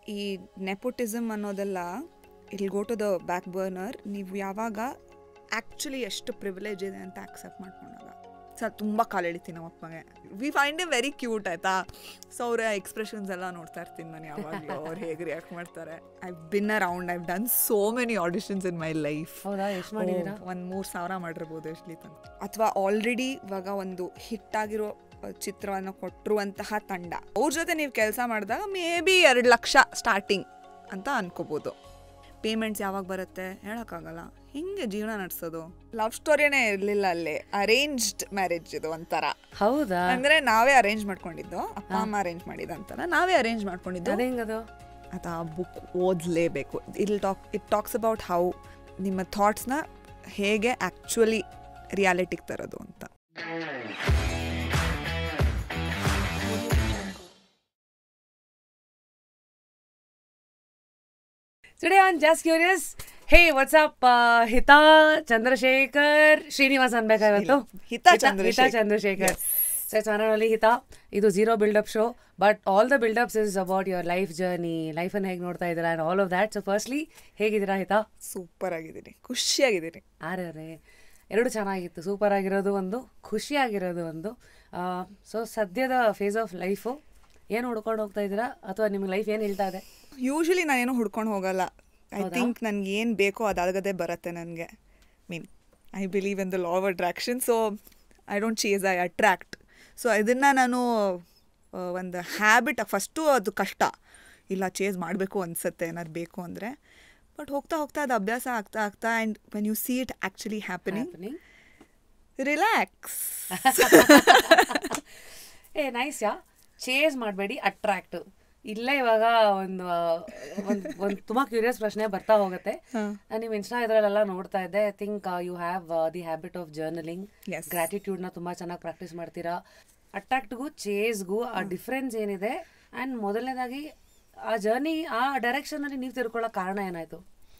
ಈ ನೆಪೋಟಿಸಮ್ ಅನ್ನೋದೆಲ್ಲ ಇಲ್ go to the back burner ನೀವು ಯಾವಾಗ ಆ್ಯಕ್ಚುಲಿ ಎಷ್ಟು ಪ್ರಿವಿಲೇಜ್ ಇದೆ ಅಂತ ಆಕ್ಸೆಪ್ಟ್ ಮಾಡ್ಕೊಂಡಾಗ ಸರ್ ತುಂಬ ಕಾಲೆಳಿತೀನಿ ನಮ್ಮ ಅಪ್ಪಗೆ we find a very cute ಆಯ್ತಾ ಸೊ ಅವರ ಎಕ್ಸ್ಪ್ರೆಷನ್ಸ್ ಎಲ್ಲ ನೋಡ್ತಾ ಇರ್ತೀನಿ ನಾನು ಯಾವಾಗಲೂ ಅವ್ರು ಹೇಗೆ ರಿಯಾಕ್ಟ್ ಮಾಡ್ತಾರೆ I been around I've done so many auditions in my life ಹೌದಾ ಎಷ್ಟು ಮಾಡಿದ್ದೀರಾ ಒಂದು ಮೂರು ಸಾವಿರ ಮಾಡಿರ್ಬೋದು ಎಷ್ಟಲಿ ತನಕ ಅಥವಾ ಆಲ್ರೆಡಿ ಇವಾಗ ಒಂದು ಹಿಟ್ ಆಗಿರೋ ಚಿತ್ರವನ್ನು ಕೊಟ್ಟಿರುವಂತಹ ತಂಡ ಅವ್ರ ಜೊತೆ ನೀವು ಕೆಲಸ ಮಾಡಿದಾಗ ಮೇ ಬಿ ಎರಡು ಲಕ್ಷ ಸ್ಟಾರ್ಟಿಂಗ್ ಅಂತ ಅನ್ಕೋಬೋದು ಪೇಮೆಂಟ್ಸ್ ಯಾವಾಗ ಬರುತ್ತೆ ಹೇಳೋಕ್ಕಾಗಲ್ಲ ಹಿಂಗೆ ಜೀವನ ನಡೆಸೋದು ಲವ್ ಸ್ಟೋರಿನೇ ಇರಲಿಲ್ಲ ಅಲ್ಲಿ ಅರೇಂಜ್ಡ್ ಮ್ಯಾರೇಜ್ ಇದು ಒಂಥರ ಹೌದಾ ಅಂದ್ರೆ ನಾವೇ ಅರೇಂಜ್ ಮಾಡ್ಕೊಂಡಿದ್ದು ಅಪ್ಪ ಅಮ್ಮ ಅರೇಂಜ್ ಮಾಡಿದಂತಲ್ಲ ನಾವೇ ಅರೇಂಜ್ ಮಾಡ್ಕೊಂಡಿದ್ದು ಅದೇ ಹೆಂಗದು ಅದು ಆ ಬುಕ್ ಓದಲೇಬೇಕು I'll talk it talks about how ನಿಮ್ಮ ಥಾಟ್ಸ್ನ ಹೇಗೆ ಆ್ಯಕ್ಚುಲಿ ರಿಯಾಲಿಟಿಗೆ ತರೋದು ಅಂತ Today on Just Curious, hey, what's up? Uh, Hita Chandrasekhar Srinivas ಅನ್ಬೇಕಾ ಇವತ್ತು Hita Hita Chandrashekhar. Chandrashekhar so it's only Hita ಇದು zero buildup show but all the buildups is about your life journey ಲೈಫನ್ನು ಹೇಗೆ ನೋಡ್ತಾ ಇದ್ದೀರಾ and all of that so firstly ಹೇಗಿದ್ದೀರಾ Hita super ಆಗಿದ್ದೀನಿ ಖುಷಿಯಾಗಿದ್ದೀನಿ ಆರೇ ಎರಡು ಚೆನ್ನಾಗಿತ್ತು ಸೂಪರ್ ಆಗಿರೋದು ಒಂದು ಖುಷಿಯಾಗಿರೋದು ಒಂದು ಸೊ ಸದ್ಯದ ಫೇಸ್ ಆಫ್ ಲೈಫು ಏನು ಹುಡ್ಕೊಂಡು ಹೋಗ್ತಾ ಇದ್ದೀರಾ ಅಥವಾ ನಿಮ್ಗೆ ಲೈಫ್ ಏನು ಹೇಳ್ತಾ ಇದೆ ಯೂಶಲಿ ನಾನೇನು ಹುಡ್ಕೊಂಡು ಹೋಗಲ್ಲ ಐ ಥಿಂಕ್ ನನ್ಗೆ ಏನು ಬೇಕೋ ಅದಾಗದೇ ಬರುತ್ತೆ ನನಗೆ mean I believe in the law of attraction so I don't chase I attract so ಇದನ್ನು ನಾನು ಆ, ಒಂದು ಹ್ಯಾಬಿಟ್ ಫಸ್ಟು ಅದು ಕಷ್ಟ ಇಲ್ಲ ಚೇಸ್ ಮಾಡಬೇಕು ಅನಿಸುತ್ತೆ ಏನಾದ್ರು ಬೇಕು ಅಂದರೆ ಬಟ್ ಹೋಗ್ತಾ ಹೋಗ್ತಾ ಅದು ಅಭ್ಯಾಸ ಆಗ್ತಾ ಆಗ್ತಾ and when you see it actually happening happening relax ಏ ನೈಸ್ ಯಾ ಚೇಸ್ ಮಾಡಬೇಡಿ ಅಟ್ರಾಕ್ಟ್ ಇಲ್ಲೇ ಇವಾಗ ಒಂದು ಒಂದು ಒಂದು ತುಂಬ ಕ್ಯೂರಿಯಸ್ ಪ್ರಶ್ನೆ ಬರ್ತಾ ಹೋಗುತ್ತೆ ನಾನು ನಿಮ್ಮ ಇನ್ಸ್ಟಾ ಇದರಲ್ಲೆಲ್ಲ ನೋಡ್ತಾ ಇದ್ದೆ I think you have the habit of journaling Yes. ಗ್ರ್ಯಾಟಿಟ್ಯೂಡ್ನ ತುಂಬ ಚೆನ್ನಾಗಿ ಪ್ರಾಕ್ಟೀಸ್ ಮಾಡ್ತೀರಾ ಅಟ್ರಾಕ್ಟ್ಗೂ ಚೇಸ್ಗೂ ಆ ಡಿಫ್ರೆನ್ಸ್ ಏನಿದೆ ಆ್ಯಂಡ್ ಮೊದಲನೇದಾಗಿ ಆ ಜರ್ನಿ ಆ ಡೈರೆಕ್ಷನಲ್ಲಿ ನೀವು ತಿಳ್ಕೊಳ್ಳೋ ಕಾರಣ ಏನಾಯಿತು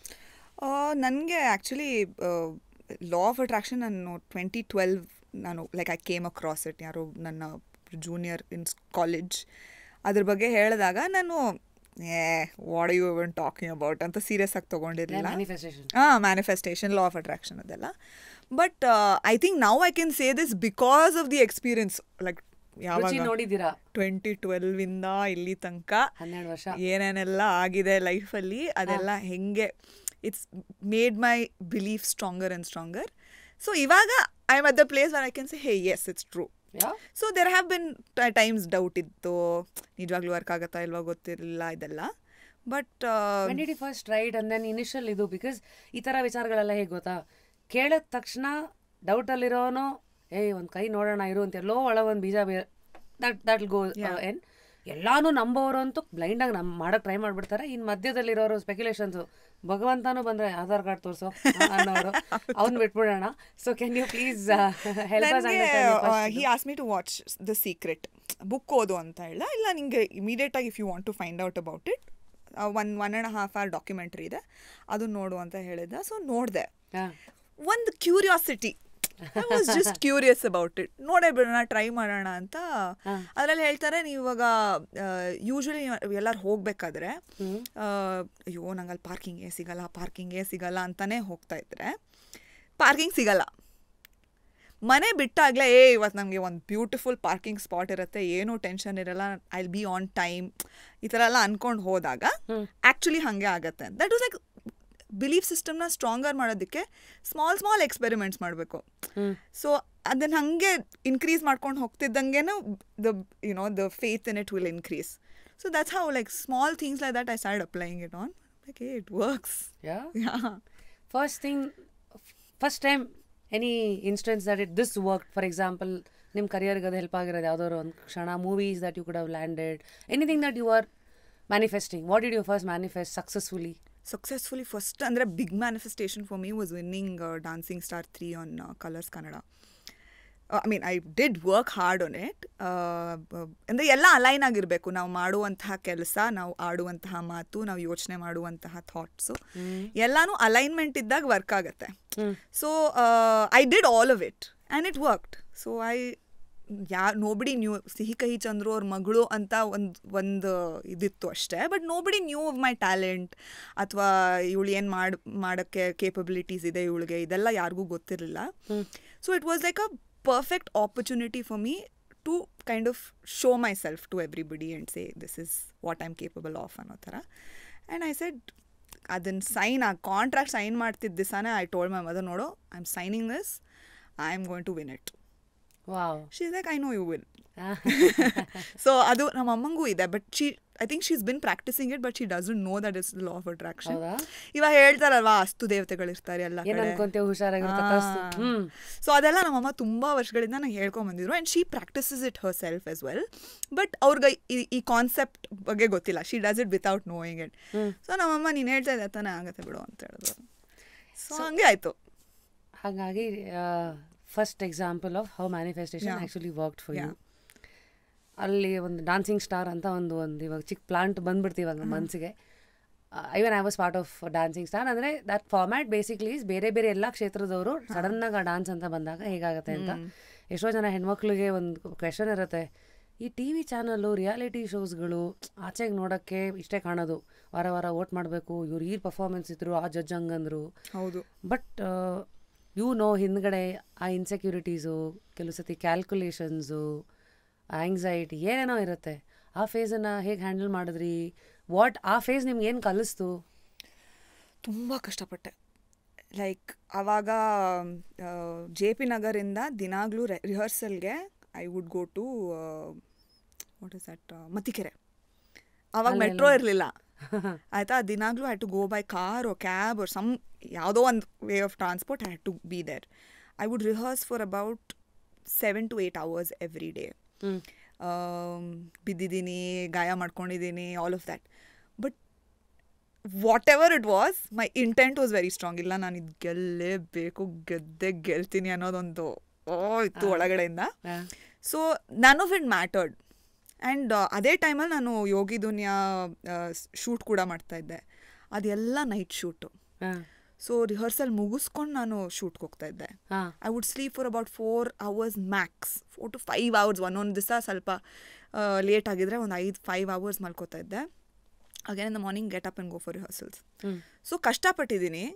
ನನಗೆ ಆ್ಯಕ್ಚುಲಿ ಲಾ ಆಫ್ ಅಟ್ರಾಕ್ಷನ್ ನಾನು ಟ್ವೆಂಟಿ ಟ್ವೆಲ್ವ್ ನಾನು like I came across it ಯಾರೋ ನನ್ನ ಜೂನಿಯರ್ ಇನ್ ಕಾಲೇಜ್ ಅದ್ರ ಬಗ್ಗೆ ಹೇಳಿದಾಗ ನಾನು ಏ what you even talking about ಅಂತ ಸೀರಿಯಸ್ ಆಗಿ ತೊಗೊಂಡಿರಲಿಲ್ಲ ಮ್ಯಾನಿಫೆಸ್ಟೇಷನ್ ಹಾಂ ಮ್ಯಾನಿಫೆಸ್ಟೇಷನ್ ಲಾ ಆಫ್ ಅಟ್ರಾಕ್ಷನ್ ಅದೆಲ್ಲ but I think now I can say this because of the experience like ರುಚಿ ಯಾವಾಗ ನೋಡಿದ್ದೀರಾ ಟ್ವೆಂಟಿ ಟ್ವೆಲ್ವಿಂದ ಇಲ್ಲಿ ತನಕ ಹನ್ನೆರಡು ವರ್ಷ ಏನೇನೆಲ್ಲ ಆಗಿದೆ ಲೈಫಲ್ಲಿ ಅದೆಲ್ಲ ಹೆಂಗೆ it's made my belief stronger and stronger so ಇವಾಗ I am at the place where I can say hey yes it's true yeah so there have been times doubt ಇತ್ತು ನಿಜವಾಗ್ಲೂ ವರ್ಕ್ ಆಗುತ್ತಾ ಇಲ್ವಾ ಗೊತ್ತಿರಲಿಲ್ಲ ಇದೆಲ್ಲ but when did you first write and then initial ಇದು because ಈ ಥರ ವಿಚಾರಗಳೆಲ್ಲ ಹೇಗೆ ಗೊತ್ತಾ ಕೇಳಿದ ತಕ್ಷಣ ಡೌಟಲ್ಲಿರೋನು ಏಯ್ ಒಂದು ಕೈ ನೋಡೋಣ ಇರು ಅಂತ ಎಲ್ಲೋ ಒಳ ಒಂದು ಬೀಜ ಬೇ ದಟ್ ದಟ್ ಗೋ ಎನ್ ಎಲ್ಲಾನು ನಂಬೋರು ಅಂತೂ ಬ್ಲೈಂಡಾಗಿ ನಮ್ಮ ಮಾಡೋಕೆ ಟ್ರೈ ಮಾಡಿಬಿಡ್ತಾರೆ ಇನ್ನು ಮಧ್ಯದಲ್ಲಿರೋರು ಸ್ಪೆಕ್ಯುಲೇಷನ್ಸು ಭಗವಂತನೂ ಬಂದರೆ ಆಧಾರ್ ಕಾರ್ಡ್ ತೋರಿಸೋ ಅನ್ನೋರು ಅವ್ನು ಬಿಟ್ಬಿಡೋಣ so can you please help he ask me to watch the secret book ಓದು ಅಂತ ಹೇಳ ಇಲ್ಲ ನಿಂಗೆ ಇಮಿಡಿಯೇಟಾಗಿ if you want to find out about it one one and half hour documentary ಇದೆ ಅದನ್ನ ನೋಡು ಅಂತ ಹೇಳಿದ ಸೊ ನೋಡಿದೆ ಹಾಂ ಒಂದು curiosity was just curious about it ನೋಡೇ ಬಿಡೋಣ ಟ್ರೈ ಮಾಡೋಣ ಅಂತ ಅದರಲ್ಲಿ ಹೇಳ್ತಾರೆ ನೀವು ಇವಾಗ ಯೂಶ್ವಲಿ ಎಲ್ಲರೂ ಹೋಗ್ಬೇಕಾದ್ರೆ ಆ, ಅಯ್ಯೋ ನಂಗೆ ಅಲ್ಲಿ ಪಾರ್ಕಿಂಗೇ ಸಿಗಲ್ಲ ಪಾರ್ಕಿಂಗೇ ಸಿಗಲ್ಲ ಅಂತಾನೆ ಹೋಗ್ತಾ ಇದ್ರೆ ಪಾರ್ಕಿಂಗ್ ಸಿಗಲ್ಲ ಮನೆ ಬಿಟ್ಟಾಗಲೇ ಏ ಇವತ್ತು ನಮಗೆ ಒಂದು ಬ್ಯೂಟಿಫುಲ್ ಪಾರ್ಕಿಂಗ್ ಸ್ಪಾಟ್ ಇರುತ್ತೆ ಏನೂ ಟೆನ್ಷನ್ ಇರಲ್ಲ ಐ ಬಿ ಆನ್ ಟೈಮ್ ಈ ಥರ ಎಲ್ಲ ಅನ್ಕೊಂಡು ಹೋದಾಗ ಆ್ಯಕ್ಚುಲಿ ಹಾಗೆ ಆಗತ್ತೆ ದಟ್ ವಾಸ್ ಲೈಕ್ ಬಿಲೀಫ್ ಸಿಸ್ಟಮ್ನ ಸ್ಟ್ರಾಂಗರ್ ಮಾಡೋದಕ್ಕೆ ಸ್ಮಾಲ್ ಸ್ಮಾಲ್ ಎಕ್ಸ್ಪೆರಿಮೆಂಟ್ಸ್ ಮಾಡಬೇಕು ಸೊ ಅದನ್ನು ಹಾಗೆ ಇನ್ಕ್ರೀಸ್ ಮಾಡ್ಕೊಂಡು ಹೋಗ್ತಿದ್ದಂಗೆನೂ the you know the faith in it will increase so that's how like small things like that I start applying it on like it works yeah yeah first thing first time any instance that it this work for example ನಿಮ್ಮ ಕರಿಯರ್ಗೆ ಅದು help ಆಗಿರೋದು ಯಾವ್ದಾದ್ರು ಒಂದು ಕ್ಷಣ movies that you could have landed anything that you are manifesting what did you first manifest successfully successfully first ಅಂದರೆ big manifestation for me was winning dancing star three on Colors Kannada I mean I did work hard on it ಅಂದರೆ ಎಲ್ಲ align ಆಗಿರಬೇಕು ನಾವು ಮಾಡುವಂತಹ ಕೆಲಸ ನಾವು ಆಡುವಂತಹ ಮಾತು ನಾವು ಯೋಚನೆ ಮಾಡುವಂತಹ ಥಾಟ್ಸು ಎಲ್ಲಾನು ಅಲೈನ್ಮೆಂಟ್ ಇದ್ದಾಗ ವರ್ಕ್ ಆಗುತ್ತೆ so I did all of it and it worked so I yeah nobody knew Sihi Kahi Chandru ಅವ್ರ ಮಗಳು ಅಂತ ಒಂದು ಒಂದು ಇದಿತ್ತು ಅಷ್ಟೇ but nobody knew my talent ಅಥವಾ ಇವಳು ಏನು ಮಾಡಿ ಮಾಡೋಕ್ಕೆ ಕೇಪಬಿಲಿಟೀಸ್ ಇದೆ ಇವಳಿಗೆ ಇದೆಲ್ಲ ಯಾರಿಗೂ ಗೊತ್ತಿರಲಿಲ್ಲ so it was like a perfect opportunity for me to kind of show myself to everybody and say this is what I am capable of ಅನ್ನೋ ಥರ ಆ್ಯಂಡ್ ಐ ಸೆಡ್ ಅದನ್ನು ಸೈನ್ ಆ contract sign ಮಾಡ್ತಿದ್ದ ದಿವಸನೇ I told my mother ನೋಡು I am signing this I am going to win it wow she's like I know you will so ಅದು ನಮ್ಮ ಅಮ್ಮಂಗೂ ಇದೆ but she I think she's been practising it but she doesn't know that is law of attraction ಹೌದಾ ಇವಾಗ ಹೇಳ್ತಾರಲ್ವಾ ಅಸ್ತು ದೇವತೆಗಳಿರ್ತಾರೆ ಎಲ್ಲ ಏನ್ ಅನ್ಕೊಂತೀವಿ ಹುಷಾರಾಗಿರುತ್ತೆ ಅಸ್ತು. ಹ್ಮ್ ಸೊ ಅದೆಲ್ಲ ನಮ್ಮಮ್ಮ ತುಂಬಾ ವರ್ಷಗಳಿಂದ ನಂಗೆ ಹೇಳ್ಕೊಂಡ್ ಬಂದಿದ್ರು and she practises it herself as well but ಅವ್ರಿಗೆ ಈ- ಈ ಕಾನ್ಸೆಪ್ಟ್ ಬಗ್ಗೆ ಗೊತ್ತಿಲ್ಲ she does it without knowing it so ನಮ್ಮಮ್ಮ ನೀನು ಹೇಳ್ತಾ ಇದ್ದೆ ತಾನೇ ಆಗತ್ತೆ ಬಿಡು ಅಂತ ಹೇಳಿದ್ರು ಸೊ ಹಂಗೆ ಆಯ್ತು ಹಾಗಾಗಿ first example of how manifestation Yeah. Actually worked for you Yeah. ಅಲ್ಲಿ ಒಂದು ಡಾನ್ಸಿಂಗ್ ಸ್ಟಾರ್ ಅಂತ ಒಂದು ಒಂದು ಇವಾಗ ಚಿಕ್ಕ ಪ್ಲಾಂಟ್ ಬಂದ್ಬಿಡ್ತು ಇವಾಗ ಮನಸ್ಸಿಗೆ even I was part of dancing star ಅಂದರೆ ದಟ್ ಫಾರ್ಮ್ಯಾಟ್ ಬೇಸಿಕ್ಲಿ ಬೇರೆ ಬೇರೆ ಎಲ್ಲ ಕ್ಷೇತ್ರದವರು ಸಡನ್ನಾಗಿ ಆ ಡಾನ್ಸ್ ಅಂತ ಬಂದಾಗ ಹೇಗಾಗುತ್ತೆ ಅಂತ ಎಷ್ಟೋ ಜನ ಹೆಣ್ಮಕ್ಳಿಗೆ ಒಂದು ಕ್ವೆಶನ್ ಇರುತ್ತೆ ಈ ಟಿ ವಿ ಚಾನಲ್ಲು ರಿಯಾಲಿಟಿ ಶೋಸ್ಗಳು ಆಚೆಗೆ ನೋಡೋಕ್ಕೆ ಇಷ್ಟೇ ಕಾಣೋದು ವಾರ ವಾರ ವೋಟ್ ಮಾಡಬೇಕು ಇವ್ರು ಈ ಪರ್ಫಾರ್ಮೆನ್ಸ್ ಇದ್ರು ಆ ಜಡ್ಜ್ ಹಂಗಂದ್ರು ಹೌದು ಬಟ್ ಯು ನೋ ಹಿಂದ್ಗಡೆ ಆ ಇನ್ಸೆಕ್ಯೂರಿಟೀಸು ಕೆಲವು ಸತಿ ಕ್ಯಾಲ್ಕುಲೇಷನ್ಸು ಆಂಗ್ಸೈಟಿ ಏನೇನೋ ಇರುತ್ತೆ ಆ ಫೇಸನ್ನು ಹೇಗೆ ಹ್ಯಾಂಡಲ್ ಮಾಡಿದ್ರಿ ವಾಟ್ ಆ ಫೇಸ್ ನಿಮ್ಗೆ ಏನು ಕಲಿಸ್ತು ತುಂಬ ಕಷ್ಟಪಟ್ಟೆ ಲೈಕ್ ಆವಾಗ ಜೆ ಪಿ ನಗರಿಂದ ದಿನಾಗಲೂ ರಿಹರ್ಸಲ್ಗೆ I would go to what is that Mathikere ಆವಾಗ ಮೆಟ್ರೋ ಇರಲಿಲ್ಲ ಆಯಿತಾ ದಿನಾಗಲೂ had to go by car or cab or some ಯಾವುದೋ ಒಂದು way of transport had to be there I would rehearse for about seven to eight hours every day hmm. ಬಿದ್ದಿದ್ದೀನಿ ಗಾಯ ಮಾಡ್ಕೊಂಡಿದ್ದೀನಿ all of that but whatever it was my intent was very strong ಇಲ್ಲ ನಾನು ಇದು ಗೆಲ್ಲೇಬೇಕು ಗೆದ್ದೆ ಗೆಲ್ತೀನಿ ಅನ್ನೋದೊಂದು ಓ ಇತ್ತು ಒಳಗಡೆಯಿಂದ ಆ, so none of it ಮ್ಯಾಟರ್ಡ್ and ಅದೇ ಟೈಮಲ್ಲಿ ನಾನು ಯೋಗಿ ದುನಿಯಾ ಶೂಟ್ ಕೂಡ ಮಾಡ್ತಾ ಇದ್ದೆ ಅದೆಲ್ಲ ನೈಟ್ ಶೂಟು ಆ, ಸೊ ರಿಹರ್ಸಲ್ ಮುಗಿಸ್ಕೊಂಡು ನಾನು ಶೂಟ್ಗೆ ಹೋಗ್ತಾ ಇದ್ದೆ ಆ, I would sleep for about four hours max four to five hours ಒಂದೊಂದು ದಿವಸ ಸ್ವಲ್ಪ ಲೇಟ್ ಆಗಿದ್ರೆ ಒಂದು ಐದು ಫೈವ್ ಅವರ್ಸ್ ಮಲ್ಕೋತಾ ಇದ್ದೆ again in the morning get up and go for rehearsals hmm. So ಕಷ್ಟಪಟ್ಟಿದ್ದೀನಿ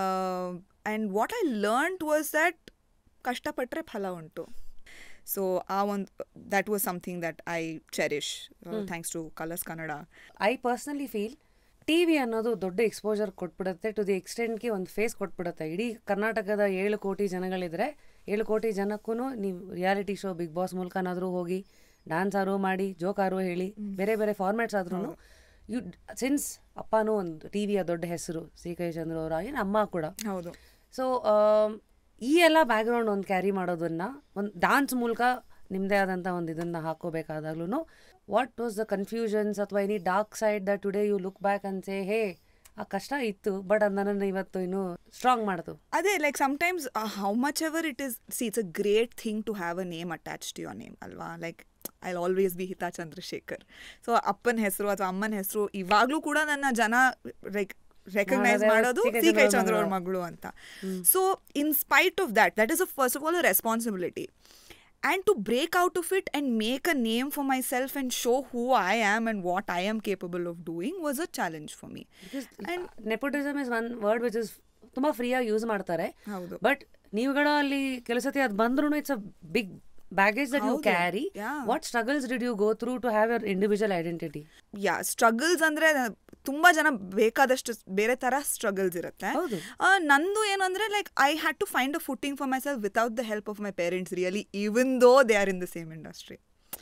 and what I learned was that ಕಷ್ಟಪಟ್ಟರೆ ಫಲ ಉಂಟು ಸೊ ಆ ಒಂದು that was something that I cherish thanks to Colors Kannada I personally feel T V ಅನ್ನೋದು ದೊಡ್ಡ exposure ಕೊಟ್ಬಿಡುತ್ತೆ to the ಎಕ್ಸ್ಟೆಂಟ್ಗೆ ಒಂದು ಫೇಸ್ ಕೊಟ್ಬಿಡುತ್ತೆ ಇಡೀ ಕರ್ನಾಟಕದ ಏಳು ಕೋಟಿ ಜನಗಳಿದ್ರೆ ಏಳು ಕೋಟಿ ಜನಕ್ಕೂ ನೀವು ರಿಯಾಲಿಟಿ ಶೋ ಬಿಗ್ ಬಾಸ್ ಮೂಲಕನಾದರೂ ಹೋಗಿ ಡ್ಯಾನ್ಸ್ ಆರು ಮಾಡಿ ಜೋಕ್ ಆರು ಹೇಳಿ ಬೇರೆ ಬೇರೆ ಫಾರ್ಮ್ಯಾಟ್ಸ್ ಆದ್ರೂ ಯು ಸಿನ್ಸ್ ಅಪ್ಪನೂ ಒಂದು ಟಿ ವಿಯ ದೊಡ್ಡ ಹೆಸರು ಸಿ ಕೈ ಚಂದ್ರ ಅವರ ಏನು ಅಮ್ಮ ಕೂಡ ಹೌದು ಸೊ ಈ ಎಲ್ಲ ಬ್ಯಾಕ್ಗ್ರೌಂಡ್ ಒಂದು ಕ್ಯಾರಿ ಮಾಡೋದನ್ನ ಒಂದು ಡಾನ್ಸ್ ಮೂಲಕ ನಿಮ್ಮದೇ ಆದಂಥ ಒಂದು ಇದನ್ನು ಹಾಕೋಬೇಕಾದಾಗ್ಲೂ ವಾಟ್ ವಾಸ್ ದ ಕನ್ಫ್ಯೂಷನ್ಸ್ ಅಥವಾ any dark side the today you look back ಅನ್ಸೆ ಹೇ ಆ ಕಷ್ಟ ಇತ್ತು ಬಟ್ ಅದು ನನ್ನನ್ನು ಇವತ್ತು ಇನ್ನೂ ಸ್ಟ್ರಾಂಗ್ ಮಾಡ್ತು ಅದೇ like sometimes how much ever it is see it's a great thing to have a name attach to your name ಅಲ್ವಾ like I always be Hitha Chandrashekar so ಅಪ್ಪನ ಹೆಸರು ಅಥವಾ ಅಮ್ಮನ ಹೆಸರು ಇವಾಗಲೂ ಕೂಡ ನನ್ನ ಜನ ಲೈಕ್ ರೆಕಗ್ನೈಸ್ ಮಾಡೋದೇ ಮಾಡೋದು ಸಿ ಕೈ ಸಿ ಕೈ ಚಂದ್ರ ಚಂದ್ರ ಅವ್ರ ಮಗಳು. ಮಗಳು ಅಂತ so in spite of that that is a first of all a responsibility and to break out of it and make a name for myself and show who I am and what I am capable of doing was a challenge for me. And nepotism is one word which is ತುಂಬ ಫ್ರೀಯಾಗಿ use ಮಾಡ್ತಾರೆ ಹೌದು. But ನೀವುಗಳು ಅಲ್ಲಿ ಕೆಲವು ಸತಿ ಅದು ಬಂದ್ರೂ it's a big baggage that you ಹೌದು. Carry Yeah. What struggles did you go through to have your individual identity yeah struggles ಅಂದರೆ ತುಂಬ ಜನ ಬೇಕಾದಷ್ಟು ಬೇರೆ ಥರ ಸ್ಟ್ರಗಲ್ಸ್ ಇರುತ್ತೆ ಹೌದು. ಆ, ನಂದು ಏನು ಅಂದರೆ like I had to find a footing for myself without the help of my parents really even though they are in the same industry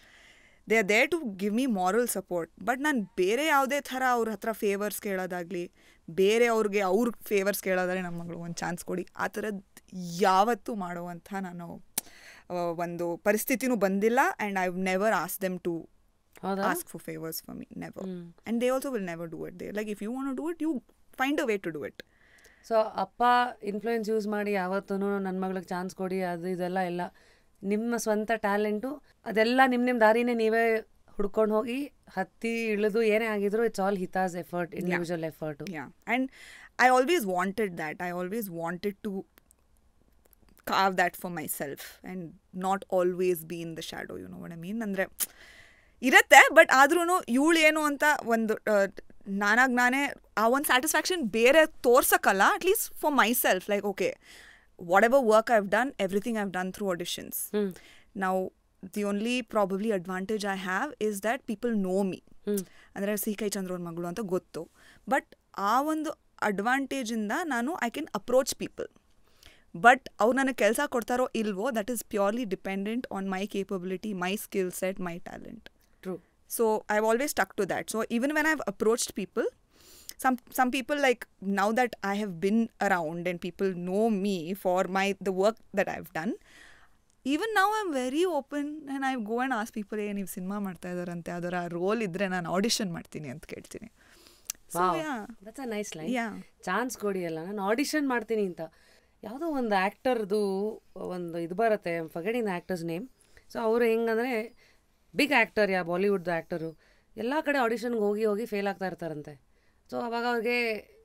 they are there to give me moral support but ನಾನು ಬೇರೆ ಯಾವುದೇ ಥರ ಅವ್ರ ಹತ್ರ favours ಕೇಳೋದಾಗಲಿ ಬೇರೆ ಅವ್ರಿಗೆ ಅವ್ರ favours ಕೇಳೋದಾದ್ರೆ ನಮ್ಮ ಮಗಳು ಒಂದು ಚಾನ್ಸ್ ಕೊಡಿ ಆ ಥರದ್ದು ಯಾವತ್ತೂ ಮಾಡುವಂಥ ನಾನು ಆ, ಒಂದು ಪರಿಸ್ಥಿತಿನೂ ಬಂದಿಲ್ಲ and I never ask them to ಹೌದಾ ask for favors for me never and they also will never do it they like if you want to do it you find a way to do it so ಅಪ್ಪ influence use ಮಾಡಿ ಯಾವತ್ತೂ ನನ್ನ ಮಗಳಿಗೆ chance ಕೊಡಿ ಅದು ಇದೆಲ್ಲ ಇಲ್ಲ ನಿಮ್ಮ ಸ್ವಂತ ಟ್ಯಾಲೆಂಟು ಅದೆಲ್ಲ ನಿಮ್ಮ ನಿಮ್ಮ ದಾರಿನೇ ನೀವೇ ಹುಡ್ಕೊಂಡು ಹೋಗಿ ಹತ್ತಿ ಇಳಿದು ಏನೇ ಆಗಿದ್ರು it's all Hitha's effort individual effort yeah and i always wanted that i always wanted to carve that for myself and not always be in the shadow you know what i mean ಅಂದರೆ ಇರತ್ತೆ but ಆದ್ರೂ ಇವಳು ಏನು ಅಂತ ಒಂದು ನಾನಾಗಿ ನಾನೇ ಆ ಒಂದು ಸ್ಯಾಟಿಸ್ಫ್ಯಾಕ್ಷನ್ ಬೇರೆ ತೋರ್ಸಕ್ಕಲ್ಲ at least for myself like okay whatever work I've done everything I've done through auditions ನಾವು the only probably advantage I have is that people know me ಅಂದರೆ ಸಿ ಕೈ ಚಂದ್ರವ್ರ ಮಗಳು ಅಂತ ಗೊತ್ತು ಬಟ್ ಆ ಒಂದು ಅಡ್ವಾಂಟೇಜಿಂದ ನಾನು I can approach people but ಅವ್ರು ನನಗೆ ಕೆಲಸ ಕೊಡ್ತಾರೋ ಇಲ್ವೋ that is purely dependent on my capability my skill set my talent true so i've always stuck to that so even when i've approached people some some people like now that i have been around and people know me for my the work that i've done even now i'm very open and i go and ask people ಏ ನೀವು cinema ಮಾಡ್ತಾ ಇದ್ದಾರಂತೆ ಅದರ roll ಇದ್ರೆ ನಾನು audition ಮಾಡ್ತೀನಿ ಅಂತ ಕೇಳ್ತೀನಿ so yeah that's a nice line yeah chance ಕೊಡಿ ಅಲ್ಲ ನಾನು ಆಡಿಷನ್ ಮಾಡ್ತೀನಿ ಅಂತ ಯಾವುದೋ ಒಂದು ಆ್ಯಕ್ಟರ್ದು ಒಂದು ಇದು ಬರುತ್ತೆ ಫಗಡಿನ ಆ್ಯಕ್ಟರ್ಸ್ ನೇಮ್ ಸೊ ಅವರು ಹೆಂಗಂದರೆ ಬಿಗ್ ಆ್ಯಕ್ಟರ್ ಯಾ ಬಾಲಿವುಡ್ದು ಆ್ಯಕ್ಟರು ಎಲ್ಲ ಕಡೆ ಆಡಿಷನ್ಗೆ ಹೋಗಿ ಹೋಗಿ ಫೇಲ್ ಆಗ್ತಾ ಇರ್ತಾರಂತೆ ಸೊ ಅವಾಗ ಅವ್ರಿಗೆ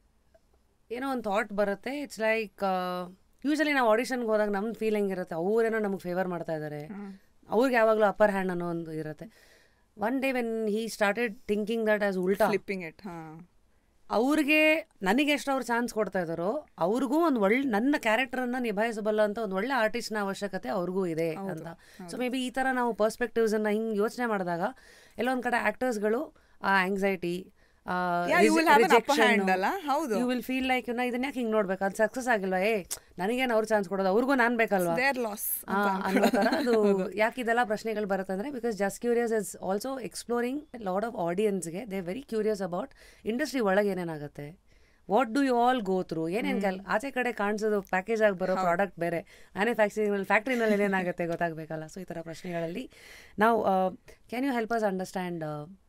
ಏನೋ ಒಂದು ಥಾಟ್ ಬರುತ್ತೆ ಇಟ್ಸ್ ಲೈಕ್ ಯೂಶಲಿ ನಾವು ಆಡಿಷನ್ಗೆ ಹೋದಾಗ ನಮ್ಮ ಫೀಲಿಂಗ್ ಇರುತ್ತೆ ಅವರೇನೋ ನಮಗೆ ಫೇವರ್ ಮಾಡ್ತಾ ಇದ್ದಾರೆ ಅವ್ರಿಗೆ ಯಾವಾಗಲೂ ಅಪ್ಪರ್ ಹ್ಯಾಂಡ್ ಅನ್ನೋ ಒಂದು ಇರುತ್ತೆ one day when he started thinking that as ಉಲ್ಟಾ ಫ್ಲಿಪ್ಪಿಂಗ್ ಇಟ್ ಹಾ ಅವ್ರಿಗೆ ನನಗೆ ಎಷ್ಟು ಅವ್ರು ಚಾನ್ಸ್ ಕೊಡ್ತಾ ಇದ್ದಾರೋ ಅವ್ರಿಗೂ ಒಂದು ಒಳ್ಳೆ ನನ್ನ ಕ್ಯಾರೆಕ್ಟರನ್ನು ನಿಭಾಯಿಸಬಲ್ಲ ಅಂತ ಒಂದು ಒಳ್ಳೆ ಆರ್ಟಿಸ್ಟ್ನ ಅವಶ್ಯಕತೆ ಅವ್ರಿಗೂ ಇದೆ ಅಂತ ಸೊ ಮೇ ಬಿ ಈ ಥರ ನಾವು ಪರ್ಸ್ಪೆಕ್ಟಿವ್ಸನ್ನು ಹಿಂಗೆ ಯೋಚನೆ ಮಾಡಿದಾಗ ಎಲ್ಲೊಂದು ಕಡೆ ಆ್ಯಕ್ಟರ್ಸ್ಗಳು ಆ anxiety Yeah, you will have an upper hand ಅಲ್ಲ? ಹೌದು. ಯು ವಿಲ್ ಫೀಲ್ ಲೈಕ್ ನಾ ಇದನ್ನ ಯಾಕೆ ಹಿಂಗೆ ನೋಡ್ಬೇಕು ಅದು ಸಕ್ಸಸ್ ಆಗಿಲ್ವಾ ಏ ನನಗೇನು ಅವ್ರು ಚಾನ್ಸ್ ಕೊಡೋದು ಅವ್ರಿಗೂ ನಾನು ಬೇಕಲ್ವಾ ದೇರ್ ಲಾಸ್ ಆ, ಅನ್ನೋ ಥರ ಅದು ಯಾಕೆ ಇದೆಲ್ಲ ಪ್ರಶ್ನೆಗಳು ಬರುತ್ತಂದ್ರೆ because just curious is also exploring lot of ಆಡಿಯನ್ಸ್ಗೆ they very curious about industry ಒಳಗೆ ಏನೇನಾಗುತ್ತೆ what do you all go through ಏನೇನು ಕೆಲ್ ಆಚೆ ಕಡೆ ಕಾಣಿಸೋದು ಪ್ಯಾಕೇಜ್ ಆಗಿ ಬರೋ ಪ್ರಾಡಕ್ಟ್ ಬೇರೆ ಮ್ಯಾನುಫ್ಯಾಕ್ಚರಿಂಗ್ ಫ್ಯಾಕ್ಟ್ರಿನಲ್ಲಿ ಏನೇನಾಗುತ್ತೆ ಗೊತ್ತಾಗಬೇಕಲ್ಲ ಸೊ ಈ ಥರ ಪ್ರಶ್ನೆಗಳಲ್ಲಿ ನಾವು can you help us understand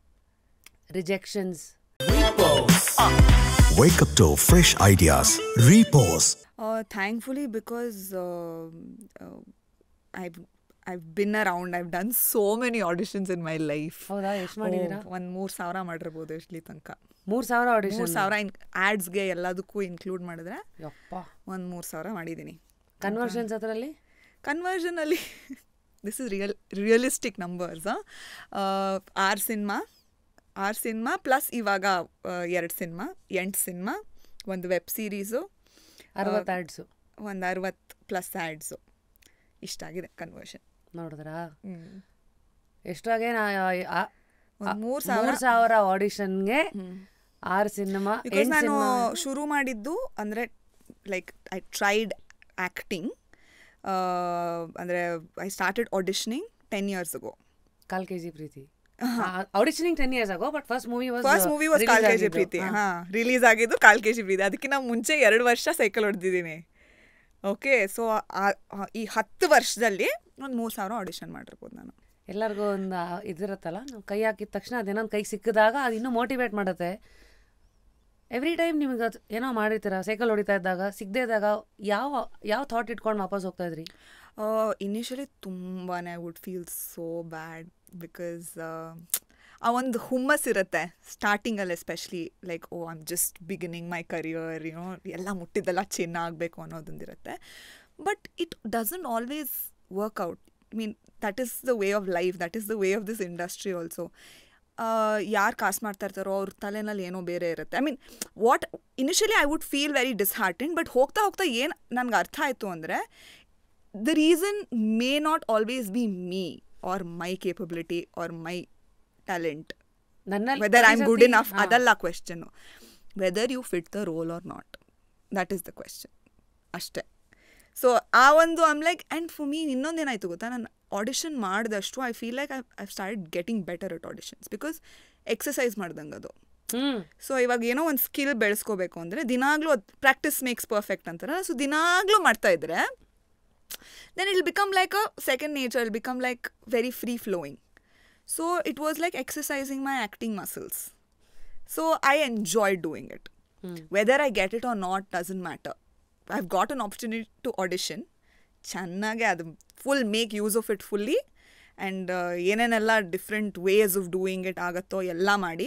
rejections Wake up to fresh ideas. Repose. Uh, thankfully, because uh, uh, I've I've been around. I've done so many auditions in my life. ಹೌದಾ ಎಷ್ಟು ಮಾಡಿದ್ದೀರಾ ಒಂದು ಮೂರು ಸಾವಿರ ಮಾಡಿರ್ಬೋದು ಇಲ್ಲಿ ತನಕ ಮೂರು ಸಾವಿರ ಮೂರು ಆಡಿಷನ್ ಸಾವಿರ ಇನ್ ಆ್ಯಡ್ಸ್ಗೆ ಎಲ್ಲದಕ್ಕೂ ಇನ್ಕ್ಲೂಡ್ ಮಾಡಿದ್ರೆ ಯಪ್ಪ ಒಂದು ಮೂರು ಸಾವಿರ ಮಾಡಿದ್ದೀನಿ ಕನ್ವರ್ಷನ್ಸ್ ಅದರಲ್ಲಿ ಕನ್ವರ್ಷನಲ್ಲಿ this is real realistic numbers ಆರು ಸಿನಿಮಾ ಆರು ಸಿನಿಮಾ ಪ್ಲಸ್ ಇವಾಗ ಎರಡು ಸಿನಿಮಾ ಎಂಟು ಸಿನಿಮಾ ಒಂದು ವೆಬ್ ಸೀರೀಸು ಅರವತ್ತು ಆ್ಯಡ್ಸು ಒಂದು ಅರವತ್ತು ಪ್ಲಸ್ ಆ್ಯಡ್ಸು ಇಷ್ಟಾಗಿದೆ ಕನ್ವರ್ಷನ್ ನೋಡಿದ್ರಾ ಎಷ್ಟಾಗೆ ನಾ ಆ- ಒಂದು ಮೂರು ಮೂರ್ ಸಾವಿರ ಸಾವಿರ ಆಡಿಷನ್ಗೆ ಆರು ಸಿನಿಮಾ ಬಿಕಾಸ್ ನಾನು ಶುರು ಮಾಡಿದ್ದು ಅಂದರೆ ಲೈಕ್ ಐ ಟ್ರೈಡ್ ಆ್ಯಕ್ಟಿಂಗ್ ಅಂದರೆ I started auditioning ten years ago Kaal K G Preethi auditioning ten years ago but first movie was first movie was Kaal K G Preethi ಹಾ ರಿಲೀಸ್ ಆಗಿದ್ದು ಕಾಲ್ ಕೆ ಜಿ ಪ್ರೀತಿ ಅದಕ್ಕಿಂತ ಮುಂಚೆ ಎರಡು ವರ್ಷ ಸೈಕಲ್ ಹೊಡೆದಿದ್ದೀನಿ ಓಕೆ ಸೊ ಈ ಹತ್ತು ವರ್ಷದಲ್ಲಿ ಒಂದು ಮೂರು ಸಾವಿರ ಆಡಿಷನ್ ಮಾಡಿರ್ಬೋದು ನಾನು ಎಲ್ಲರಿಗೂ ಒಂದು ಇದಿರುತ್ತಲ್ಲ ನಾವು ಕೈ ಹಾಕಿದ ತಕ್ಷಣ ಅದೇನೊಂದು ಕೈ ಸಿಕ್ಕಿದಾಗ ಅದು ಇನ್ನೂ ಮೋಟಿವೇಟ್ ಮಾಡುತ್ತೆ ಎವ್ರಿ ಟೈಮ್ ನಿಮಗೆ ಅದು ಏನೋ ಮಾಡಿರ್ತೀರ ಸೈಕಲ್ ಹೊಡಿತಾ ಇದ್ದಾಗ ಸಿಗದೇ ಇದ್ದಾಗ ಯಾವ ಯಾವ ಥಾಟ್ ಇಟ್ಕೊಂಡು ವಾಪಸ್ ಹೋಗ್ತಾ ಇದ್ರಿ ಇನಿಷಿಯಲಿ ತುಂಬಾ I would feel so bad because ಆ ಒಂದು ಹುಮ್ಮಸ್ ಇರುತ್ತೆ ಸ್ಟಾರ್ಟಿಂಗಲ್ಲಿ especially like oh I'm just beginning my career you know ಎಲ್ಲ ಮುಟ್ಟಿದ್ದೆಲ್ಲ ಚಿನ್ನ ಆಗಬೇಕು ಅನ್ನೋದೊಂದಿರುತ್ತೆ but it doesn't always work out mean that is the way of life that is the way of this industry also ಯಾರು ಕಾಸು ಮಾಡ್ತಾ ಇರ್ತಾರೋ ಅವ್ರ ತಲೆನಲ್ಲಿ ಏನೋ ಬೇರೆ ಇರುತ್ತೆ I mean what initially I would feel very disheartened but ಹೋಗ್ತಾ ಹೋಗ್ತಾ ಏನು ನನಗೆ ಅರ್ಥ ಆಯಿತು ಅಂದರೆ the reason may not always be me or my capability or my talent ನನ್ನಲ್ಲಿ whether i'm good ಪ್ರತಿ enough ಸತಿ- ಹಾ. ಅದಲ್ಲ question whether you fit the role or not that is the question ಅಷ್ಟೇ ಸೊ ಆ ಒಂದು I'm like and for me ಇನ್ನೊಂದೇನಾಯ್ತು ಗೊತ್ತಾ ನಾನು ಆಡಿಷನ್ ಮಾಡಿದಷ್ಟು I feel like I I start getting better at auditions because exercise ಮಾಡ್ದಂಗೆ ಅದು ಹ್ಮ್ ಸೊ ಇವಾಗ ಏನೋ ಒಂದು ಸ್ಕಿಲ್ ಬೆಳೆಸ್ಕೋಬೇಕು ಅಂದರೆ ದಿನಾಗ್ಲೂ ಅದು ಪ್ರಾಕ್ಟೀಸ್ ಮೇಕ್ಸ್ ಪರ್ಫೆಕ್ಟ್ ಅಂತಾರಲ್ಲ ಸೊ ದಿನಾಗ್ಲೂ ಮಾಡ್ತಾ ಇದ್ರೆ then it'll become like a second nature it'll become like very free flowing so it was like exercising my acting muscles so i enjoy doing it whether i get it or not doesn't matter i've got an opportunity to audition ಚೆನ್ನಾಗೆ ಅದು full make use of it fully and ಏನೇನೆಲ್ಲ different ways of doing it ಆಗುತ್ತೋ ಎಲ್ಲ ಮಾಡಿ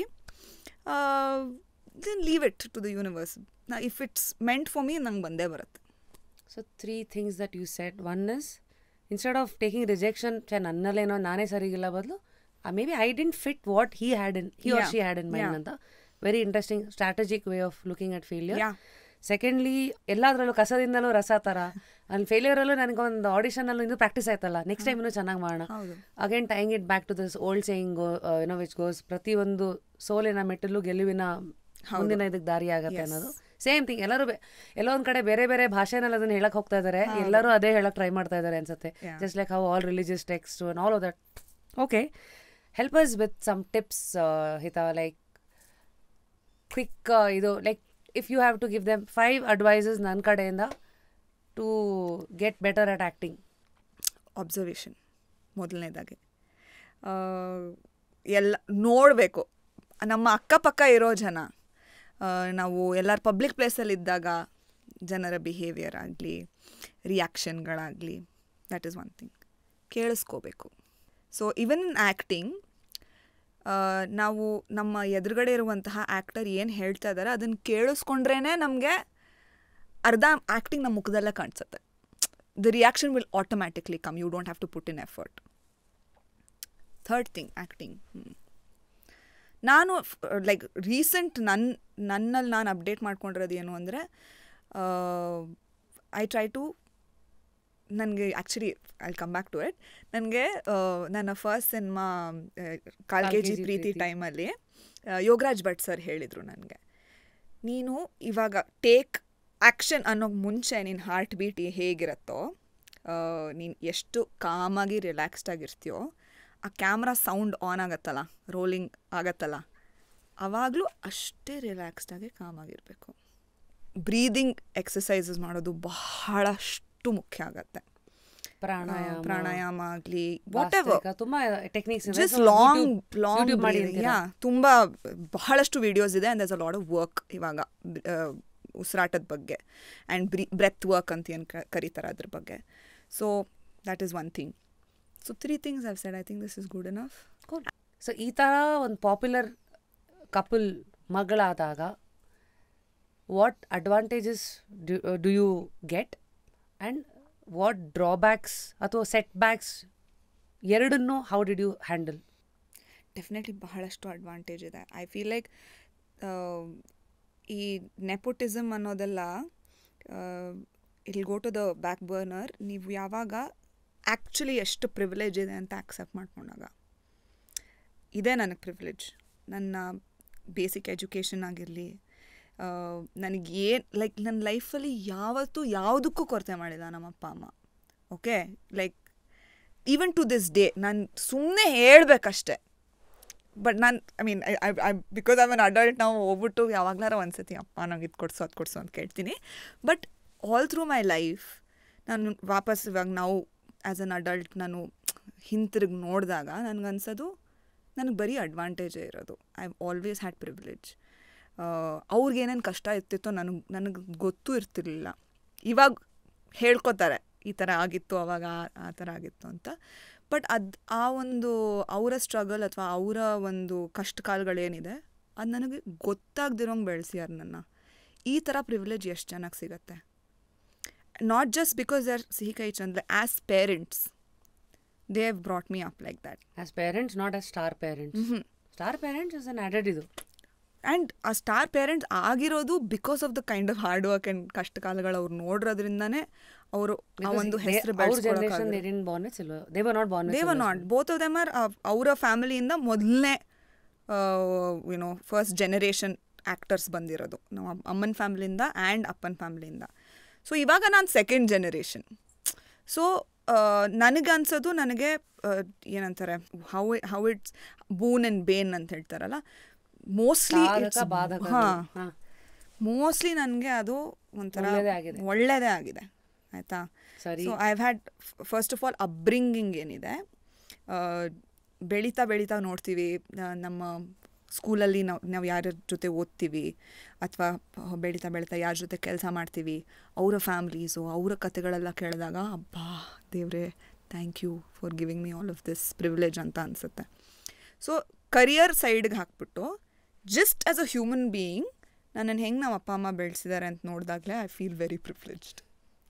then leave it to the universe if it's meant for me ನಂಗೆ ಬಂದೇ ಬರುತ್ತೆ so three things that you set one is instead of taking rejection ಚೆ ನನ್ನಲ್ಲೇನೋ ನಾನೇ ಸರಿಗಿಲ್ಲ ಬದಲು maybe identify what he had in he or Yeah. She had in mind Yeah. ಅಂತ very interesting strategic way of looking at failure Yeah. Secondly ಎಲ್ಲದರಲ್ಲೂ ಕಸದಿಂದಲೂ ರಸ ಥರ ಅಲ್ಲಿ ಫೇಲಿಯರಲ್ಲೂ ನನಗೊಂದು ಆಡಿಷನಲ್ಲೂ ಇನ್ನೂ ಪ್ರಾಕ್ಟೀಸ್ ಆಯ್ತಲ್ಲ ನೆಕ್ಸ್ಟ್ ಟೈಮ್ ಇನ್ನೂ ಚೆನ್ನಾಗಿ ಮಾಡೋಣ ಹೌದು. Again tying it back to this old saying ಏನೋ ವಿಚ್ ಗೋಸ್ ಪ್ರತಿಯೊಂದು ಸೋಲಿನ ಮೆಟ್ಟಲು ಗೆಲುವಿನ ಮುಂದಿನ ಇದಕ್ಕೆ ದಾರಿ ಆಗತ್ತೆ Yes. ಅನ್ನೋದು ಸೇಮ್ ಥಿಂಗ್ ಎಲ್ಲರೂ ಬೆ- ಎಲ್ಲೋ ಒಂದ್ ಕಡೆ ಬೇರೆ ಬೇರೆ ಭಾಷೆನಲ್ಲಿ ಅದನ್ನ ಹೇಳಕ್ ಹೋಗ್ತಾ ಇದಾರೆ ಎಲ್ಲರೂ ಅದೇ ಹೇಳಕ್ ಟ್ರೈ ಮಾಡ್ತಾ ಇದಾರೆ ಅನ್ಸುತ್ತೆ Yeah. Just like how all religious text and all of that okay help us with some tips Hitha like quick ಇದು like if you have to give them five advices ನನ್ನ ಕಡೆಯಿಂದ to get better at acting observation ಮೊದಲನೇದಾಗಿ ಎಲ್ಲ ನೋಡಬೇಕು ನಮ್ಮ ಅಕ್ಕಪಕ್ಕ ಇರೋ ಜನ ಆ, ನಾವು ಎಲ್ಲರ ಪಬ್ಲಿಕ್ ಪ್ಲೇಸಲ್ಲಿ ಇದ್ದಾಗ ಜನರ ಬಿಹೇವಿಯರ್ ಆಗಲಿ ರಿಯಾಕ್ಷನ್ಗಳಾಗಲಿ ದ್ಯಾಟ್ ಈಸ್ ಒನ್ ಥಿಂಗ್ ಕೇಳಿಸ್ಕೋಬೇಕು ಸೊ ಇವನ್ ಇನ್ ಆ್ಯಕ್ಟಿಂಗ್ ನಾವು ನಮ್ಮ ಎದುರುಗಡೆ ಇರುವಂತಹ ಆ್ಯಕ್ಟರ್ ಏನು ಹೇಳ್ತಾ ಇದ್ದಾರೆ ಅದನ್ನು ಕೇಳಿಸ್ಕೊಂಡ್ರೇ ನಮಗೆ ಅರ್ಧ ಆ್ಯಕ್ಟಿಂಗ್ ನಮ್ಮ ಮುಖದಲ್ಲೇ ಕಾಣಿಸುತ್ತೆ the reaction will automatically come you don't have to put in effort third thing acting ನಾನು ಲೈಕ್ ರೀಸೆಂಟ್ ನನ್ನ ನನ್ನಲ್ಲಿ ನಾನು ಅಪ್ಡೇಟ್ ಮಾಡ್ಕೊಂಡಿರೋದು ಏನು ಅಂದರೆ ಐ ಟ್ರೈ ಟು ನನಗೆ actually I come back to it ನನಗೆ ನನ್ನ first cinema Kaal K G KG Preethi Preethi. ಟೈಮಲ್ಲಿ ಯೋಗರಾಜ್ ಭಟ್ ಸರ್ ಹೇಳಿದರು ನನಗೆ ನೀನು ಇವಾಗ ಟೇಕ್ ಆ್ಯಕ್ಷನ್ ಅನ್ನೋ ಮುಂಚೆ ನಿನ್ನ ಹಾರ್ಟ್ ಬೀಟ್ ಹೇಗಿರುತ್ತೋ ನೀನು ಎಷ್ಟು ಕಾಮಾಗಿ ರಿಲ್ಯಾಕ್ಸ್ಡ್ ಆಗಿರ್ತೀಯೋ ಆ ಕ್ಯಾಮ್ರಾ ಸೌಂಡ್ ಆನ್ ಆಗತ್ತಲ್ಲ ರೋಲಿಂಗ್ ಆಗತ್ತಲ್ಲ ಆವಾಗಲೂ ಅಷ್ಟೇ ರಿಲ್ಯಾಕ್ಸ್ಡಾಗಿ ಕಾಮಾಗಿರಬೇಕು ಬ್ರೀದಿಂಗ್ ಎಕ್ಸಸೈಸಸ್ ಮಾಡೋದು ಬಹಳಷ್ಟು ಮುಖ್ಯ ಆಗತ್ತೆ ಪ್ರಾಣಾಯಾಮ ಪ್ರಾಣಾಯಾಮ ಆಗಲಿ ವಾಟ್ ಎವರ್ ವಾಸ್ತವಿಕ, ತುಂಬಾ ಟೆಕ್ನಿಕ್ಸ್ ಜಸ್ಟ್ ಲಾಂಗ್ ಲಾಂಗ್ ಮಾಡಿ ಯಾ ತುಂಬ ಬಹಳಷ್ಟು ವಿಡಿಯೋಸ್ ಇದೆ and thus a lot of work ಇವಾಗ ಆ, ಉಸಿರಾಟದ ಬಗ್ಗೆ ಆ್ಯಂಡ್ ಬ್ರೀ ಬ್ರೆತ್ ವರ್ಕ್ ಅಂತ ಏನು ಕರೀತಾರೆ ಅದ್ರ ಬಗ್ಗೆ so that is one thing so three things I've said I think this is good enough so ಈ ಥರ ಒಂದು ಪಾಪ್ಯುಲರ್ ಕಪಲ್ ಮಗಳಾದಾಗ what advantages do you get and what drawbacks ಅಥವಾ ಸೆಟ್ ಬ್ಯಾಕ್ಸ್ ಎರಡನ್ನೂ how did you handle definitely ಬಹಳಷ್ಟು advantage ಇದೆ I feel like ಈ nepotism ಅನ್ನೋದೆಲ್ಲ ಇಲ್ go to the back burner ನೀವು ಯಾವಾಗ ಆ್ಯಕ್ಚುಲಿ ಎಷ್ಟು ಪ್ರಿವಿಲೇಜ್ ಇದೆ ಅಂತ ಆಕ್ಸೆಪ್ಟ್ ಮಾಡ್ಕೊಂಡಾಗ ಇದೇ ನನಗೆ ಪ್ರಿವಿಲೇಜ್ ನನ್ನ ಬೇಸಿಕ್ ಎಜುಕೇಷನ್ ಆಗಿರಲಿ ನನಗೆ ಏನು ಲೈಕ್ ನನ್ನ ಲೈಫಲ್ಲಿ ಯಾವತ್ತೂ ಯಾವುದಕ್ಕೂ ಕೊರತೆ ಮಾಡಿಲ್ಲ ನಮ್ಮ ಅಪ್ಪ ಅಮ್ಮ okay like even to this day ನಾನು ಸುಮ್ಮನೆ ಹೇಳ್ಬೇಕಷ್ಟೆ ಬಟ್ ನಾನು I mean I I because I ಮನ್ ಅಡಲ್ಟ್ ನಾವು ಹೋಗ್ಬಿಟ್ಟು ಯಾವಾಗ್ಲಾರ ಒಂದ್ಸತಿ ಅಪ್ಪ ನಂಗೆ ಇದು ಕೊಡ್ಸು ಅದು ಕೊಡ್ಸು ಅಂತ ಕೇಳ್ತೀನಿ but all through my life ನಾನು ವಾಪಸ್ ಇವಾಗ ನಾವು ಆ್ಯಸ್ ಅನ್ ಅಡಲ್ಟ್ ನಾನು ಹಿಂತಿರುಗಿ ನೋಡಿದಾಗ ನನಗನ್ಸೋದು ನನಗೆ ಬರೀ ಅಡ್ವಾಂಟೇಜೇ ಇರೋದು ಐ ಆಲ್ವೇಸ್ ಹ್ಯಾಡ್ ಪ್ರಿವಿಲೇಜ್ ಅವ್ರಿಗೆ ಏನೇನು ಕಷ್ಟ ಇರ್ತಿತ್ತೋ ನನಗೆ ನನಗೆ ಗೊತ್ತೂ ಇರ್ತಿರ್ಲಿಲ್ಲ ಇವಾಗ ಹೇಳ್ಕೊತಾರೆ ಈ ಥರ ಆಗಿತ್ತು ಅವಾಗ ಆ- ಆ ಥರ ಆಗಿತ್ತು ಅಂತ ಬಟ್ ಅದು ಆ ಒಂದು ಅವರ ಸ್ಟ್ರಗಲ್ ಅಥವಾ ಅವರ ಒಂದು ಕಷ್ಟ ಕಾಲಗಳೇನಿದೆ ಅದು ನನಗೆ ಗೊತ್ತಾಗ್ದಿರೋಂಗೆ ಬೆಳೆಸ್ಯಾರ ನನ್ನ ಈ ಥರ ಪ್ರಿವಿಲೇಜ್ ಎಷ್ಟು ಚೆನ್ನಾಗಿ ಸಿಗತ್ತೆ not just because they are Sihi Kahi Chandra as parents they have brought me up like that as parents not as star parents star parents is an added ಇದು ಆ್ಯಂಡ್ ಆ ಸ್ಟಾರ್ ಪೇರೆಂಟ್ಸ್ ಆಗಿರೋದು because of the kind of hard work and ಕಷ್ಟ ಕಾಲಗಳು ಅವ್ರು ನೋಡಿರೋದ್ರಿಂದಾನೇ ಅವರು ಆ ಒಂದು ಹೆಸರು ಅವ್ರ generation they didn't born with silver they were not born they were not both of them are ಅವರ ಫ್ಯಾಮಿಲಿಯಿಂದ ಮೊದಲನೇ ಯುನೋ ಫಸ್ಟ್ ಜನರೇಷನ್ ಆ್ಯಕ್ಟರ್ಸ್ ಬಂದಿರೋದು ನಮ್ಮ ಅಮ್ಮನ ಫ್ಯಾಮಿಲಿಯಿಂದ ಆ್ಯಂಡ್ ಅಪ್ಪನ ಫ್ಯಾಮಿಲಿಯಿಂದ ಸೊ ಇವಾಗ ನಾನು ಸೆಕೆಂಡ್ ಜನರೇಷನ್ ಸೊ ನನಗನ್ಸೋದು ನನಗೆ ಆ, ಏನಂತಾರೆ how how it's boon and bane ಅಂತ ಹೇಳ್ತಾರಲ್ಲ ಮೋಸ್ಟ್ಲಿ ಸಾಧಕ ಬಾಧಕ ಹಾಂ ಹಾ. ಮೋಸ್ಟ್ಲಿ ನನಗೆ ಅದು ಒಂಥರ ಒಳ್ಳೆದೇ ಆಗಿದೆ. ಒಳ್ಳೆಯದೇ ಆಗಿದೆ ಆಯಿತಾ ಸರಿ. So I had first of all upbringing ಏನಿದೆ ಆ, ಬೆಳೀತಾ ಬೆಳೀತಾ ನೋಡ್ತೀವಿ ಆ, ನಮ್ಮ ಸ್ಕೂಲಲ್ಲಿ ನಾವು ನಾವು ಯಾರ ಜೊತೆ ಓದ್ತೀವಿ ಅಥವಾ ಬೆಳೀತಾ ಬೆಳೀತಾ ಯಾರ ಜೊತೆ ಕೆಲಸ ಮಾಡ್ತೀವಿ ಅವರ ಫ್ಯಾಮ್ಲೀಸು ಅವರ ಕತೆಗಳೆಲ್ಲ ಕೇಳಿದಾಗ ಅಬ್ಬಾ ದೇವ್ರೆ thank you for giving me all of this privilege ಅಂತ ಅನಿಸುತ್ತೆ ಸೊ ಕರಿಯರ್ ಸೈಡ್ಗೆ ಹಾಕ್ಬಿಟ್ಟು just as a human being ನನ್ನನ್ನು ಹೆಂಗೆ ನಮ್ಮ ಅಪ್ಪ ಅಮ್ಮ ಬೆಳೆಸಿದ್ದಾರೆ ಅಂತ ನೋಡಿದಾಗಲೇ I feel very privileged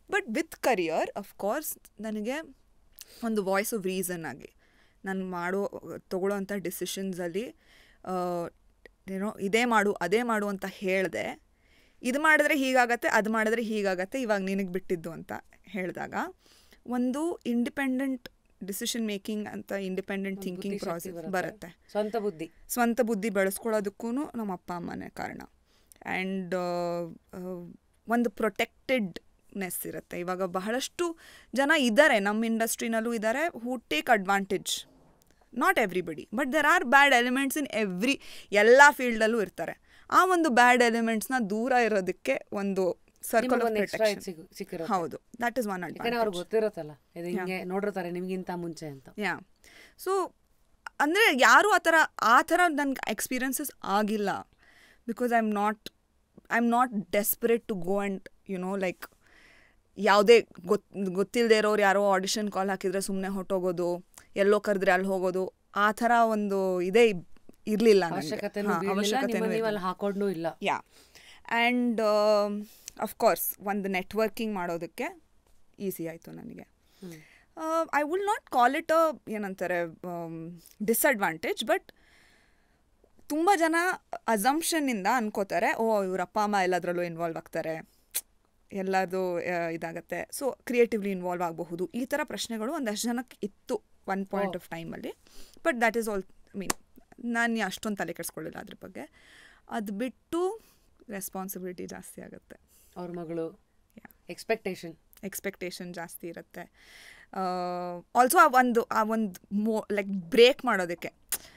but with career of course ನನಗೆ ಒಂದು ವಾಯ್ಸ್ ಆಫ್ ರೀಸನ್ ಆಗಿ ನಾನು ಮಾಡೋ ತೊಗೊಳ್ಳೋವಂಥ ಡಿಸಿಷನ್ಸಲ್ಲಿ ಏನೋ ಇದೇ ಮಾಡು ಅದೇ ಮಾಡು ಅಂತ ಹೇಳಿದೆ ಇದು ಮಾಡಿದ್ರೆ ಹೀಗಾಗತ್ತೆ ಅದು ಮಾಡಿದ್ರೆ ಹೀಗಾಗತ್ತೆ ಇವಾಗ ನಿನಗೆ ಬಿಟ್ಟಿದ್ದು ಅಂತ ಹೇಳಿದಾಗ ಒಂದು ಇಂಡಿಪೆಂಡೆಂಟ್ ಡಿಸಿಷನ್ ಮೇಕಿಂಗ್ ಅಂತ ಇಂಡಿಪೆಂಡೆಂಟ್ ಥಿಂಕಿಂಗ್ ಬುದ್ಧಿಶಕ್ತಿ ಪ್ರಾಸೆಸ್ ಬರುತ್ತೆ. ಬರುತ್ತೆ ಸ್ವಂತ ಬುದ್ಧಿ ಸ್ವಂತ ಬುದ್ಧಿ ಬೆಳೆಸ್ಕೊಳ್ಳೋದಕ್ಕೂ ನಮ್ಮ ಅಪ್ಪ ಅಮ್ಮನೇ ಕಾರಣ ಆ್ಯಂಡ್ ಒಂದು ಪ್ರೊಟೆಕ್ಟೆಡ್ನೆಸ್ ಇರುತ್ತೆ ಇವಾಗ ಬಹಳಷ್ಟು ಜನ ಇದ್ದಾರೆ ನಮ್ಮ ಇಂಡಸ್ಟ್ರಿನಲ್ಲೂ ಇದ್ದಾರೆ who take advantage not everybody but there are bad elements in every ಎಲ್ಲ ಫೀಲ್ಡಲ್ಲೂ ಇರ್ತಾರೆ ಆ ಒಂದು ಬ್ಯಾಡ್ ಎಲಿಮೆಂಟ್ಸ್ನ ದೂರ ಇರೋದಕ್ಕೆ ಒಂದು ಸರ್ಕಲ್ ಆಫ್ ನಿಮಗೊಂದು ಎಕ್ಸ್ಟ್ರಾ ಪ್ರೊಟೆಕ್ಷನ್ ಸಿಕ್ಕಿರುತ್ತೆ ಹೌದು ದಟ್ ಇಸ್ ಒನ್ ಯಾಕಂದ್ರೆ ಅವ್ರಿಗೆ ಗೊತ್ತಿರುತ್ತಲ್ಲ ಇದು ಹಿಂಗೆ ನೋಡಿರ್ತಾರೆ ನಿಮ್ಗಿಂತ ಮುಂಚೆ ಅಂತ ಯಾ ಸೊ ಅಂದರೆ ಯಾರೂ ಆ ಥರ ಆ ಥರ ನನಗೆ ಎಕ್ಸ್ಪೀರಿಯನ್ಸಸ್ ಆಗಿಲ್ಲ because I am not I am not desperate to go and you know like ಯಾವುದೇ ಗೊತ್ ಗೊತ್ತಿಲ್ಲದೆ ಇರೋರು ಯಾರೋ ಆಡಿಷನ್ ಕಾಲ್ ಹಾಕಿದರೆ ಸುಮ್ಮನೆ ಹೊಟ್ಟೋಗೋದು ಎಲ್ಲೋ ಕರೆದ್ರೆ ಅಲ್ಲಿ ಹೋಗೋದು ಆ ಥರ ಒಂದು ಇದೇ ಇರಲಿಲ್ಲ ಅವಶ್ಯಕತೆನೂ ಬೀಳಲಿಲ್ಲ ನಿಮ್ಮ ನೀವು ಅಲ್ಲಿ ಹಾಕೊಂಡೂ ಇಲ್ಲ ಯಾ ಆ್ಯಂಡ್ ಅಫ್ಕೋರ್ಸ್ ಒಂದು ನೆಟ್ವರ್ಕಿಂಗ್ ಮಾಡೋದಕ್ಕೆ ಈಸಿ ಆಯಿತು ನನಗೆ I will not call it a ಏನಂತಾರೆ ಡಿಸಡ್ವಾಂಟೇಜ್ ಬಟ್ ತುಂಬ ಜನ ಅಸಂಪ್ಷನ್ನಿಂದ ಅನ್ಕೋತಾರೆ ಓ ಇವ್ರ ಅಪ್ಪ ಅಮ್ಮ ಎಲ್ಲದರಲ್ಲೂ ಇನ್ವಾಲ್ವ್ ಆಗ್ತಾರೆ ಎಲ್ಲದು ಇದಾಗತ್ತೆ ಸೊ ಕ್ರಿಯೇಟಿವ್ಲಿ ಇನ್ವಾಲ್ವ್ ಆಗಬಹುದು ಈ ಥರ ಪ್ರಶ್ನೆಗಳು ಒಂದಷ್ಟು ಜನಕ್ಕೆ ಇತ್ತು ಒನ್ ಪಾಯಿಂಟ್ ಆಫ್ ಟೈಮಲ್ಲಿ but that is all mean ನಾನು ಅಷ್ಟೊಂದು ತಲೆ ಕೆಡಿಸ್ಕೊಳ್ಳಿಲ್ಲ ಅದ್ರ ಬಗ್ಗೆ ಅದು ಬಿಟ್ಟು ರೆಸ್ಪಾನ್ಸಿಬಿಲಿಟಿ ಜಾಸ್ತಿ ಆಗುತ್ತೆ ಅವ್ರ ಮಗಳು Yeah. ಎಕ್ಸ್ಪೆಕ್ಟೇಷನ್ ಎಕ್ಸ್ಪೆಕ್ಟೇಷನ್ ಜಾಸ್ತಿ ಇರುತ್ತೆ ಆಲ್ಸೋ ಆ ಒಂದು ಆ ಒಂದು ಮೋ ಲೈಕ್ ಬ್ರೇಕ್ ಮಾಡೋದಕ್ಕೆ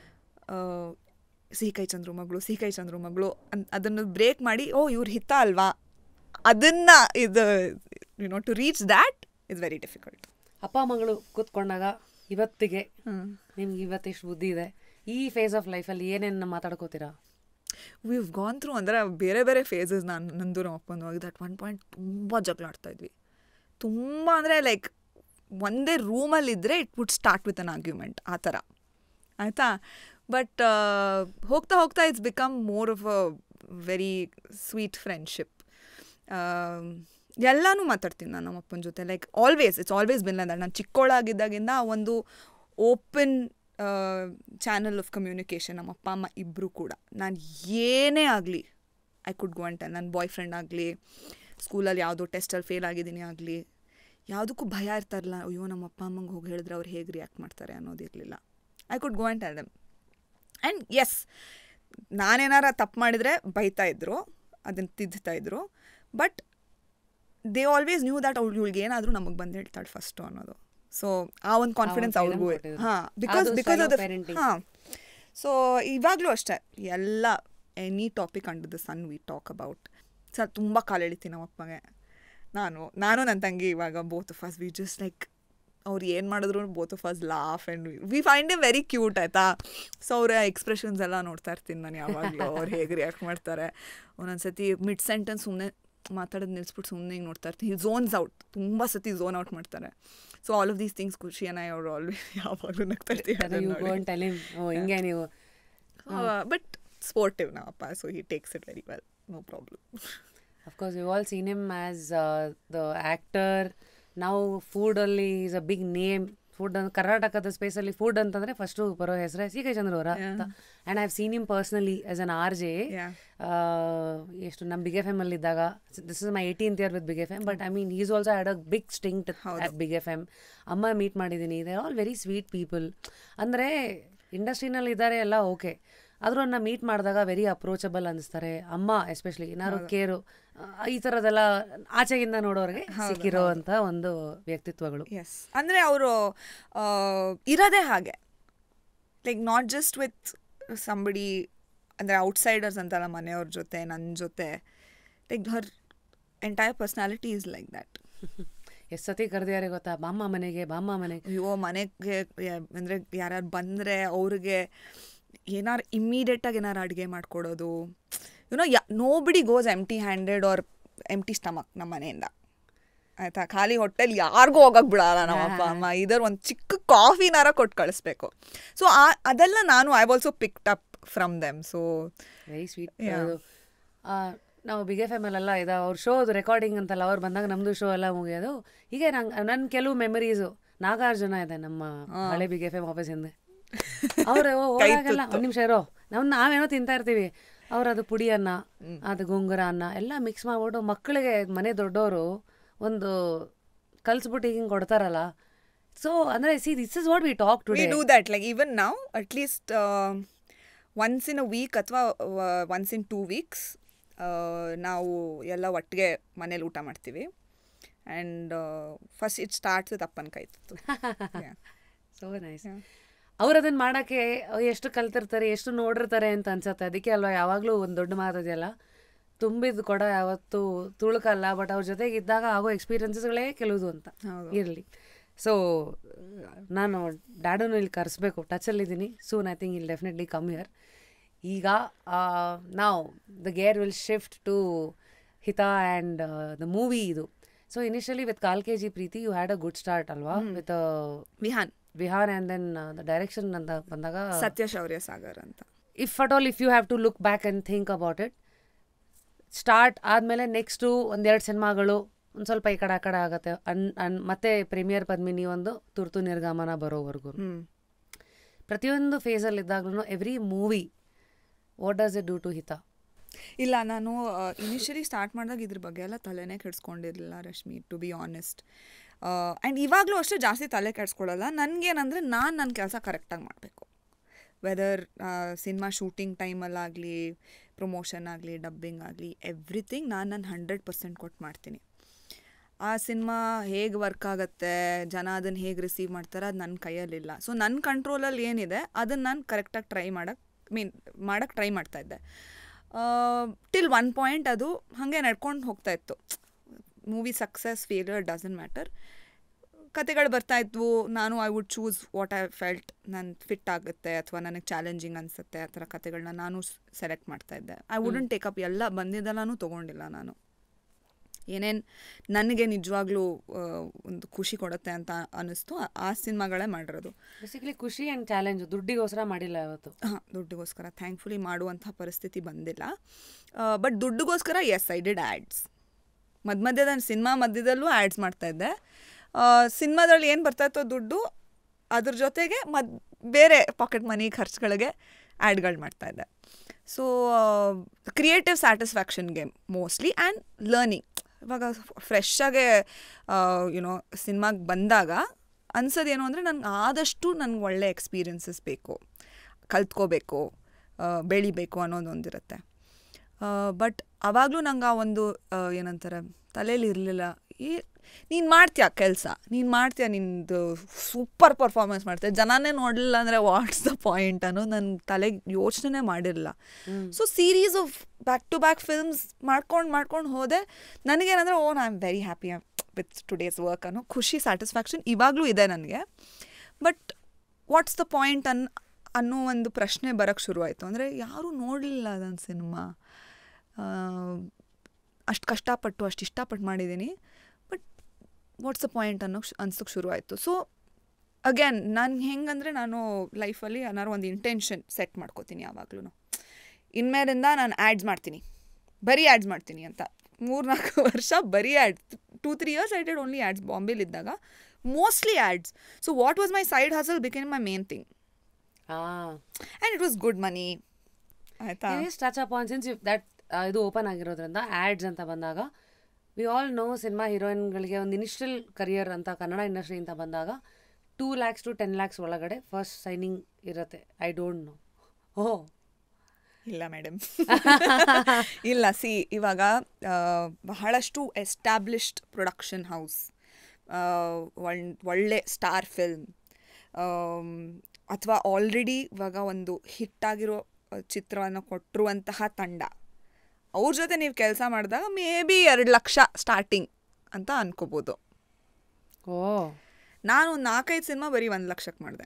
ಸಿಹಿಕೈ ಚಂದ್ರು ಮಗಳು ಸಿಹಿಕೈ ಚಂದ್ರು ಮಗಳು ಅನ್ ಅದನ್ನು ಬ್ರೇಕ್ ಮಾಡಿ ಓ ಇವ್ರ ಹಿತ ಅಲ್ವಾ ಅದನ್ನು ಇದು you know to reach that is very difficult ಅಪ್ಪ ಮಗಳು ಕೂತ್ಕೊಂಡಾಗ ಇವತ್ತಿಗೆ ನಿಮ್ಗೆ ಇವತ್ತೆಷ್ಟು ಬುದ್ಧಿ ಇದೆ ಈ ಫೇಸ್ ಆಫ್ ಲೈಫಲ್ಲಿ ಏನೇನು ಮಾತಾಡ್ಕೋತೀರಾ ವಿವ್ ಗಾನ್ ಥ್ರೂ ಅಂದರೆ ಬೇರೆ ಬೇರೆ ಫೇಸಸ್ ನಾನು ನಂದು ನಮ್ಮ ಅಪ್ಪಂದು ಆಗಿದೆ ಅಟ್ ಒನ್ ಪಾಯಿಂಟ್ ತುಂಬ ಜಗಳ ಆಡ್ತಾ ಇದ್ವಿ ತುಂಬ ಅಂದರೆ ಲೈಕ್ ಒಂದೇ ರೂಮಲ್ಲಿದ್ದರೆ it would start with an argument ಆ ಥರ ಆಯಿತಾ ಬಟ್ ಹೋಗ್ತಾ ಹೋಗ್ತಾ it's become more of a very sweet friendship ಎಲ್ಲನೂ ಮಾತಾಡ್ತೀನಿ ನಾನು ನಮ್ಮ ಅಪ್ಪನ ಜೊತೆ like always it's always been like ನಾನು ಚಿಕ್ಕವಳಾಗಿದ್ದಾಗಿಂದ ಆ ಒಂದು ಓಪನ್ ಚಾನಲ್ ಆಫ್ ಕಮ್ಯುನಿಕೇಷನ್ ನಮ್ಮ ಅಪ್ಪ ಅಮ್ಮ ಇಬ್ಬರು ಕೂಡ ನಾನು ಏನೇ ಆಗಲಿ ಐ ಕುಡ್ ಗೋ ಅಂಟ ನನ್ನ ಬಾಯ್ ಫ್ರೆಂಡ್ ಆಗಲಿ ಸ್ಕೂಲಲ್ಲಿ ಯಾವುದೋ ಟೆಸ್ಟಲ್ಲಿ ಫೇಲ್ ಆಗಿದ್ದೀನಿ ಆಗಲಿ ಯಾವುದಕ್ಕೂ ಭಯ ಇರ್ತಾ ಇರಲಿಲ್ಲ ಅಯ್ಯೋ ನಮ್ಮ ಅಪ್ಪ ಅಮ್ಮಂಗೆ ಹೋಗಿ ಹೇಳಿದ್ರೆ ಅವ್ರು ಹೇಗೆ ರಿಯಾಕ್ಟ್ ಮಾಡ್ತಾರೆ ಅನ್ನೋದಿರಲಿಲ್ಲ I could go and tell them and yes ನಾನೇನಾರ ತಪ್ಪು ಮಾಡಿದರೆ ಬೈತಾ ಇದ್ರು ಅದನ್ನು ತಿದ್ದುತ್ತಾ ಇದ್ರು but they always knew that ಅವ್ಳು ಇವಳಿಗೆ ಏನಾದರೂ ನಮಗೆ ಬಂದು ಹೇಳ್ತಾಳೆ ಫಸ್ಟು ಅನ್ನೋದು ಸೊ ಆ ಒಂದು ಕಾನ್ಫಿಡೆನ್ಸ್ freedom ಅವ್ರಿಗೂ ಕೊಟ್ಟಿದ್ರು. ಹಾಂ ಬಿಕಾಸ್ ಅದು because style of of parenting. ಹಾಂ ಸೊ ಇವಾಗಲೂ ಅಷ್ಟೇ ಎಲ್ಲ any topic under the sun we talk about sir ತುಂಬ ಕಾಲೆಳಿತೀನಿ ನಮ್ಮ ಅಪ್ಪಗೆ ನಾನು ನಾನು ನನ್ನ ತಂಗಿ ಇವಾಗ both of us we just like ಅವ್ರು ಏನು ಮಾಡಿದ್ರು both of us laugh and we find a very cute ಆಯಿತಾ ಸೊ ಅವರ ಎಕ್ಸ್ಪ್ರೆಷನ್ಸ್ ಎಲ್ಲ ನೋಡ್ತಾ ಇರ್ತೀನಿ ನಾನು ಯಾವಾಗಲೂ ಅವ್ರು ಹೇಗೆ ರಿಯಾಕ್ಟ್ ಮಾಡ್ತಾರೆ ಒಂದೊಂದು ಸತಿ ಮಿಡ್ ಸೆಂಟೆನ್ಸ್ ಸುಮ್ಮನೆ ಮಾತಾಡೋದು ನಿಲ್ಸ್ಬಿಟ್ಟು ಸುಮ್ಮನೆ ಹಿಂಗೆ ನೋಡ್ತಾ ಇರ್ತೀನಿ ಝೋನ್ಸ್ ಔಟ್ ತುಂಬ ಸತಿ ಝೋನ್ ಔಟ್ ಮಾಡ್ತಾರೆ so all of these things ಖುಷಿ ಅನ್ನ ಅವ್ರು ಆಲ್ವೇಸ್ ಯಾವಾಗಲೂ ನಗ್ತಾ ಇರ್ತೀವಿ you go and tell him oh ಹಿಂಗೆ ನೀವು ಬಟ್ ಸ್ಪೋರ್ಟಿವ್ ನಮ್ಮಪ್ಪ so he takes it very well no problem of course you all seen him as the actor ನಾವು ಫುಡಲ್ಲಿ is a big name food ಕರ್ನಾಟಕದ ಸ್ಪೇಸಲ್ಲಿ ಫುಡ್ ಅಂತಂದ್ರೆ ಫಸ್ಟು ಬರೋ ಹೆಸರೇ ಸಿ ಕೈ ಚಂದ್ರ ಅವರ ಅಂತ and I have seen him personally as an R J Yeah. ಎಷ್ಟು ನಮ್ಮ ಬಿಗ್ ಎಫ್ ಎಮ್ ಅಲ್ಲಿ ಇದ್ದಾಗ this is my eighteenth year with big F M but I mean is also had a big sting at big F M ಅಮ್ಮ meet ಮಾಡಿದ್ದೀನಿ they all very sweet people ಅಂದರೆ ಇಂಡಸ್ಟ್ರಿನಲ್ಲಿ ಇದ್ದಾರೆ ಎಲ್ಲ okay ಆದರೂ ನನ್ನ ಮೀಟ್ ಮಾಡಿದಾಗ ವೆರಿ ಅಪ್ರೋಚಬಲ್ ಅನಿಸ್ತಾರೆ ಅಮ್ಮ ಎಸ್ಪೆಷಲಿ ಏನಾದ್ರು ಕೇರು ಈ ಥರದೆಲ್ಲ ಆಚೆಗಿಂದ ನೋಡೋರಿಗೆ ಸಿಕ್ಕಿರೋ ಅಂತ ಒಂದು ವ್ಯಕ್ತಿತ್ವಗಳು ಎಸ್ ಅಂದರೆ ಅವರು ಇರೋದೇ ಹಾಗೆ like not just with somebody ಅಂದರೆ ಔಟ್ಸೈಡರ್ಸ್ ಅಂತಲ್ಲ ಮನೆಯವ್ರ ಜೊತೆ ನನ್ನ ಜೊತೆ like her entire personality is like that ಎಷ್ಟು ಸತಿ ಕರೆದಿದ್ದಾರೆ ಗೊತ್ತಾ ಬಾಮ್ಮ ಮನೆಗೆ ಬಾಮ್ಮ ಮನೆಗೆ ಅಯ್ಯೋ ಮನೆಗೆ ಅಂದರೆ ಯಾರ್ಯಾರು ಬಂದರೆ ಅವ್ರಿಗೆ ಏನಾರು ಇಮ್ಮಿಡಿಯೇಟಾಗಿ ಏನಾರು ಅಡುಗೆ ಮಾಡಿಕೊಡೋದು you know yeah nobody goes empty handed or empty stomach ನಮ್ಮ ಮನೆಯಿಂದ ಆಯಿತಾ ಖಾಲಿ ಹೊಟ್ಟೆಲಿ ಯಾರಿಗೂ ಹೋಗಕ್ಕೆ ಬಿಡಲ್ಲ ನಮ್ಮ ಅಪ್ಪ ಅಮ್ಮ ಇದರ ಒಂದು ಚಿಕ್ಕ ಕಾಫಿನಾರ ಕೊಟ್ಟು ಕಳಿಸ್ಬೇಕು ಸೊ ಆ ಅದೆಲ್ಲ ನಾನು I also picked up from them so very sweet Yeah. ನಾವು ಬಿಗ್ ಎಫ್ ಎಮ್ ಅಲ್ಲೆಲ್ಲ ಇದೆ ಅವ್ರ ಶೋದು ರೆಕಾರ್ಡಿಂಗ್ ಅಂತಲ್ಲ ಅವ್ರು ಬಂದಾಗ ನಮ್ಮದು ಶೋ ಎಲ್ಲ ಮುಗಿಯೋದು ಹೀಗೆ ನಂಗೆ ನನ್ನ ಕೆಲವು ಮೆಮರೀಸು ನಾಗಾರ್ಜುನ ಇದೆ ನಮ್ಮ ಹಳೆ ಬಿಗ್ ಎಫ್ ಎಮ್ ಆಫೀಸ್ ಹಿಂದೆ ಅವರು ಹೋದಾಗೆಲ್ಲ ಒಂದು ನಿಮಿಷ ಇರೋ ನಾವು ನಾವೇನೋ ತಿಂತಾ ಇರ್ತೀವಿ ಅವ್ರು ಅದು ಪುಡಿ ಅನ್ನ ಅದು ಗೋಂಗೂರ ಅನ್ನ ಎಲ್ಲ ಮಿಕ್ಸ್ ಮಾಡ್ಬಿಟ್ಟು ಮಕ್ಕಳಿಗೆ ಮನೆ ದೊಡ್ಡವರು ಒಂದು ಕಲ್ಸ್ಬಿಟ್ಟು ಹಿಂಗೆ ಕೊಡ್ತಾರಲ್ಲ ಸೊ ಅಂದರೆ see this is what we talk we today do that like even ನಾವು at least once in a week ಅಥವಾ ಒನ್ಸ್ ಇನ್ ಟೂ ವೀಕ್ಸ್ ನಾವು ಎಲ್ಲ ಒಟ್ಟಿಗೆ ಮನೇಲಿ ಊಟ ಮಾಡ್ತೀವಿ and first it starts with ಅಪ್ಪನ ಕೈ ತುತ್ತು Yeah. ಸೊ ನೈಸ್ ಅವ್ರು ಅದನ್ನ ಮಾಡಕ್ಕೆ ಎಷ್ಟು ಕಲ್ತಿರ್ತಾರೆ ಎಷ್ಟು ನೋಡಿರ್ತಾರೆ ಅಂತ ಅನ್ಸತ್ತೆ ಅದಕ್ಕೆ ಅಲ್ವಾ ಯಾವಾಗಲೂ ಒಂದು ದೊಡ್ಡ ಮಾತದೆಯಲ್ಲ ತುಂಬಿದ ಕೊಡ ಯಾವತ್ತು ತುಳುಕಲ್ಲ ಬಟ್ ಅವ್ರ ಜೊತೆಗೆ ಇದ್ದಾಗ ಆಗೋ ಎಕ್ಸ್ಪೀರಿಯನ್ಸಸ್ಗಳೇ ಕೆಲವುದು ಅಂತ ಹೌದು. ಇರಲಿ ಸೊ ನಾನು ಡ್ಯಾಡನ್ನು ಇಲ್ಲಿ ಕರೆಸ್ಬೇಕು ಟಚಲ್ಲಿದ್ದೀನಿ ಸೂನ್ ಐ ಥಿಂಕ್ ಇಲ್ಲಿ ಡೆಫಿನೆಟ್ಲಿ ಕಮ್ ಹಿಯರ್ ಈಗ ನಾವು the gear will shift to Hitha and the movie ಇದು so initially with Kaal K G Preethi you had a good start ಅಲ್ವಾ with Vihaan Vihaan and then the direction ಅಂತ ಬಂದಾಗ ಸತ್ಯ ಶೌರ್ಯ ಸಾಗರ್ ಅಂತ if at all if you have to look back and think about it start ಆದಮೇಲೆ next ಒಂದೆರಡು ಸಿನಿಮಾಗಳು ಒಂದು ಸ್ವಲ್ಪ ಈ ಕಡೆ ಆ ಕಡೆ ಆಗುತ್ತೆ ಅನ್ ಅನ್ ಮತ್ತೆ ಪ್ರೀಮಿಯರ್ ಪದ್ಮಿನಿ ಒಂದು ತುರ್ತು ನಿರ್ಗಮನ ಬರೋವರೆಗೂ ಹ್ಮ್ ಪ್ರತಿಯೊಂದು ಫೇಸಲ್ಲಿ ಇದ್ದಾಗ್ಲೂ every movie what does it do to Hitha ಇಲ್ಲ ನಾನು ಇನಿಷಿಯಲಿ ಸ್ಟಾರ್ಟ್ ಮಾಡಿದಾಗ ಇದ್ರ ಬಗ್ಗೆ ಎಲ್ಲ ತಲೆನೇ ಕೆಡ್ಸ್ಕೊಂಡಿರಲಿಲ್ಲ Rashmi to be honest and ಇವಾಗಲೂ ಅಷ್ಟೇ ಜಾಸ್ತಿ ತಲೆ ಕೆಡ್ಸ್ಕೊಳ್ಳಲ್ಲ ನನಗೇನಂದರೆ ನಾನು ನನ್ನ ಕೆಲಸ ಕರೆಕ್ಟಾಗಿ ಮಾಡಬೇಕು ವೆದರ್ ಸಿನಿಮಾ ಶೂಟಿಂಗ್ ಟೈಮಲ್ಲಾಗಲಿ ಪ್ರಮೋಷನ್ ಆಗಲಿ ಡಬ್ಬಿಂಗ್ ಆಗಲಿ ಎವ್ರಿಥಿಂಗ್ ನಾನು ನನ್ನ ಹಂಡ್ರೆಡ್ ಪರ್ಸೆಂಟ್ ಕೊಟ್ಟು ಮಾಡ್ತೀನಿ ಆ ಸಿನಿಮಾ ಹೇಗೆ ವರ್ಕ್ ಆಗುತ್ತೆ ಜನ ಅದನ್ನು ಹೇಗೆ ರಿಸೀವ್ ಮಾಡ್ತಾರೆ ಅದು ನನ್ನ ಕೈಯಲ್ಲಿಲ್ಲ ಸೊ ನನ್ನ ಕಂಟ್ರೋಲಲ್ಲಿ ಏನಿದೆ ಅದನ್ನು ನಾನು ಕರೆಕ್ಟಾಗಿ ಟ್ರೈ ಮಾಡೋಕ್ಕೆ ಮೀನ್ ಮಾಡೋಕ್ಕೆ ಟ್ರೈ ಮಾಡ್ತಾಯಿದ್ದೆ ಟಿಲ್ ಒನ್ ಪಾಯಿಂಟ್ ಅದು ಹಾಗೆ ನಡ್ಕೊಂಡು ಹೋಗ್ತಾ ಇತ್ತು movie success failure doesn't matter ಕತೆಗಳು ಬರ್ತಾ ಇದ್ವು ನಾನು I would choose what I felt ನಾನು ಫಿಟ್ ಆಗುತ್ತೆ ಅಥವಾ ನನಗೆ ಚಾಲೆಂಜಿಂಗ್ ಅನಿಸುತ್ತೆ ಆ ಥರ ಕತೆಗಳನ್ನ ನಾನು ಸೆಲೆಕ್ಟ್ ಮಾಡ್ತಾ ಇದ್ದೆ ಐ ವುಡಂಟ್ ಟೇಕ್ ಅಪ್ ಎಲ್ಲ ಬಂದಿದ್ದೆಲ್ಲನೂ ತೊಗೊಂಡಿಲ್ಲ ನಾನು ಏನೇನು ನನಗೆ ನಿಜವಾಗ್ಲೂ ಆ, ಒಂದು ಖುಷಿ ಕೊಡುತ್ತೆ ಅಂತ ಅನ್ನಿಸ್ತು ಆ- ಆ ಸಿನಿಮಾಗಳೇ ಮಾಡಿರೋದು ಬೇಸಿಕಲಿ ಖುಷಿ ಆ್ಯಂಡ್ ಚಾಲೆಂಜ್ ದುಡ್ಡಿಗೋಸ್ಕರ ಮಾಡಿಲ್ಲ ಇವತ್ತು ಹಾಂ ದುಡ್ಡಿಗೋಸ್ಕರ ಥ್ಯಾಂಕ್ಫುಲಿ ಮಾಡುವಂಥ ಪರಿಸ್ಥಿತಿ ಬಂದಿಲ್ಲ ಬಟ್ ದುಡ್ಡಿಗೋಸ್ಕರ ಎಸ್ ಐ ಡಿಡ್ ಆ್ಯಡ್ಸ್ ಮಧ್ಯ ಮಧ್ಯದ ಸಿನಿಮಾ ಮಧ್ಯದಲ್ಲೂ ಆ್ಯಡ್ಸ್ ಮಾಡ್ತಾಯಿದ್ದೆ ಸಿನಿಮಾದಲ್ಲಿ ಏನು ಬರ್ತಾಯಿತ್ತೋ ದುಡ್ಡು ಅದ್ರ ಜೊತೆಗೆ ಮದ್ ಬೇರೆ ಪಾಕೆಟ್ ಮನಿ ಖರ್ಚುಗಳಿಗೆ ಆ್ಯಡ್ಗಳು ಮಾಡ್ತಾಯಿದ್ದೆ ಸೊ ಕ್ರಿಯೇಟಿವ್ ಸ್ಯಾಟಿಸ್ಫ್ಯಾಕ್ಷನ್ಗೆ ಮೋಸ್ಟ್ಲಿ ಆ್ಯಂಡ್ ಲರ್ನಿಂಗ್ ಇವಾಗ ಫ್ರೆಶ್ ಆಗಿ ಯುನೋ ಸಿನಿಮಾಗೆ ಬಂದಾಗ ಅನ್ಸೋದೇನು ಅಂದರೆ ನನಗೆ ಆದಷ್ಟು ನನಗೆ ಒಳ್ಳೆ ಎಕ್ಸ್ಪೀರಿಯನ್ಸಸ್ ಬೇಕು ಕಲ್ತ್ಕೋಬೇಕು ಆ, ಬೆಳಿಬೇಕು ಅನ್ನೋದೊಂದಿರುತ್ತೆ ಬಟ್ ಅವಾಗಲೂ ನಂಗೆ ಆ ಒಂದು ಆ, ಏನಂತಾರೆ ತಲೆಯಲ್ಲಿ ಇರಲಿಲ್ಲ ಈ ನೀನು ಮಾಡ್ತೀಯ ಕೆಲಸ ನೀನು ಮಾಡ್ತೀಯ ನಿಂದು ಸೂಪರ್ ಪರ್ಫಾರ್ಮೆನ್ಸ್ ಮಾಡ್ತೀಯ ಜನನೇ ನೋಡಲಿಲ್ಲ ಅಂದರೆ ವಾಟ್ಸ್ ದ ಪಾಯಿಂಟ್ ಅನ್ನೋದು ನನ್ನ ತಲೆಗೆ ಯೋಚನೆ ಮಾಡಿರಲಿಲ್ಲ so series of back to back films ಮಾಡ್ಕೊಂಡು ಮಾಡ್ಕೊಂಡು ಹೋದೆ ನನಗೇನಂದರೆ own I am very happy with today's work ಅನ್ನೋ ಖುಷಿ ಸ್ಯಾಟಿಸ್ಫ್ಯಾಕ್ಷನ್ ಇವಾಗಲೂ ಇದೆ ನನಗೆ ಬಟ್ ವಾಟ್ಸ್ ದ ಪಾಯಿಂಟ್ ಅನ್ ಅನ್ನೋ ಒಂದು ಪ್ರಶ್ನೆ ಬರೋಕ್ಕೆ ಶುರುವಾಯಿತು ಅಂದರೆ ಯಾರೂ ನೋಡಲಿಲ್ಲ ಅದನ್ನು ಸಿನಿಮಾ ಅಷ್ಟು ಕಷ್ಟಪಟ್ಟು ಅಷ್ಟು ಇಷ್ಟಪಟ್ಟು ಮಾಡಿದ್ದೀನಿ ಬಟ್ ವಾಟ್ಸ್ ದ ಪಾಯಿಂಟ್ ಅನ್ನೋಕ್ಕೆ ಅನ್ಸೋಕ್ಕೆ ಶುರುವಾಯಿತು ಸೊ ಅಗೇನ್ ನಾನು ಹೆಂಗಂದರೆ ನಾನು ಲೈಫಲ್ಲಿ ಏನಾದ್ರು ಒಂದು ಇಂಟೆನ್ಷನ್ ಸೆಟ್ ಮಾಡ್ಕೋತೀನಿ ಯಾವಾಗ್ಲೂ ಇನ್ಮೇಲಿಂದ ನಾನು ಆ್ಯಡ್ಸ್ ಮಾಡ್ತೀನಿ ಬರೀ ಆ್ಯಡ್ಸ್ ಮಾಡ್ತೀನಿ ಅಂತ ಮೂರ್ನಾಲ್ಕು ವರ್ಷ ಬರೀ ads two three years I did only ads ಬಾಂಬೆಲಿದ್ದಾಗ mostly ads so what was my side hustle became my main thing ಹಾಂ and it was good money ಆಯಿತಾ touch up on since that ಇದು open ಆಗಿರೋದ್ರಿಂದ ads ಅಂತ ಬಂದಾಗ we all know cinema ಹೀರೋಯಿನ್ಗಳಿಗೆ ಒಂದು initial career ಅಂತ ಕನ್ನಡ ಇಂಡಸ್ಟ್ರಿ ಅಂತ ಬಂದಾಗ two lakhs to ten lakhs ಒಳಗಡೆ ಫಸ್ಟ್ ಸೈನಿಂಗ್ ಇರುತ್ತೆ ಐ ಡೋಂಟ್ ನೋ ಓಹ್ ಇಲ್ಲ ಮೇಡಮ್ ಇಲ್ಲ ಸಿ ಇವಾಗ ಆ, ಬಹಳಷ್ಟು ಎಸ್ಟಾಬ್ಲಿಷ್ಡ್ ಪ್ರೊಡಕ್ಷನ್ ಹೌಸ್ ಒಳ್ಳೆ ಸ್ಟಾರ್ ಫಿಲ್ಮ್ ಅಥವಾ ಆಲ್ರೆಡಿ ಇವಾಗ ಒಂದು ಹಿಟ್ಟಾಗಿರೋ ಚಿತ್ರವನ್ನು ಕೊಟ್ಟಿರುವಂತಹ ತಂಡ ಅವ್ರ ಜೊತೆ ನೀವು ಕೆಲಸ ಮಾಡಿದಾಗ ಮೇ ಬಿ ಎರಡು ಲಕ್ಷ ಸ್ಟಾರ್ಟಿಂಗ್ ಅಂತ ಅನ್ಕೋಬೋದು ಓ ನಾನು ಒಂದು ನಾಲ್ಕೈದು ಸಿನಿಮಾ ಬರೀ ಒಂದು ಲಕ್ಷಕ್ಕೆ ಮಾಡಿದೆ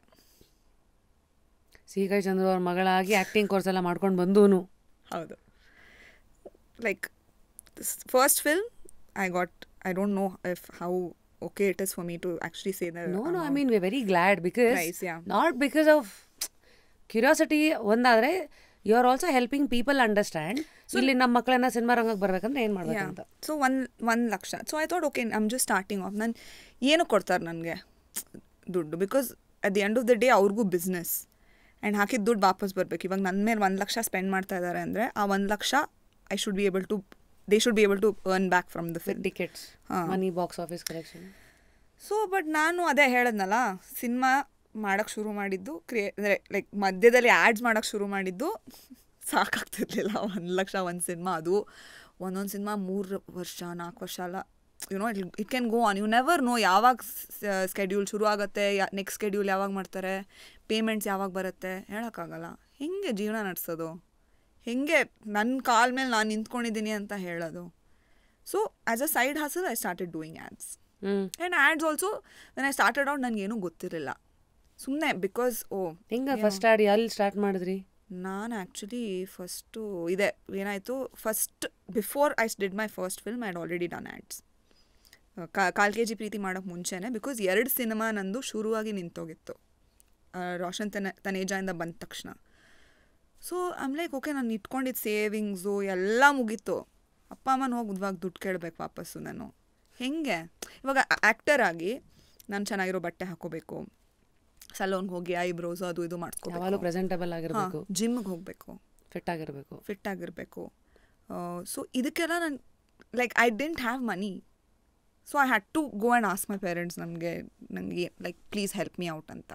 ಸೀಕೈ ಚಂದ್ರು ಅವ್ರ ಮಗಳಾಗಿ ಆ್ಯಕ್ಟಿಂಗ್ ಕೋರ್ಸ್ ಎಲ್ಲ ಮಾಡ್ಕೊಂಡು ಬಂದೂನು ಹೌದು like first film I got I don't know if how okay it is for me to actually say the no no I mean we very glad because Price, yeah. Not because of curiosity ಒಂದಾದರೆ you are also helping people understand ಇಲ್ಲಿ ನಮ್ಮ ಮಕ್ಕಳನ್ನ cinema ರಂಗಕ್ಕೆ ಬರ್ಬೇಕಂದ್ರೆ ಏನ್ ಮಾಡ್ಬೇಕಂತ so one ಒಂದು lakh so I thought okay I'm just starting off ನಾನು ಏನು ಕೊಡ್ತಾರೆ ನನಗೆ ದುಡ್ಡು because at the end of the day ಅವ್ರಿಗೂ ಬಿಸ್ನೆಸ್ ಆ್ಯಂಡ್ ಹಾಕಿದ ದುಡ್ಡು ವಾಪಸ್ ಬರಬೇಕು ಇವಾಗ ನನ್ನ ಮೇಲೆ ಒಂದು ಲಕ್ಷ ಸ್ಪೆಂಡ್ ಮಾಡ್ತಾ ಇದ್ದಾರೆ ಅಂದರೆ ಆ ಒಂದು lakh I should be able to they should be able to earn back from the film tickets ಹಾ. Money box office collection so but ನಾನು ಅದೇ ಹೇಳದ್ನಲ್ಲ ಸಿನಿಮಾ ಮಾಡೋಕ್ಕೆ ಶುರು ಮಾಡಿದ್ದು ಕ್ರಿಯೇ ಅಂದರೆ ಲೈಕ್ ಮಧ್ಯದಲ್ಲಿ ಆ್ಯಡ್ಸ್ ಮಾಡೋಕ್ಕೆ ಶುರು ಮಾಡಿದ್ದು ಸಾಕಾಗ್ತಿರ್ಲಿಲ್ಲ ಒಂದು ಲಕ್ಷ ಒಂದು ಸಿನಿಮಾ ಅದು ಒಂದೊಂದು ಸಿನಿಮಾ ಮೂರು ವರ್ಷ ನಾಲ್ಕು ವರ್ಷ ಅಲ್ಲ you know it it can go on you never know ಯಾವಾಗ ಸ್ಕೆಡ್ಯೂಲ್ ಶುರು ಆಗುತ್ತೆ ನೆಕ್ಸ್ಟ್ ಸ್ಕೆಡ್ಯೂಲ್ ಯಾವಾಗ ಮಾಡ್ತಾರೆ ಪೇಮೆಂಟ್ಸ್ ಯಾವಾಗ ಬರುತ್ತೆ ಹೇಳೋಕ್ಕಾಗಲ್ಲ ಹೆಂಗೆ ಜೀವನ ನಡೆಸೋದು ಹೆಂಗೆ ನನ್ನ ಕಾಲ ಮೇಲೆ ನಾನು ನಿಂತ್ಕೊಂಡಿದ್ದೀನಿ ಅಂತ ಹೇಳೋದು so as a side hustle I started doing ads hmm and ads also when I started out ನನಗೇನೂ ಗೊತ್ತಿರಲಿಲ್ಲ ಸುಮ್ಮನೆ ಬಿಕಾಸ್ ಓ ಹೆಂಗ ಫಸ್ಟ್ ಆಡಿ ಅಲ್ಲಿ ಸ್ಟಾರ್ಟ್ ಮಾಡಿದ್ರಿ ನಾನು ಆ್ಯಕ್ಚುಲಿ ಫಸ್ಟು ಇದೆ ಏನಾಯಿತು first before I did my first film I'd already done ads Kaal K G Preethi ಮಾಡೋಕ್ಕೆ ಮುಂಚೆನೇ ಬಿಕಾಸ್ ಎರಡು ಸಿನಿಮಾ ನಂದು ಶುರುವಾಗಿ ನಿಂತೋಗಿತ್ತು ಆ, ರೋಷನ್ ತನ ತನೇಜಾಯಿಂದ ಬಂದ ತಕ್ಷಣ ಸೊ ಆಮ್ ಲೈಕ್ ಓಕೆ ನಾನು ಇಟ್ಕೊಂಡಿದ್ದು ಸೇವಿಂಗ್ಸು ಎಲ್ಲ ಮುಗೀತು ಅಪ್ಪ ಅಮ್ಮನ ಹೋಗಿ ಇವಾಗ ದುಡ್ಡು ಕೇಳಬೇಕು ವಾಪಸ್ಸು ನಾನು ಹೆಂಗೆ ಇವಾಗ ಆ್ಯಕ್ಟರ್ ಆಗಿ ನಾನು ಚೆನ್ನಾಗಿರೋ ಬಟ್ಟೆ ಹಾಕೋಬೇಕು ಸಲೂನ್ಗೆ ಹೋಗಿ ಐಬ್ರೋಸ್ ಅದು ಇದು ಯಾವಾಗಲೂ ಮಾಡಿಸ್ಕೋಬೇಕು ಪ್ರೆಸೆಂಟಬಲ್ ಆಗಿರ್ಬೇಕು ಜಿಮ್ಗೆ ಹೋಗಬೇಕು ಫಿಟ್ ಆಗಿರ್ಬೇಕು ಫಿಟ್ ಆಗಿರಬೇಕು ಸೊ ಇದಕ್ಕೆಲ್ಲ ನಾನು like I didn't have money so I had to go and ask my parents ನನಗೆ ನನಗೆ like please help me out ಅಂತ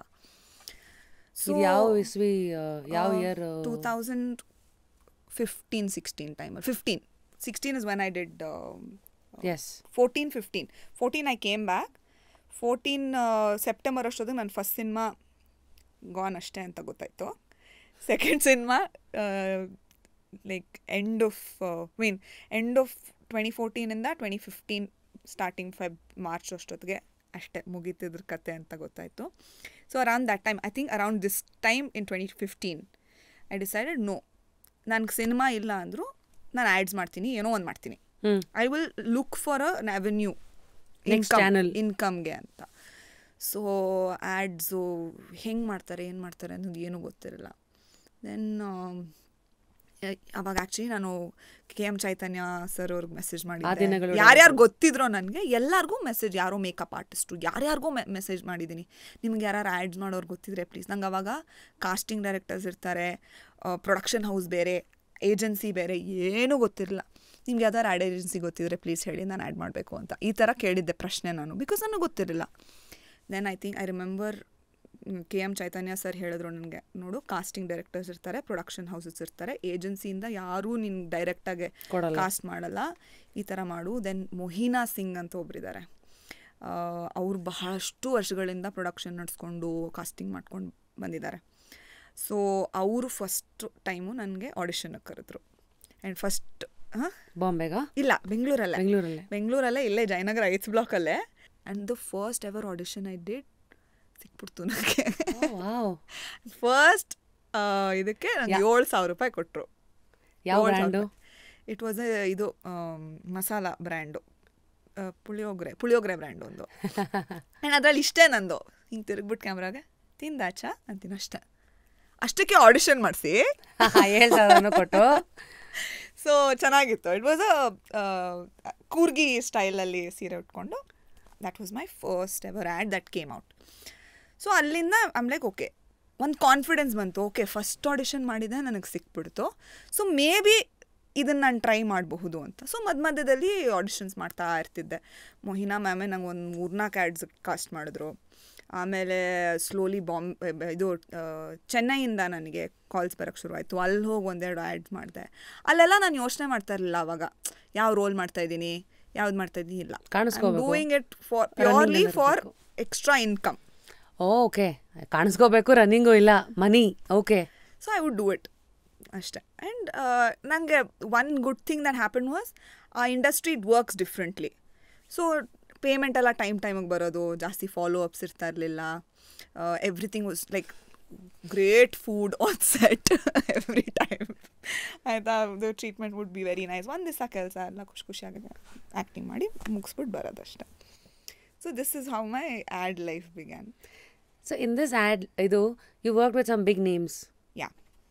ಇದು ಯಾವ ಇಸ್ವಿ ಆ, ಯಾವ year two thousand fifteen sixteen ಟೈಮಲ್ಲಿ fifteen sixteen is when I did ads fourteen fifteen fourteen I came back fourteen September ಅಷ್ಟೊತ್ತಿಗೆ ನನ್ನ ಫಸ್ಟ್ ಸಿನಿಮಾ ಗಾನ್ ಅಷ್ಟೇ ಅಂತ ಗೊತ್ತಾಯಿತು second cinema like end of mean end of twenty ಫೋರ್ಟೀನಿಂದ twenty fifteen starting Feb March ಅಷ್ಟೊತ್ತಿಗೆ ಅಷ್ಟೇ ಮುಗೀತಿದ್ರ ಕತೆ ಅಂತ ಗೊತ್ತಾಯಿತು so around that time I think around this time in twenty fifteen I decided no ನನಗೆ ಸಿನಿಮಾ ಇಲ್ಲ ಅಂದರೂ ನಾನು ಆ್ಯಡ್ಸ್ ಮಾಡ್ತೀನಿ ಏನೋ ಒಂದು ಮಾಡ್ತೀನಿ hmm I will look for an avenue Next channel. ಇನ್ಕಮ್ಗೆ ಅಂತ ಸೊ ಆ್ಯಡ್ಸು ಹೆಂಗೆ ಮಾಡ್ತಾರೆ ಏನು ಮಾಡ್ತಾರೆ ಅನ್ನೋದು ಏನೂ ಗೊತ್ತಿರಲ್ಲ ದೆನ್ ಅವಾಗ ಆ್ಯಕ್ಚುಲಿ ನಾನು ಕೆ ಎಮ್ ಚೈತನ್ಯ ಸರ್ ಅವ್ರಿಗೆ ಮೆಸೇಜ್ ಆ ಮಾಡಿದ್ದೆ ದಿನಗಳು ಯಾರ್ಯಾರು ಗೊತ್ತಿದ್ರೋ ನನಗೆ ಎಲ್ಲರಿಗೂ ಮೆಸೇಜ್ ಯಾರೋ ಮೇಕಪ್ ಆರ್ಟಿಸ್ಟು ಯಾರ್ಯಾರಿಗೂ ಮೆಸೇಜ್ ಮಾಡಿದ್ದೀನಿ ನಿಮ್ಗೆ ಯಾರು ಆ್ಯಡ್ಸ್ ಮಾಡೋರು ಗೊತ್ತಿದ್ರೆ ಪ್ಲೀಸ್ ನಂಗೆ ಅವಾಗ ಕಾಸ್ಟಿಂಗ್ ಡೈರೆಕ್ಟರ್ಸ್ ಇರ್ತಾರೆ ಪ್ರೊಡಕ್ಷನ್ ಹೌಸ್ ಬೇರೆ ಏಜೆನ್ಸಿ ಬೇರೆ ಏನೂ ಗೊತ್ತಿರಲಿಲ್ಲ ನಿಮ್ಗೆ ಯಾವ್ದಾರು ಆ್ಯಡ್ ಏಜೆನ್ಸಿ ಗೊತ್ತಿದ್ರೆ ಪ್ಲೀಸ್ ಹೇಳಿ ನಾನು ಆ್ಯಡ್ ಮಾಡಬೇಕು ಅಂತ ಈ ಥರ ಕೇಳಿದ್ದೆ ಪ್ರಶ್ನೆ ನಾನು ಬಿಕಾಸ್ ನನಗೆ ಗೊತ್ತಿರಲಿಲ್ಲ then I think I remember K M Chaitanya sir ಹೇಳಿದ್ರು ನನಗೆ ನೋಡು ಕಾಸ್ಟಿಂಗ್ ಡೈರೆಕ್ಟರ್ಸ್ ಇರ್ತಾರೆ ಪ್ರೊಡಕ್ಷನ್ ಹೌಸಸ್ ಇರ್ತಾರೆ ಏಜೆನ್ಸಿಯಿಂದ ಯಾರೂ ನಿನ್ ಡೈರೆಕ್ಟಾಗಿ ಕೊಡಲ್ಲ. ಕಾಸ್ಟ್ ಮಾಡಲ್ಲ ಈ ಥರ ಮಾಡು ದೆನ್ ಮೊಹಿನಾ ಸಿಂಗ್ ಅಂತ ಒಬ್ಬರಿದ್ದಾರೆ ಅವ್ರು ಬಹಳಷ್ಟು ವರ್ಷಗಳಿಂದ ಪ್ರೊಡಕ್ಷನ್ ನಡೆಸ್ಕೊಂಡು ಕಾಸ್ಟಿಂಗ್ ಮಾಡ್ಕೊಂಡು ಬಂದಿದ್ದಾರೆ ಸೊ ಅವರು ಫಸ್ಟ್ ಟೈಮು ನನಗೆ ಆಡಿಷನ್ಗೆ ಕರೆದ್ರು ಆ್ಯಂಡ್ ಫಸ್ಟ್ ಹಾಂ ಬಾಂಬೆಗಾ ಇಲ್ಲ ಬೆಂಗಳೂರಲ್ಲೇ ಬೆಂಗಳೂರಲ್ಲೇ ಬೆಂಗಳೂರಲ್ಲೇ ಇಲ್ಲೇ ಜಯನಗರ ಐತ್ಸ್ ಬ್ಲಾಕಲ್ಲೇ and the first ever audition I did ಸಿಕ್ಬಿಡ್ತು ನನಗೆ ವಾವ್ ಫಸ್ಟ್ ಇದಕ್ಕೆ ನನಗೆ ಏಳು ಸಾವಿರ ರೂಪಾಯಿ ಕೊಟ್ಟರು ಯಾವ ಬ್ರ್ಯಾಂಡು ಇಟ್ ವಾಸ್ ಇದು um, masala brand puliyogare puliyogare brand ಒಂದು ಆ್ಯಂಡ್ ಅದ್ರಲ್ಲಿ ಇಷ್ಟೇ ನಂದು ಹಿಂಗೆ ತಿರುಗ್ಬಿಟ್ಟು ಕ್ಯಾಮ್ರಾಗೆ ತಿಂದಾಚ ಅಂತೀನಿ ಅಷ್ಟೇ ಅಷ್ಟಕ್ಕೆ ಆಡಿಷನ್ ಮಾಡಿಸಿ ಏಳು ಸಾವಿರನೂ ಕೊಟ್ಟು ಸೊ ಚೆನ್ನಾಗಿತ್ತು ಇಟ್ ವಾಸ್ ಅ ಕೂರ್ಗಿ ಸ್ಟೈಲಲ್ಲಿ ಸೀರೆ ಉಟ್ಕೊಂಡು that was my first ever ad that came out so ಅಲ್ಲಿಂದ ಐಮ್ ಲೈಕ್ ಓಕೆ ಒಂದು ಕಾನ್ಫಿಡೆನ್ಸ್ ಬಂತು ಓಕೆ ಫಸ್ಟ್ ಆಡಿಷನ್ ಮಾಡಿದೆ ನನಗೆ ಸಿಕ್ಬಿಡ್ತು ಸೊ ಮೇ ಬಿ ಇದನ್ನು ನಾನು ಟ್ರೈ ಮಾಡಬಹುದು ಅಂತ ಸೊ ಮಧ್ಯ ಮಧ್ಯದಲ್ಲಿ ಆಡಿಷನ್ಸ್ ಮಾಡ್ತಾ ಇರ್ತಿದ್ದೆ ಮೊಹಿನಾ ಮ್ಯಾಮೆ ನಂಗೆ ಒಂದು ಮೂರ್ನಾಲ್ಕು ಆ್ಯಡ್ಸ್ ಕಾಸ್ಟ್ ಮಾಡಿದ್ರು ಆಮೇಲೆ ಸ್ಲೋಲಿ ಬಾಂಬ್ ಇದು ಆ, ಚೆನ್ನೈಯಿಂದ ನನಗೆ ಕಾಲ್ಸ್ ಬರೋಕ್ಕೆ ಶುರುವಾಯಿತು ಅಲ್ಲಿ ಹೋಗಿ ಒಂದೆರಡು ಆ್ಯಡ್ ಮಾಡಿದೆ ಅಲ್ಲೆಲ್ಲ ನಾನು ಯೋಚನೆ ಮಾಡ್ತಾ ಇರಲಿಲ್ಲ ಅವಾಗ ಯಾವ ರೋಲ್ ಮಾಡ್ತಾ ಇದ್ದೀನಿ ಯಾವ್ದು ಮಾಡ್ತಾ ಇದ್ದೀನಿ ಇಲ್ಲ ಕಾಣಿಸ್ಕೋಬೇಕು. Doing it for Running purely ಅಲ್ಲಿ ಫಾರ್ ಇರ್ಬೇಕು. ಎಕ್ಸ್ಟ್ರಾ ಇನ್ಕಮ್ ಓಕೆ ಕಾಣಿಸ್ಕೋಬೇಕು ರನ್ನಿಂಗು ಇಲ್ಲ money okay so I would do it ಅಷ್ಟೇ ಆ್ಯಂಡ್ ನನಗೆ one good thing that happen was ಆ industry it works differently so payment ಎಲ್ಲ ಟೈಮ್ ಟೈಮಿಗೆ ಬರೋದು ಜಾಸ್ತಿ ಫಾಲೋ ಅಪ್ಸ್ ಇರ್ತಾ ಇರಲಿಲ್ಲ everything was like great food on set every time ಆಯಿತಾ ಅದು treatment would be very nice ಒಂದು ದಿವಸ ಕೆಲಸ ಎಲ್ಲ ಖುಷಿ ಖುಷಿಯಾಗಿ ಆ್ಯಕ್ಟಿಂಗ್ ಮಾಡಿ ಮುಗಿಸ್ಬಿಟ್ಟು ಬರೋದಷ್ಟೆ so this is how my ad life began so in this ad ಇದು you work with some big names yeah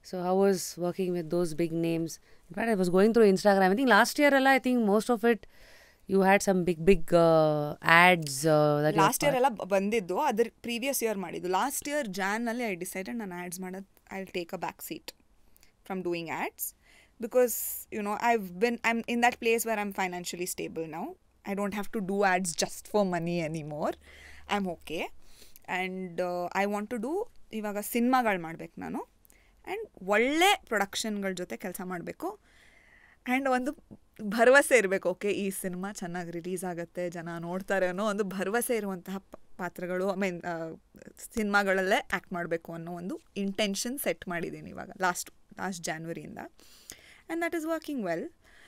So how was working with those big names? In fact, I was going through Instagram. I think last year, Ella, I think most of it, you had some big, big uh, ads uh, that you were last year ಎಲ್ಲ ಬ- ಬಂದಿದ್ದು ಅದ್ರ previous year ಮಾಡಿದ್ದು last year ಜಾನ್ನಲ್ಲಿ I decided ನಾನು ads ಮಾಡೋದು I take a back seat from doing ads because you know I been I'm in that place where I'm financially stable now I don't have to do ads just for money any more I am okay and I want to do ಇವಾಗ ಸಿನಿಮಾಗಳು ಮಾಡ್ಬೇಕು ನಾನು and ಒಳ್ಳೆ ಪ್ರೊಡಕ್ಷನ್ಗಳ ಜೊತೆ ಕೆಲಸ ಮಾಡಬೇಕು and ಒಂದು ಭರವಸೆ ಇರಬೇಕು ಓಕೆ ಈ ಸಿನಿಮಾ ಚೆನ್ನಾಗಿ ರಿಲೀಸ್ ಆಗುತ್ತೆ ಜನ ನೋಡ್ತಾರೆ ಅನ್ನೋ ಒಂದು ಭರವಸೆ ಇರುವಂತಹ ಪ- ಪಾತ್ರಗಳು ಐ ಮೀನ್ ಸಿನಿಮಾಗಳಲ್ಲೇ ಆ್ಯಕ್ಟ್ ಮಾಡಬೇಕು ಅನ್ನೋ ಒಂದು ಇಂಟೆನ್ಷನ್ ಸೆಟ್ ಮಾಡಿದ್ದೀನಿ ಇವಾಗ ಲಾಸ್ಟ್ ಲಾಸ್ಟ್ ಜಾನ್ವರಿಯಿಂದ and that is working well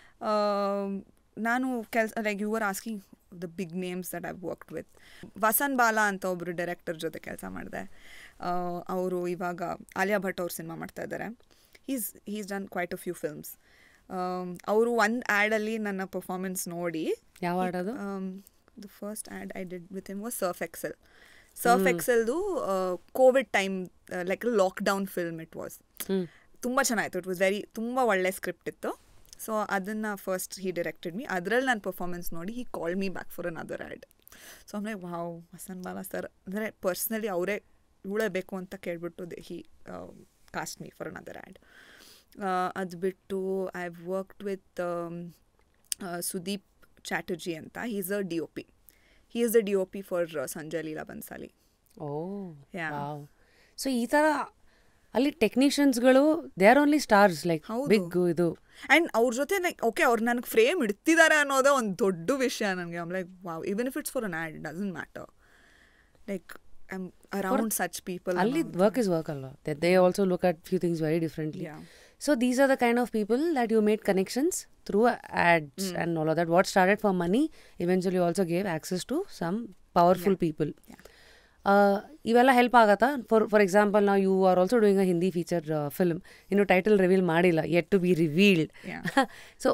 ನಾನು ಕೆಲ್ಸ like you are asking the big names that I worked with Vasan Bala ಅಂತ ಒಬ್ಬರು ಡೈರೆಕ್ಟರ್ ಜೊತೆ ಕೆಲಸ ಮಾಡಿದೆ ಅವರು ಇವಾಗ ಆಲಿಯಾ ಭಟ್ ಅವ್ರ ಸಿನಿಮಾ ಮಾಡ್ತಾ ಇದ್ದಾರೆ is he's done quite a few films ಅವರು ಒಂದು ಆ್ಯಡಲ್ಲಿ ನನ್ನ ಪರ್ಫಾರ್ಮೆನ್ಸ್ ನೋಡಿ ಯಾವ ad ಅದು? The first ad I did with him was Surf Excel Surf ಎಕ್ಸೆಲ್ದು Covid time like lockdown film it was ತುಂಬ ಚೆನ್ನಾಗಿತ್ತು ಇಟ್ ವಾಸ್ ವೆರಿ ತುಂಬ ಒಳ್ಳೆ ಸ್ಕ್ರಿಪ್ಟ್ ಇತ್ತು ಸೊ ಅದನ್ನು ಫಸ್ಟ್ ಹಿ ಡೈರೆಕ್ಟೆಡ್ ಮೀ ಅದರಲ್ಲಿ ನನ್ನ ಪರ್ಫಾರ್ಮೆನ್ಸ್ ನೋಡಿ he call me back for an other ad so ಆಮೇಲೆ ವಾವ್ ವಸನ್ ಬಾಲಾ ಸರ್ ಅಂದರೆ ಪರ್ಸ್ನಲಿ ಅವರೇ ಇವಳೇ ಬೇಕು ಅಂತ ಕೇಳ್ಬಿಟ್ಟು then he cast me for an other ad ಅದು ಬಿಟ್ಟು I have worked with Sudeep Chatterjee ಅಂತ is a D O P he is the D O P for Sanjay Leela Bhansali oh Yeah. Wow so ಈ ಥರ ಅಲ್ಲಿ ಟೆಕ್ನಿಷಿಯನ್ಸ್ಗಳು they are only stars like ಹೌದು. Big ಇದು and ಅವ್ರ ಜೊತೆ ಲೈಕ್ ಓಕೆ ಅವ್ರು ನನಗೆ ಫ್ರೇಮ್ ಇಡ್ತಿದ್ದಾರೆ ಅನ್ನೋದೇ ಒಂದು ದೊಡ್ಡ ವಿಷಯ ನನಗೆ I'm like wow even if it's for an ad doesn't matter like I am around such people ಅಲ್ಲಿ ವರ್ಕ್ ಇಸ್ ವರ್ಕ್ ಅಲ್ವಾ they also look at few things very differently Yeah. So these are the kind of people that you made connections through ads and all that what started for money eventually also gave access to some powerful people ಇವೆಲ್ಲ help ಆಗತ್ತಾ for for example ನಾವು you are also doing a Hindi feature film ಇನ್ನು title reveal ಮಾಡಿಲ್ಲ yet to be revealed Yeah. So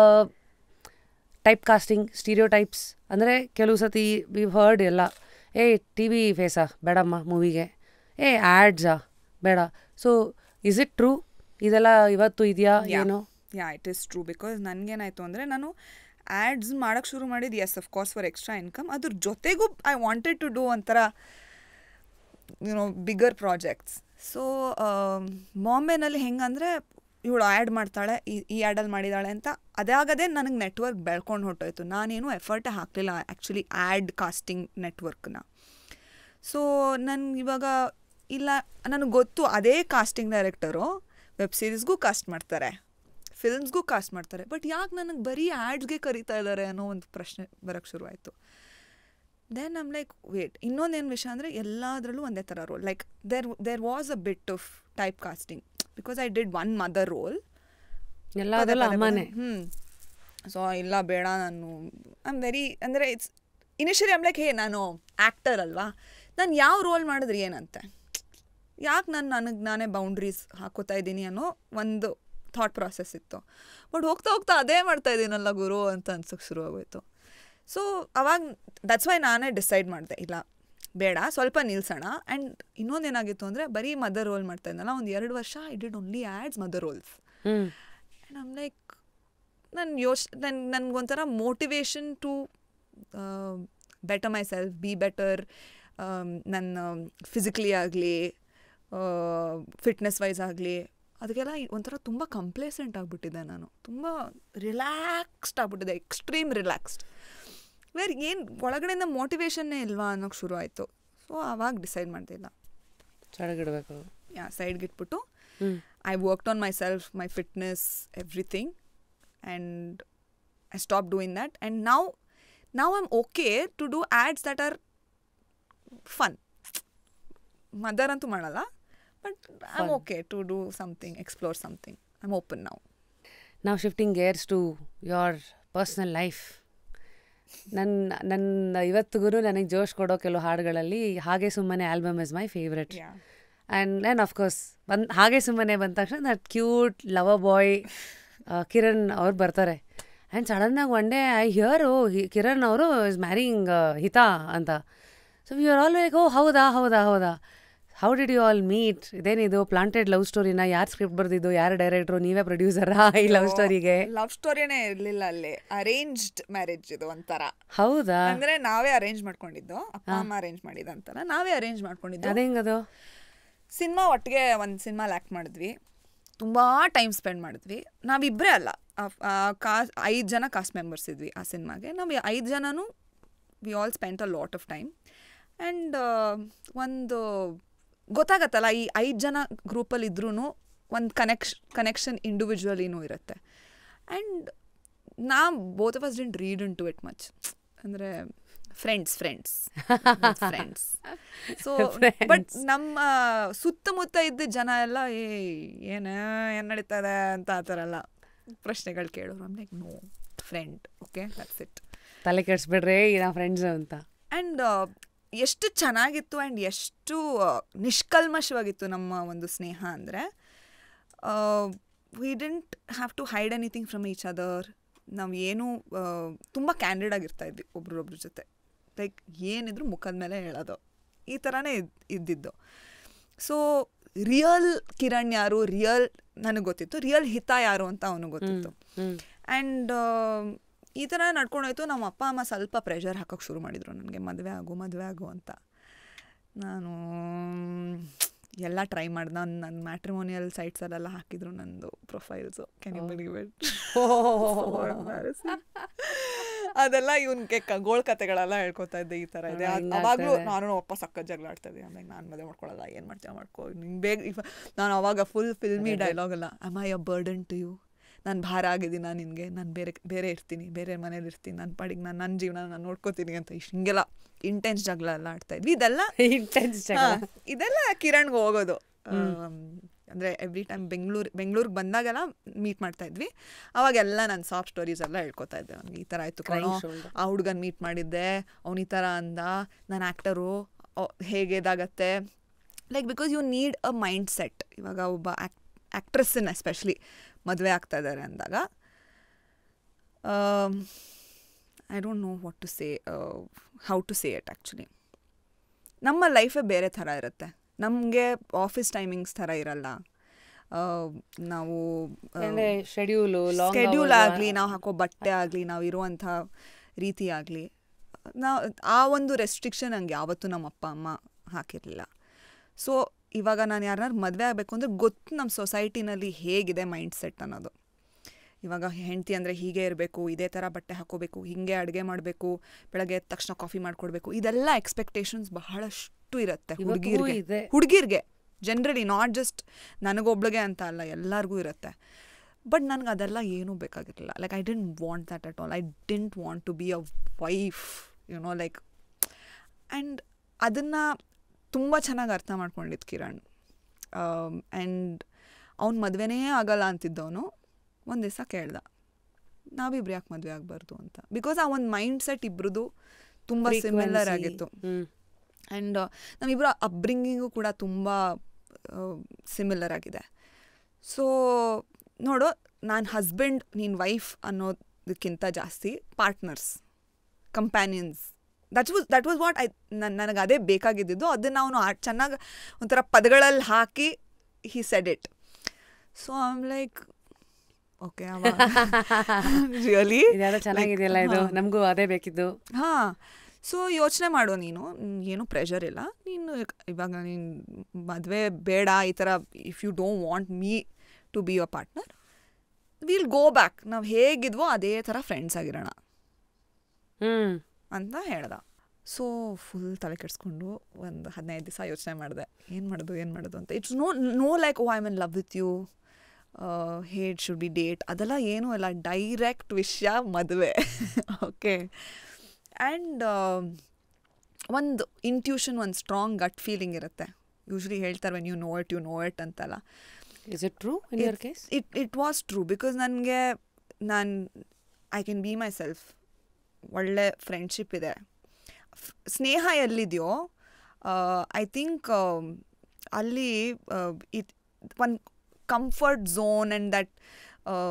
type casting stereotypes ಅಂದರೆ ಕೆಲವು ಸತಿ V heard ಎಲ್ಲ ಏ ಟಿ ವಿ ಫೇಸಾ ಬೇಡಮ್ಮ ಮೂವಿಗೆ ಏ ಆ್ಯಡ್ಸಾ ಬೇಡ ಸೊ ಇಸ್ ಇಟ್ ಟ್ರೂ ಇದೆಲ್ಲ ಇವತ್ತು ಇದೆಯಾ ಏನೋ yeah it is true because ನನಗೇನಾಯಿತು ಅಂದರೆ ನಾನು ಆ್ಯಡ್ಸ್ ಮಾಡೋಕ್ಕೆ ಶುರು ಮಾಡಿದ್ದು yes of course for extra income ಅದ್ರ ಜೊತೆಗೂ ಐ ವಾಂಟೆಡ್ ಟು ಡೂ ಒಂಥರ ಯುನೋ ಬಿಗರ್ ಪ್ರಾಜೆಕ್ಟ್ಸ್ ಸೊ ಬಾಂಬೆನಲ್ಲಿ ಹೆಂಗಂದರೆ ಇವಳು ಆ್ಯಡ್ ಮಾಡ್ತಾಳೆ ಈ ಈ ಆ್ಯಡಲ್ಲಿ ಮಾಡಿದಾಳೆ ಅಂತ ಅದಾಗದೇ ನನಗೆ ನೆಟ್ವರ್ಕ್ ಬೆಳ್ಕೊಂಡು ಹೊಟ್ಟೋಯ್ತು ನಾನೇನು ಎಫರ್ಟೇ ಹಾಕಲಿಲ್ಲ ಆ್ಯಕ್ಚುಲಿ ಆ್ಯಡ್ ಕಾಸ್ಟಿಂಗ್ ನೆಟ್ವರ್ಕ್ನ ಸೊ ನನ್ಗೆ ಇವಾಗ ಇಲ್ಲ ನನಗೆ ಗೊತ್ತು ಅದೇ ಕಾಸ್ಟಿಂಗ್ ಡೈರೆಕ್ಟರು ವೆಬ್ ಸೀರೀಸ್ಗೂ ಕಾಸ್ಟ್ ಮಾಡ್ತಾರೆ ಫಿಲ್ಮ್ಸ್ಗೂ ಕಾಸ್ಟ್ ಮಾಡ್ತಾರೆ ಬಟ್ ಯಾಕೆ ನನಗೆ ಬರೀ ಆ್ಯಡ್ಸ್ಗೆ ಕರೀತಾ ಇದ್ದಾರೆ ಅನ್ನೋ ಒಂದು ಪ್ರಶ್ನೆ ಬರೋಕ್ಕೆ ಶುರುವಾಯಿತು ದೆನ್ ಐಮ್ ಲೈಕ್ ವೇಟ್ ಇನ್ನೊಂದೇನು ವಿಷಯ ಅಂದರೆ ಎಲ್ಲದರಲ್ಲೂ ಒಂದೇ ಥರ role like there there was a bit of type casting because I did one mother role ಎಲ್ಲ ಅದೆಲ್ಲ ಅಮ್ಮನೇ ಹ್ಞೂ ಸೊ ಇಲ್ಲ ಬೇಡ ನಾನು ಐ ಆಮ್ ವೆರಿ ಅಂದರೆ it's initially I'm like hey ನಾನು ಆ್ಯಕ್ಟರ್ ಅಲ್ವಾ ನಾನು ಯಾವ ರೋಲ್ ಮಾಡಿದ್ರೆ ಏನಂತೆ ಯಾಕೆ ನಾನು ನನಗೆ ನಾನೇ ಬೌಂಡ್ರೀಸ್ ಹಾಕೋತಾ ಇದ್ದೀನಿ ಅನ್ನೋ ಒಂದು ಥಾಟ್ ಪ್ರಾಸೆಸ್ ಇತ್ತು ಬಟ್ ಹೋಗ್ತಾ ಹೋಗ್ತಾ ಅದೇ ಮಾಡ್ತಾ ಇದ್ದೀನಲ್ಲ ಗುರು ಅಂತ ಅನ್ಸೋಕ್ಕೆ ಶುರುವಾಗೋಯ್ತು ಸೊ ಅವಾಗ ದಟ್ಸ್ ವೈ ನಾನೇ ಡಿಸೈಡ್ ಮಾಡಿದೆ ಇಲ್ಲ ಬೇಡ ಸ್ವಲ್ಪ ನಿಲ್ಸೋಣ ಆ್ಯಂಡ್ ಇನ್ನೊಂದೇನಾಗಿತ್ತು ಅಂದರೆ ಬರೀ ಮದರ್ ರೋಲ್ ಮಾಡ್ತಾ ಇದ್ದಲ್ಲ ಒಂದು ಎರಡು ವರ್ಷ I did only ads mother roles ಹ್ಞೂ ಆ್ಯಂಡ್ ಐಮ್ ಲೈಕ್ ನನ್ನ ಯೋಚ್ ನನ್ನ ನನಗೊಂಥರ motivation to better myself be better ನನ್ನ ಫಿಸಿಕಲಿ ಆಗಲಿ ಫಿಟ್ನೆಸ್ ವೈಸ್ ಆಗಲಿ ಅದಕ್ಕೆಲ್ಲ ಈ ಒಂಥರ ತುಂಬ ಕಂಪ್ಲೇಸೆಂಟ್ ಆಗಿಬಿಟ್ಟಿದ್ದೆ ನಾನು ತುಂಬ ರಿಲ್ಯಾಕ್ಸ್ಡ್ ಆಗ್ಬಿಟ್ಟಿದೆ ಎಕ್ಸ್ಟ್ರೀಮ್ ರಿಲ್ಯಾಕ್ಸ್ಡ್ ವೇರ್ ಏನು ಒಳಗಡೆಯಿಂದ ಮೋಟಿವೇಶನ್ನೇ ಇಲ್ವಾ ಅನ್ನೋಕ್ಕೆ ಶುರು ಆಯಿತು ಸೊ ಆವಾಗ ಡಿಸೈಡ್ ಮಾಡ್ತಿಲ್ಲ ಸಡಗಿಡ್ಬೇಕು ಯಾ ಸೈಡ್ಗೆ ಇಟ್ಬಿಟ್ಟು ಹ್ಞೂ I worked on myself, my fitness, everything, and I stopped doing that. And now, now I'm okay to do ads that are fun. Mother antu ಮಾಡಲ್ಲ but I'm okay to do something, explore something. I'm open now. ನಾವು shifting gears to your personal life ನನ್ನ ನನ್ನ ಇವತ್ತಿಗೂ ನನಗೆ ಜೋಶ್ ಕೊಡೋ ಕೆಲವು ಹಾಡುಗಳಲ್ಲಿ ಹಾಗೆ ಸುಮ್ಮನೆ album is my favourite Yeah. And and of course ಬಂದು ಹಾಗೆ ಸುಮ್ಮನೆ ಬಂದ ತಕ್ಷಣ that cute lover boy Kiran ಅವ್ರು ಬರ್ತಾರೆ ಆ್ಯಂಡ್ ಸಡನ್ನಾಗಿ one day I hear oh Kiran ಅವರು ಇಸ್ ಮ್ಯಾರಿಂಗ್ ಹಿತಾ ಅಂತ so you are all like oh ಹೌದಾ ಹೌದಾ ಹೌದಾ how did you all meet ಇದೇನಿದು ಪ್ಲಾಂಟೆಡ್ ಲವ್ ಸ್ಟೋರಿನ ಯಾರು ಸ್ಕ್ರಿಪ್ಟ್ ಬರ್ದಿದ್ದು ಯಾರು ಡೈರೆಕ್ಟ್ರು ನೀವೇ ಪ್ರೊಡ್ಯೂಸರಾ ಈ ಲವ್ ಸ್ಟೋರಿಗೆ ಲವ್ ಸ್ಟೋರಿನೇ ಇರ್ಲಿಲ್ಲ ಅಲ್ಲಿ ಅರೇಂಜ್ಡ್ ಮ್ಯಾರೇಜ್ ಇದು ಒಂಥರ ಹೌದಾ ಅಂದ್ರೆ ನಾವೇ ಅರೇಂಜ್ ಮಾಡ್ಕೊಂಡಿದ್ದು ಅಪ್ಪ ಅಮ್ಮ ಅರೇಂಜ್ ಮಾಡಿದಂತಲ್ಲ ನಾವೇ ಅರೇಂಜ್ ಮಾಡ್ಕೊಂಡಿದ್ದು ಅದೇಂಗದು ಸಿನಿಮಾ ಒಟ್ಟಿಗೆ ಒಂದು ಸಿನಿಮಾಲಿ ಆ್ಯಕ್ಟ್ ಮಾಡಿದ್ವಿ ತುಂಬ ಟೈಮ್ ಸ್ಪೆಂಡ್ ಮಾಡಿದ್ವಿ ನಾವಿಬ್ಬರೇ ಅಲ್ಲ ಕಾ ಐದು ಜನ ಕಾಸ್ಟ್ ಮೆಂಬರ್ಸ್ ಇದ್ವಿ ಆ ಸಿನಿಮಾಗೆ ನಾವು ಐದು ಜನನೂ we all spent a lot of time and ಒಂದು ಗೊತ್ತಾಗತ್ತಲ್ಲ ಈ ಐದು ಜನ ಗ್ರೂಪಲ್ಲಿ ಇದ್ರೂ ಒಂದು ಕನೆಕ್ಷ ಕನೆಕ್ಷನ್ ಇಂಡಿವಿಜುವಲಿನೂ ಇರುತ್ತೆ ಆ್ಯಂಡ್ ನಾ both of us didn't read into it much ಅಂದರೆ friends friends friends so but ನಮ್ಮ ಸುತ್ತಮುತ್ತ ಇದ್ದ ಜನ ಎಲ್ಲ ಏ ಏನು ಏನು ನಡೀತದೆ ಅಂತ ಆ ಥರ ಎಲ್ಲ ಪ್ರಶ್ನೆಗಳು ಕೇಳೋರು I'm like no friend okay that's it ತಲೆ ಕೆಡಿಸ್ಬಿಡ್ರಿ ನಾ ಫ್ರೆಂಡ್ಸ್ ಅಂತ ಆ್ಯಂಡ್ ಎಷ್ಟು ಚೆನ್ನಾಗಿತ್ತು ಆ್ಯಂಡ್ ಎಷ್ಟು ಆ, ನಿಷ್ಕಲ್ಮಶವಾಗಿತ್ತು ನಮ್ಮ ಒಂದು ಸ್ನೇಹ ಅಂದರೆ we don't have to hide anything from each other ನಾವು ಏನು ತುಂಬ ಕ್ಯಾಂಡಿಡ್ ಆಗಿರ್ತಾ ಇದ್ವಿ ಒಬ್ರೊಬ್ರ ಜೊತೆ ಲೈಕ್ ಏನಿದ್ರು ಮುಖದ ಮೇಲೆ ಹೇಳೋದು ಈ ಥರನೇ ಇದ್ ಇದ್ದಿದ್ದು ಸೊ ರಿಯಲ್ ಕಿರಣ್ ಯಾರು ರಿಯಲ್ ನನಗೆ ಗೊತ್ತಿತ್ತು ರಿಯಲ್ ಹಿತ ಯಾರು ಅಂತ ಅವನಿಗೆ ಗೊತ್ತಿತ್ತು ಆ್ಯಂಡ್ ಈ ಥರ ನಡ್ಕೊಂಡೋಯ್ತು ನಮ್ಮ ಅಪ್ಪ ಅಮ್ಮ ಸ್ವಲ್ಪ ಪ್ರೆಷರ್ ಹಾಕೋಕೆ ಶುರು ಮಾಡಿದರು ನನಗೆ ಮದುವೆ ಆಗು ಮದುವೆ ಆಗು ಅಂತ ನಾನು ಎಲ್ಲ ಟ್ರೈ ಮಾಡ್ದೆ ನಾನು ನನ್ನ ಮ್ಯಾಟ್ರಿಮೋನಿಯಲ್ ಸೈಟ್ಸಲ್ಲೆಲ್ಲ ಹಾಕಿದ್ರು ನಂದು profiles can you believe it ಅದೆಲ್ಲ ಇವನ್ಗೆ ಖಗೋಳ್ ಕತೆಗಳೆಲ್ಲ ಹೇಳ್ಕೊತಾ ಇದ್ದೆ ಈ ಥರ ಇದೆ ಹಾ, ಅದ್- ಹಿಂಗಾಗ್ತದೆ. ಅವಾಗ್ಲೂ ನಾನು ಅಪ್ಪ ಸಕ್ಕ ಜಗಳ ಆಡ್ತಾ ಇದ್ದೆ ಆಮೇಲೆ ನಾನು ಮದುವೆ ಮಾಡ್ಕೊಳ್ಳಲ್ಲ ಏನು ಮಾಡ್ತೀಯ ಮಾಡ್ಕೋ ನಿಂಗೆ ಬೇಗ ಇಫ್ ನಾನು ಅವಾಗ ಫುಲ್ ಫಿಲ್ಮಿ ಡೈಲಾಗ್ ಅಲ್ಲ um I a burden to you ನಾನು ಭಾರ ಆಗಿದ್ದೀನ ನಿನಗೆ ನಾನು ಬೇರೆ ಬೇರೆ ಇರ್ತೀನಿ ಬೇರೆ ಮನೇಲಿ ಇರ್ತೀನಿ ನನ್ನ ಪಾಡಿಗೆ ನಾನು ನನ್ನ ಜೀವನ ನಾನು ನೋಡ್ಕೋತೀನಿ ಅಂತ ಇಷ್ಟು ಹಿಂಗೆಲ್ಲ ಇಂಟೆನ್ಸ್ ಜಗಳ ಎಲ್ಲ ಆಡ್ತಾ ಇದ್ವಿ ಇದೆಲ್ಲ ಇಂಟೆನ್ಸ್ ಹಾ, ಇದೆಲ್ಲ ಕಿರಣ್ಗೆ ಹೋಗೋದು ಆಮ್, ಅಂದ್ರೆ ಎವ್ರಿ ಟೈಮ್ ಬೆಂಗಳೂರು ಬೆಂಗಳೂರಿಗೆ ಬಂದಾಗೆಲ್ಲ ಮೀಟ್ ಮಾಡ್ತಾ ಇದ್ವಿ ಅವಾಗೆಲ್ಲ ನಾನು ಸಾಫ್ಟ್ ಸ್ಟೋರೀಸ್ ಎಲ್ಲ ಹೇಳ್ಕೊತಾ ಇದ್ದೆ ಅವ್ನಿಗೆ ಈ ಥರ ಆಯ್ತು ಕಣೋ shoulder. ಆ ಹುಡ್ಗನ್ ಮೀಟ್ ಮಾಡಿದ್ದೆ ಅವ್ನು ಈ ಥರ ಅಂದ ನಾನು ಆ್ಯಕ್ಟರು ಹೇಗೆ ಇದಾಗತ್ತೆ like because you need a mindset ಇವಾಗ ಒಬ್ಬ ಆ್ಯಕ್ ಆ್ಯಕ್ಟ್ರೆಸ್ಸನ್ನ ಎಸ್ಪೆಷಲಿ ಮದುವೆ ಆಗ್ತಾ ಇದ್ದಾರೆ ಅಂದಾಗ I don't know what to say how to say it actually ನಮ್ಮ ಲೈಫೇ ಬೇರೆ ಥರ ಇರುತ್ತೆ ನಮಗೆ ಆಫೀಸ್ ಟೈಮಿಂಗ್ಸ್ ಥರ ಇರಲ್ಲ ಆ, ನಾವು ಶೆಡ್ಯೂಲು ಲಾಂಗ್ ಸ್ಕೆಡ್ಯೂಲ್ ಆಗಲಿ ನಾವು ಹಾಕೋ ಬಟ್ಟೆ ಆಗಲಿ ನಾವು ಇರುವಂಥ ರೀತಿ ಆಗಲಿ ನಾವು ಆ ಒಂದು ರೆಸ್ಟ್ರಿಕ್ಷನ್ ನಂಗೆ ಯಾವತ್ತೂ ನಮ್ಮ ಅಪ್ಪ ಅಮ್ಮ ಹಾಕಿರಲಿಲ್ಲ ಸೊ ಇವಾಗ ನಾನು ಯಾರನ್ನಾರು ಮದುವೆ ಆಗಬೇಕು ಅಂದರೆ ಗೊತ್ತು ನಮ್ಮ ಸೊಸೈಟಿನಲ್ಲಿ ಹೇಗಿದೆ ಮೈಂಡ್ ಸೆಟ್ ಅನ್ನೋದು ಇವಾಗ ಹೆಂಡತಿ ಅಂದರೆ ಹೀಗೆ ಇರಬೇಕು ಇದೇ ಥರ ಬಟ್ಟೆ ಹಾಕೋಬೇಕು ಹೀಗೆ ಅಡುಗೆ ಮಾಡಬೇಕು ಬೆಳಗ್ಗೆ ಎದ್ದ ತಕ್ಷಣ ಕಾಫಿ ಮಾಡಿಕೊಡ್ಬೇಕು ಇದೆಲ್ಲ ಎಕ್ಸ್ಪೆಕ್ಟೇಷನ್ಸ್ ಬಹಳಷ್ಟು ಇರುತ್ತೆ ಇವತ್ತಿಗೂ ಹುಡುಗಿರ್ಗೆ ಇದೆ. ಹುಡುಗಿರ್ಗೆ ಜನರಲಿ ನಾಟ್ ಜಸ್ಟ್ ನನಗೊಬ್ಳಿಗೆ ಅಂತ ಅಲ್ಲ ಎಲ್ಲರಿಗೂ ಇರುತ್ತೆ ಬಟ್ ನನಗೆ ಅದೆಲ್ಲ ಏನೂ ಬೇಕಾಗಿರಲಿಲ್ಲ like I don't want that at all I don't want to be a wife you know like and ಅದನ್ನು ತುಂಬ ಚೆನ್ನಾಗಿ ಅರ್ಥ ಮಾಡ್ಕೊಂಡಿದ್ದು ಕಿರಣ್ ಆ್ಯಂಡ್ ಅವ್ನ ಮದುವೆನೇ ಆಗಲ್ಲ ಅಂತಿದ್ದವನು ಒಂದು ದಿವಸ ಕೇಳ್ದ ನಾವಿಬ್ರು ಯಾಕೆ ಮದುವೆ ಆಗಬಾರ್ದು ಅಂತ ಬಿಕಾಸ್ ಆ ಒಂದು ಮೈಂಡ್ ಸೆಟ್ ಇಬ್ರದ್ದು ತುಂಬ ಸಿಮಿಲರ್ ಆಗಿತ್ತು ಹ್ಮ್ ಆ್ಯಂಡ್ ನಮ್ಮಿಬ್ಬರ ಅಪ್ಬ್ರಿಂಗಿಂಗು ಕೂಡ ತುಂಬ ಸಿಮಿಲರ್ ಆಗಿದೆ ಸೊ ನೋಡು ನಾನು ಹಸ್ಬೆಂಡ್ ನೀನು ವೈಫ್ ಅನ್ನೋದಕ್ಕಿಂತ ಜಾಸ್ತಿ partners companions that was that was what I ನನ್ನ ನನಗೆ ಅದೇ ಬೇಕಾಗಿದ್ದಿದ್ದು ಅದನ್ನು ಅವನು ಆ ಚೆನ್ನಾಗಿ ಒಂಥರ ಪದಗಳಲ್ಲಿ ಹಾಕಿ he said it so I'm like okay really ಇದೆಲ್ಲ ಚೆನ್ನಾಗಿದೆಯಲ್ಲ ಇದು ನಮಗೂ ಅದೇ ಬೇಕಿದ್ದು ಹಾಂ ಸೊ ಯೋಚನೆ ಮಾಡು ನೀನು ಮ್, ಏನು ಪ್ರೆಷರ್ ಇಲ್ಲ ನೀನು ಇವಾಗ ನೀನು ಮದುವೆ ಬೇಡ ಈ ಥರ if you don't want me to be your partner will go back ನಾವು ಹೇಗಿದ್ವೋ ಅದೇ ಥರ ಫ್ರೆಂಡ್ಸ್ ಆಗಿರೋಣ ಹ್ಮ್ ಅಂತ ಹೇಳ್ದ ಸೊ ಫುಲ್ ತಲೆ ಕೆಡಿಸ್ಕೊಂಡು ಒಂದು ಹದಿನೈದು ದಿವಸ ಯೋಚನೆ ಮಾಡಿದೆ ಏನು ಮಾಡೋದು ಏನು ಮಾಡೋದು ಅಂತ it's no no like oh I man love with you hate should be date ಅದೆಲ್ಲ ಏನೂ ಇಲ್ಲ ಡೈರೆಕ್ಟ್ ವಿಷಯ ಮದುವೆ ಓಕೆ ಆ್ಯಂಡ್ ಒಂದು ಇಂಟ್ಯೂಷನ್ ಒಂದು ಸ್ಟ್ರಾಂಗ್ ಗಟ್ ಫೀಲಿಂಗ್ ಇರುತ್ತೆ ಯೂಶ್ವಲಿ ಹೇಳ್ತಾರೆ when you know it you know it ಅಂತಲ್ಲ is it true in your case it it was true because ನನಗೆ ನಾನು I can be myself ಒಳ್ಳೆ ಫ್ರೆಂಡ್ಶಿಪ್ ಇದೆ ಫ್- ಸ್ನೇಹ ಎಲ್ಲಿದೆಯೋ ಐ ಥಿಂಕ್ ಅಲ್ಲಿ ಇಟ್ ಒಂದು comfort zone and that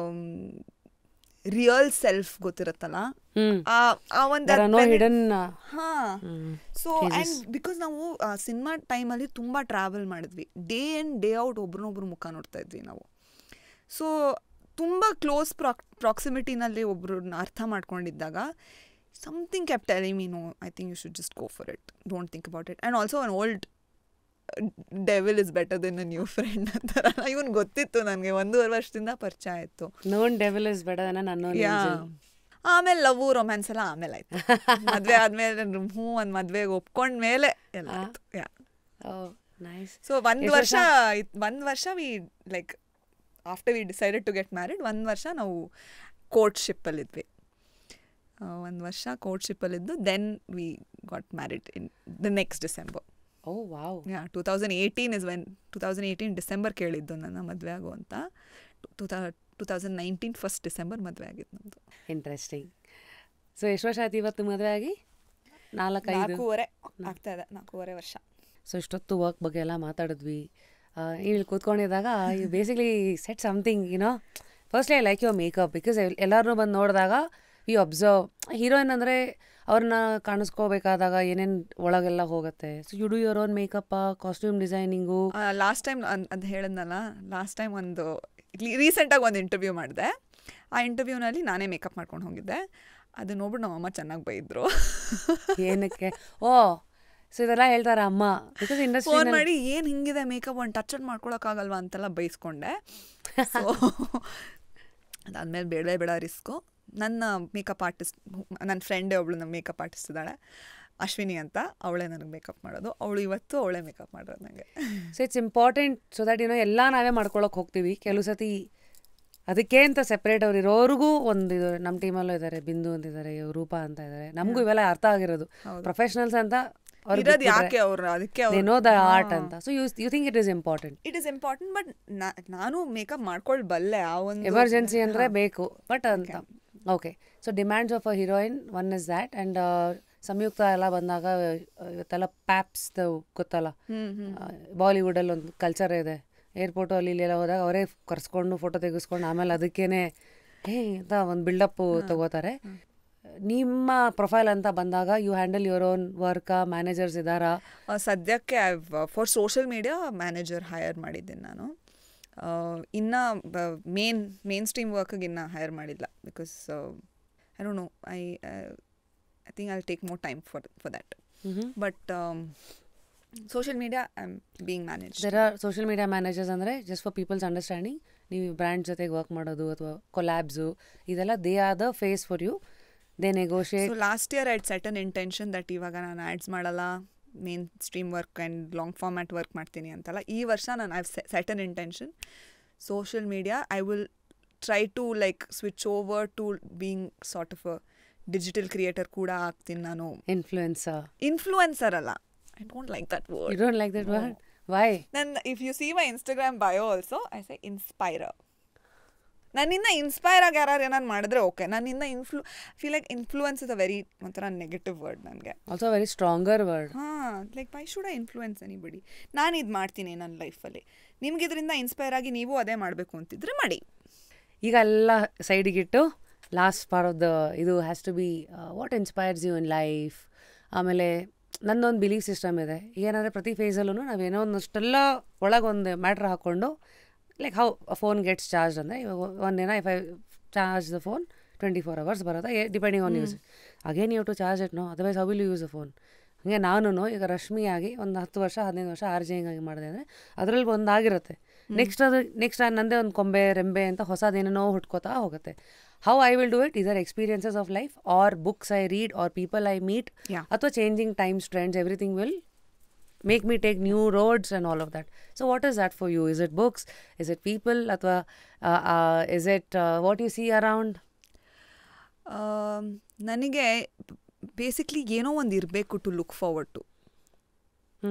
real self ಗೊತ್ತಿರುತ್ತಲ್ಲ ಹ್ಮ್ ಆ ಆ ಒಂದು There are no hidden, uh, ಹಾ ಸೊ ಆ್ಯಂಡ್ ಬಿಕಾಸ್ ನಾವು ಸಿನಿಮಾ ಟೈಮಲ್ಲಿ ತುಂಬ ಟ್ರಾವೆಲ್ ಮಾಡಿದ್ವಿ ಡೇ ಆ್ಯಂಡ್ ಡೇ ಔಟ್ ಒಬ್ರನ್ನೊಬ್ರು ಮುಖ ನೋಡ್ತಾ ಇದ್ವಿ ನಾವು ಸೊ ತುಂಬ ಕ್ಲೋಸ್ ಪ್ರಾಕ್ ಪ್ರಾಕ್ಸಿಮಿಟಿನಲ್ಲಿ ಒಬ್ರನ್ನ ಅರ್ಥ ಮಾಡ್ಕೊಂಡಿದ್ದಾಗ something kept telling me no I think you should just go for it don't think about it and also an old devil is better than a new friend ಅಂತಾರಲ್ಲ ಇವನ್ ಗೊತ್ತಿತ್ತು ನನಗೆ ಒಂದೂವರೆ ವರ್ಷದಿಂದ ಪರಿಚಯ ಆಯಿತು ನೋನ್ ಡೆವಿಲ್ ಇಸ್ ಬೆಟರ್ ನನ್ನ ಯಾ ಆಮೇಲೆ ಲವ್ ರೊಮ್ಯಾನ್ಸ್ ಎಲ್ಲ ಆಮೇಲೆ ಆಯ್ತು ಮದ್ವೆ ಆದ್ಮೇಲೆ ಹ್ಞೂ ಒಂದು ಮದ್ವೆಗೆ ಒಪ್ಕೊಂಡ್ಮೇಲೆ ಎಲ್ಲ ಆಯ್ತು ಯಾ ನೈಸ್ ಸೊ ಒಂದು ವರ್ಷ ಒಂದು ವರ್ಷ we like after we decided to get married ಒಂದು ವರ್ಷ ನಾವು ಕೋರ್ಟ್ಶಿಪ್ಪಲ್ಲಿದ್ವಿ ಒಂದು ವರ್ಷ ಕೋರ್ಟ್ಶಿಪ್ಪಲ್ಲಿದ್ದು then we got married in the next December oh wow yeah two thousand eighteen is when two thousand eighteen December ಕೇಳಿದ್ದು ನನ್ನ ಮದುವೆ ಆಗು ಅಂತ ಟೂ ತೌ two thousand nineteen first December ಮದುವೆ ಆಗಿದ್ದು ನಮ್ಮದು ಇಂಟ್ರೆಸ್ಟಿಂಗ್ ಸೊ ಎಷ್ಟು ವರ್ಷ ಆಯ್ತು ಇವತ್ತು ಮದುವೆ ಆಗಿ ನಾಲ್ಕೈದು ನಾಲ್ಕೂವರೆ ಆಗ್ತಾ ಇದೆ ನಾಲ್ಕೂವರೆ ವರ್ಷ ಸೊ ಇಷ್ಟೊತ್ತು ವರ್ಕ್ ಬಗ್ಗೆ ಎಲ್ಲ ಮಾತಾಡಿದ್ವಿ ಆ, ಇಲ್ಲಿ ಕೂತ್ಕೊಂಡಿದ್ದಾಗ you basically set something you know firstly I like your makeup because ಎಲ್ಲರನ್ನೂ ಬಂದು ನೋಡಿದಾಗ ವಿ ಅಬ್ಸರ್ವ್ ಹೀರೋಯಿನ್ ಅಂದರೆ ಅವ್ರನ್ನ ಕಾಣಿಸ್ಕೋಬೇಕಾದಾಗ ಏನೇನು ಒಳಗೆಲ್ಲ ಹೋಗುತ್ತೆ so you do your own makeup costume designing last time ಅದು ಹೇಳಿದ್ನಲ್ಲ ಲಾಸ್ಟ್ ಟೈಮ್ ಒಂದು ರೀಸೆಂಟಾಗಿ ಒಂದು ಇಂಟರ್ವ್ಯೂ ಮಾಡಿದೆ ಆ ಇಂಟರ್ವ್ಯೂನಲ್ಲಿ ನಾನೇ ಮೇಕಪ್ ಮಾಡ್ಕೊಂಡು ಹೋಗಿದ್ದೆ ಅದು ನೋಡ್ಬಿಟ್ಟು ನಮ್ಮಮ್ಮ ಚೆನ್ನಾಗಿ ಬೈದ್ರು ಏನಕ್ಕೆ ಓ ಸೊ ಇದೆಲ್ಲ ಹೇಳ್ತಾರೆ ಅಮ್ಮ ಬಿಕಾಸ್ ಫೋನ್ ಇಂಡಸ್ಟ್ರಿ ಮಾಡಿ ಏನು ಹಿಂಗಿದೆ ಮೇಕಪ್ ಒಂದು ಟಚ್ ಮಾಡ್ಕೊಳಕ್ಕಾಗಲ್ವಾ ಅಂತೆಲ್ಲ ಬೈಸ್ಕೊಂಡೆ ಸೊ ಅದಾದ್ಮೇಲೆ ಬೇಡವೇ ಬೇಡ ರಿಸ್ಕು ನನ್ನ ಮೇಕಪ್ ಆರ್ಟಿಸ್ಟ್ ನನ್ನ ಫ್ರೆಂಡೇ ಒಬ್ಳು ನಮ್ಮ ಮೇಕಪ್ ಆರ್ಟಿಸ್ಟ್ ಇದ್ದಾಳೆ ಅಶ್ವಿನಿ ಅಂತ ಅವಳೇ ನನಗೆ ಮೇಕಪ್ ಮಾಡೋದು ಅವಳು ಇವತ್ತು ಅವಳೇ ಮೇಕಪ್ ಮಾಡೋದು ನನಗೆ so it's important so that ಏನೋ ಎಲ್ಲ ನಾವೇ ಮಾಡ್ಕೊಳಕ್ಕೆ ಹೋಗ್ತೀವಿ ಕೆಲವು ಸತಿ ಅದಕ್ಕೆ ಅಂತ ಸೆಪ್ರೇಟ್ ಅವ್ರು ಇರೋರಿಗೂ ಒಂದು ಇದು ನಮ್ಮ ಟೀಮಲ್ಲೂ ಇದ್ದಾರೆ ಬಿಂದು ಅಂತ ಇದ್ದಾರೆ ರೂಪ ಅಂತ ಇದ್ದಾರೆ ನಮಗೂ ಇವೆಲ್ಲ ಅರ್ಥ ಆಗಿರೋದು ಪ್ರೊಫೆಷನಲ್ಸ್ ಅಂತ ಇರೋದು ಯಾಕೆ ಅವರು ಅದಕ್ಕೆ ದೇ ನೋ ದ ಆರ್ಟ್ ಅಂತ so you you think it is important it is important but ನಾನು ಮೇಕಪ್ ಮಾಡ್ಕೊಳ್ಬಲ್ಲೆ ಆ ಒಂದು ಎಮರ್ಜೆನ್ಸಿ ಅಂದರೆ ಬೇಕು ಬಟ್ ಅಂತ okay so demands of a heroine one is that and Samyukta ಎಲ್ಲ ಬಂದಾಗ ಆ, ಇವತ್ತೆಲ್ಲ ಪ್ಯಾಪ್ಸ್ ಗೊತ್ತಲ್ಲ ಬಾಲಿವುಡಲ್ಲಿ ಒಂದು ಕಲ್ಚರ್ ಇದೆ ಏರ್ಪೋರ್ಟು ಅಲ್ಲಿ ಇಲ್ಲಿ ಎಲ್ಲ ಹೋದಾಗ ಅವರೇ ಕರ್ಸ್ಕೊಂಡು ಫೋಟೋ ತೆಗೆಸ್ಕೊಂಡು ಆಮೇಲೆ ಅದಕ್ಕೇನೆ ಹೇ ಅಂತ ಒಂದು ಬಿಲ್ಡಪ್ ತಗೋತಾರೆ ನಿಮ್ಮ ಪ್ರೊಫೈಲ್ ಅಂತ ಬಂದಾಗ you handle your own work managers ಇದ್ದಾರಾ ಆ, ಸದ್ಯಕ್ಕೆ for social media manager hire ಮಾಡಿದ್ದೀನಿ ನಾನು ಆ, ಇನ್ನ ಮೇನ್ ಮೇನ್ ಸ್ಟ್ರೀಮ್ ವರ್ಕಿಗೆ ಇನ್ನು ಹೈಯರ್ ಮಾಡಿಲ್ಲ because I don't know I I think I take more time for for that but social media I am being manage there are social media managers ಅಂದರೆ just for peoples understanding ನೀವು brand ಜೊತೆಗೆ work ಮಾಡೋದು ಅಥವಾ collabs ಇದೆಲ್ಲ they are the face for you they negotiate so last year I set an intention that ಇವಾಗ ನಾನು ads ಮಾಡಲ್ಲ mainstream work and long format work ಮಾಡ್ತೀನಿ ಅಂತಲ್ಲ ಈ ವರ್ಷ ನಾನು I set an intention social media I will try to like switch over to being sort of a digital creator ಕೂಡ ಆಗ್ತೀನಿ ನಾನು ಇನ್ಫ್ಲೂಯೆನ್ಸರ್ ಇನ್ಫ್ಲೂಯೆನ್ಸರ್ ಅಲ್ಲ I don't like that you word don't like that word why ನನ್ನ if you see my Instagram bio also I say inspirer ನನ್ನಿಂದ inspire ಆಗಿ ಯಾರು ಏನಾರು ಮಾಡಿದ್ರೆ ಓಕೆ ನನ್ನಿಂದ ಇನ್ಫ್ಲೂ feel like influence is a very ಒಂಥರ ನೆಗೆಟಿವ್ ವರ್ಡ್ ನನಗೆ ಆಲ್ಸೋ ವೆರಿ ಸ್ಟ್ರಾಂಗರ್ ವರ್ಡ್ ಹಾಂ like why should I influence anybody ನಾನು ಇದು ಮಾಡ್ತೀನಿ ನನ್ನ ಲೈಫಲ್ಲಿ ನಿಮ್ಗೆ ಇದರಿಂದ ಇನ್ಸ್ಪೈರ್ ಆಗಿ ನೀವು ಅದೇ ಮಾಡಬೇಕು ಅಂತಿದ್ರೆ ಮಾಡಿ ಈಗ ಎಲ್ಲ ಸೈಡಿಗಿಟ್ಟು ಲಾಸ್ಟ್ ಪಾರ್ಟ್ ಆಫ್ ದ ಇದು has to be what inspires you in life ಆಮೇಲೆ ನನ್ನೊಂದು ಬಿಲೀಫ್ ಸಿಸ್ಟಮ್ ಇದೆ ಏನಂದರೆ ಪ್ರತಿ ಫೇಸಲ್ಲೂ ನಾವೇನೋ ಒಂದಷ್ಟೆಲ್ಲ ಒಳಗೊಂದು ಮ್ಯಾಟ್ರ್ ಹಾಕ್ಕೊಂಡು like how phone gets charge ಅಂದರೆ ಇವಾಗ ಒಂದಿನ if I charge the phone twenty four hours ಬರುತ್ತೆ depending on use again you to charge it no otherwise how will use a phone ಹಾಗೆ ನಾನು ಈಗ ರಶ್ಮಿಯಾಗಿ ಒಂದು ಹತ್ತು ವರ್ಷ ಹದಿನೈದು ವರ್ಷ ಆರ್ ಆಗಿ ಮಾಡಿದೆ ಅಂದರೆ ಅದರಲ್ಲಿ ಒಂದಾಗಿರುತ್ತೆ ನೆಕ್ಸ್ಟ್ ಅದು ನೆಕ್ಸ್ಟ್ ನಂದೇ ಒಂದು ಕೊಂಬೆ ರೆಂಬೆ ಅಂತ ಹೊಸದೇನೇನೋ ಹುಟ್ಕೋತಾ ಹೋಗುತ್ತೆ how I will do it either experiences of life or books I read or people I meet Yeah. ಅಥವಾ changing times trends everything will make me take new roads and all of that so what is that for you is it books is it people ಅಥವಾ is it what you see around um, ನನಗೆ basically ಏನೋ ಒಂದು ಇರಬೇಕು to look forward to ಹ್ಞೂ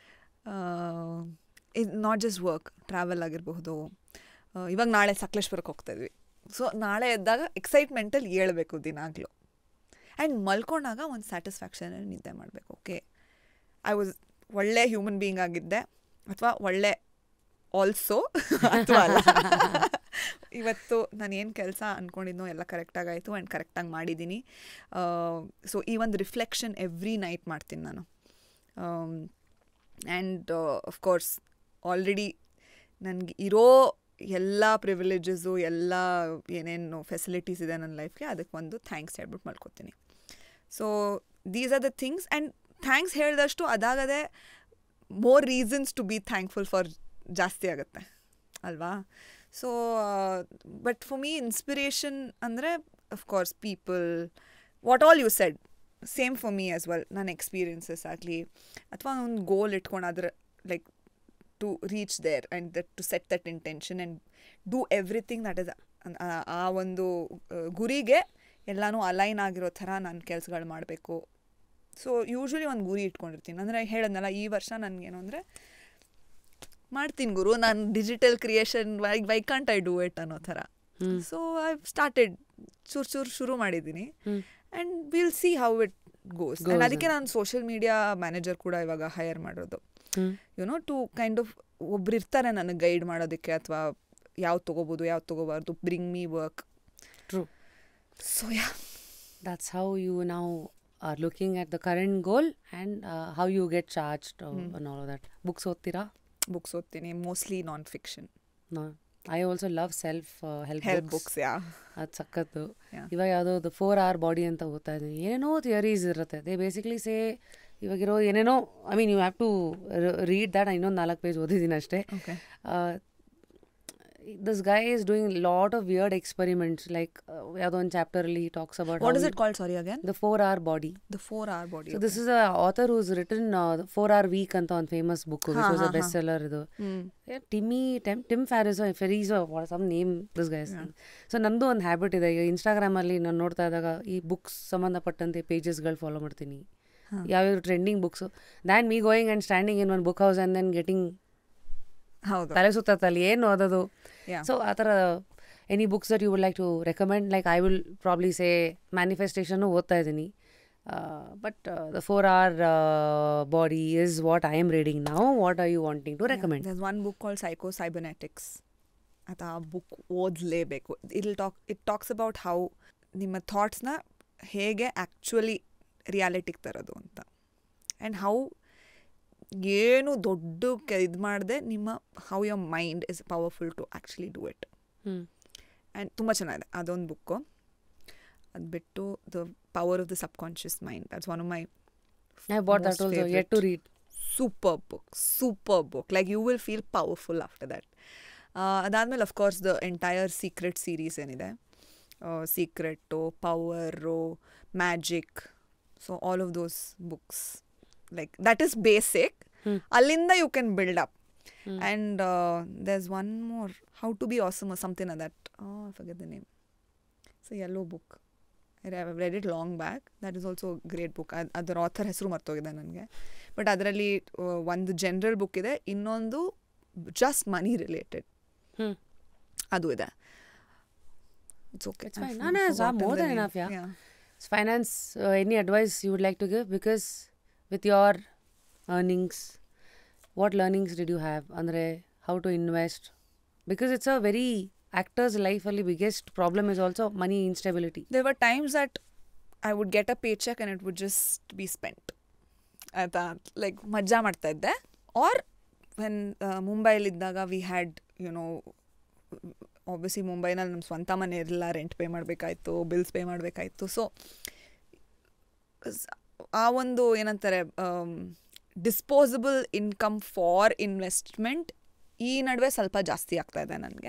ಇದು not just work travel ಆಗಿರಬಹುದು ಆ, ಇವಾಗ ನಾಳೆ ಸಕಲೇಶ್ವರಕ್ಕೆ ಹೋಗ್ತಾ ಇದ್ವಿ ಸೊ ನಾಳೆ ಎದ್ದಾಗ ಎಕ್ಸೈಟ್ಮೆಂಟಲ್ಲಿ ಹೇಳ್ಬೇಕು ದಿನಾಗಲೂ ಆ್ಯಂಡ್ ಮಲ್ಕೊಂಡಾಗ ಒಂದು ಸ್ಯಾಟಿಸ್ಫ್ಯಾಕ್ಷನಲ್ಲಿ ನಿದ್ದೆ ಮಾಡಬೇಕು ಓಕೆ ಐ ವಾಸ್ ಒಳ್ಳೆ ಹ್ಯೂಮನ್ ಬೀಯಿಂಗ್ ಆಗಿದ್ದೆ ಅಥವಾ ಒಳ್ಳೆ ಆಲ್ಸೋ ಅಥವಾ ಅಲ್ಲ ಇವತ್ತು ನಾನು ಏನು ಕೆಲಸ ಅಂದ್ಕೊಂಡಿದ್ನೋ ಎಲ್ಲ ಕರೆಕ್ಟಾಗಿ ಆಯಿತು ಆ್ಯಂಡ್ ಕರೆಕ್ಟಾಗಿ ಮಾಡಿದ್ದೀನಿ ಸೊ ಈ ಒಂದು ರಿಫ್ಲೆಕ್ಷನ್ ಎವ್ರಿ ನೈಟ್ ಮಾಡ್ತೀನಿ ನಾನು ಆ್ಯಂಡ್ ಕೋರ್ಸ್ ಆಲ್ರೆಡಿ ನನಗೆ ಇರೋ ಎಲ್ಲ ಪ್ರಿವಿಲೇಜಸ್ಸು ಎಲ್ಲ ಏನೇನು ಫೆಸಿಲಿಟೀಸ್ ಇದೆ ನನ್ನ ಲೈಫ್ಗೆ ಅದಕ್ಕೆ ಒಂದು ಥ್ಯಾಂಕ್ಸ್ ಹೇಳ್ಬಿಟ್ಟು ಮಾಡ್ಕೊತೀನಿ so these are the things and thanks ಹೇಳಿದಷ್ಟು ಅದಾಗದೆ more reasons to be thankful for ಜಾಸ್ತಿ ಆಗುತ್ತೆ ಅಲ್ವಾ so but for me inspiration ಅಂದರೆ of course people what all you said same for me as well ನನ್ನ ಎಕ್ಸ್ಪೀರಿಯನ್ಸಸ್ ಆಗಲಿ ಅಥವಾ ಒಂದು ಗೋಲ್ ಇಟ್ಕೊಂಡು ಅದ್ರ like to reach there and that to set that intention and do everything that is ಆ ಒಂದು ಆ, ಗುರಿಗೆ ಎಲ್ಲನೂ ಅಲೈನ್ ಆಗಿರೋ ಥರ ನಾನು ಕೆಲಸಗಳು ಮಾಡಬೇಕು ಸೊ ಯೂಶ್ವಲಿ ಒಂದು ಗುರಿ ಇಟ್ಕೊಂಡಿರ್ತೀನಿ ಅಂದರೆ ಹೇಳದ್ನಲ್ಲ ಈ ವರ್ಷ ನನಗೇನು ಅಂದರೆ ಮಾಡ್ತೀನಿ ಗುರು ನಾನು digital creation why why can't I do it ಅನ್ನೋ ಥರ ಸೊ ಐ ಸ್ಟಾರ್ಟೆಡ್ ಚೂರು ಚೂರು ಶುರು ಮಾಡಿದ್ದೀನಿ and will see how it goes and ಅದಕ್ಕೆ ನಾನು ಸೋಷಿಯಲ್ ಮೀಡಿಯಾ ಮ್ಯಾನೇಜರ್ ಕೂಡ ಇವಾಗ ಹೈಯರ್ ಮಾಡೋದು ಯುನೋ ಟು ಕೈಂಡ್ ಆಫ್ ಒಬ್ರು ಇರ್ತಾರೆ ನನಗೆ ಗೈಡ್ ಮಾಡೋದಕ್ಕೆ ಅಥವಾ ಯಾವ್ದು ತೊಗೋಬೋದು ಯಾವ್ದು ತೊಗೋಬಾರ್ದು bring me work true so yeah that's how you now are looking at the current goal and uh, how you get charged uh, and all of that books ಓದ್ತೀರಾ ಬುಕ್ಸ್ ಓದ್ತೀನಿ mostly non fiction no I also love self help help books yeah ಅದು ಸಖತ್ತು Yeah. ಇವಾಗ ಯಾವುದೋ four hour body ಅಂತ ಓದ್ತಾ ಇದ್ದೀನಿ ಏನೇನೋ ಥಿಯರೀಸ್ ಇರುತ್ತೆ ದೇ ಬೇಸಿಕ್ಲಿ ಸೇ ಇವಾಗಿರೋ ಏನೇನೋ I mean you have to read that ಇನ್ನೊಂದು ನಾಲ್ಕು ಪೇಜ್ ಓದಿದ್ದೀನಿ ಅಷ್ಟೇ okay this guy is doing lot of weird experiments like ಯಾವುದೋ ಒಂದು ಚಾಪ್ಟರಲ್ಲಿ talks about what is it called sorry again the four hour body the four hour body so this is a author whose written four hour week ಅಂತ ಒಂದು famous book which was a best seller ಇದು ಟಿಮ್ಮಿ ಟೆಮ್ Tim Ferriss ಫೆರೀಸ್ some name this guys so ನಂದು ಒಂದು habit ಇದೆ ಈಗ ಇನ್ಸ್ಟಾಗ್ರಾಮಲ್ಲಿ ನಾನು ನೋಡ್ತಾ ಇದ್ದಾಗ ಈ ಬುಕ್ಸ್ ಸಂಬಂಧಪಟ್ಟಂತೆ ಪೇಜಸ್ಗಳು ಫಾಲೋ ಮಾಡ್ತೀನಿ ಯಾವ್ಯಾವ trending books then me going and standing in one book house and then getting ಹೌದು ತಲೆ ಸುತ್ತಲ್ಲಿ ಏನು ಓದೋದು Yeah. ಸೊ ಆ ಥರ any books that you would like to recommend like I will probably say manifestation ಓದ್ತಾ ಇದ್ದೀನಿ but the four hour body is what I am reading ನಾವು what are you wanting to recommend there's one book called Psycho Cybernetics. ಅದು ಆ book ಓದಲೇಬೇಕು I'll talk it talks about how ನಿಮ್ಮ ಥಾಟ್ಸ್ನ ಹೇಗೆ actually ರಿಯಾಲಿಟಿಗೆ ತರೋದು ಅಂತ ಆ್ಯಂಡ್ ಹೌ ಏನು ದೊಡ್ಡ ಇದು ಮಾಡದೆ ನಿಮ್ಮ how your mind is powerful to actually do it ಹ್ಞೂ ಆ್ಯಂಡ್ ತುಂಬ ಚೆನ್ನಾಗಿದೆ ಅದೊಂದು ಬುಕ್ಕು ಅದು ಬಿಟ್ಟು the power of the subconscious mind that's one of my I bought that most also yet to favorite. Read super book super book like you will feel powerful after that ಅದಾದಮೇಲೆ of course the entire secret series ಏನಿದೆ secret power magic so all of those books like that is basic ಅಲ್ಲಿಂದ you can build up and there is one more how to be awesome something that forget the name so yellow book I read it long back that is also great book ಅದರ author ಹೆಸರು ಮರ್ತೋಗಿದೆ ನನಗೆ but ಅದರಲ್ಲಿ ಒಂದು general book ಇದೆ ಇನ್ನೊಂದು just ಮನಿ related ಹ್ಞೂ ಅದು ಇದೆ it's okay It's fine. No, no, it's more than enough, yeah. finance uh, any advice you would like to give because with your earnings what learnings did you have andre how to invest because it's a very actor's life ಅಲ್ಲಿ biggest problem is also money instability there were times that I would get a paycheck and it would just be spent. ಆಯ್ತಾ like ಮಜಾ ಮಾಡ್ತಾ ಇದ್ದೆ or when ಮುಂಬೈಲಿದ್ದಾಗ we had you know obviously ಮುಂಬೈನಲ್ಲಿ ನಮ್ಮ ಸ್ವಂತ ಮನೆ ಇರಲಿಲ್ಲ ರೆಂಟ್ ಪೇ ಮಾಡಬೇಕಾಯ್ತು ಬಿಲ್ಸ್ ಪೇ ಮಾಡಬೇಕಾಯ್ತು ಸೊ ಆ ಒಂದು ಏನಂತಾರೆ ಡಿಸ್ಪೋಸಬಲ್ ಇನ್ಕಮ್ ಫಾರ್ ಇನ್ವೆಸ್ಟ್ಮೆಂಟ್ ಈ ನಡುವೆ ಸ್ವಲ್ಪ ಜಾಸ್ತಿ ಆಗ್ತಾ ಇದೆ ನನಗೆ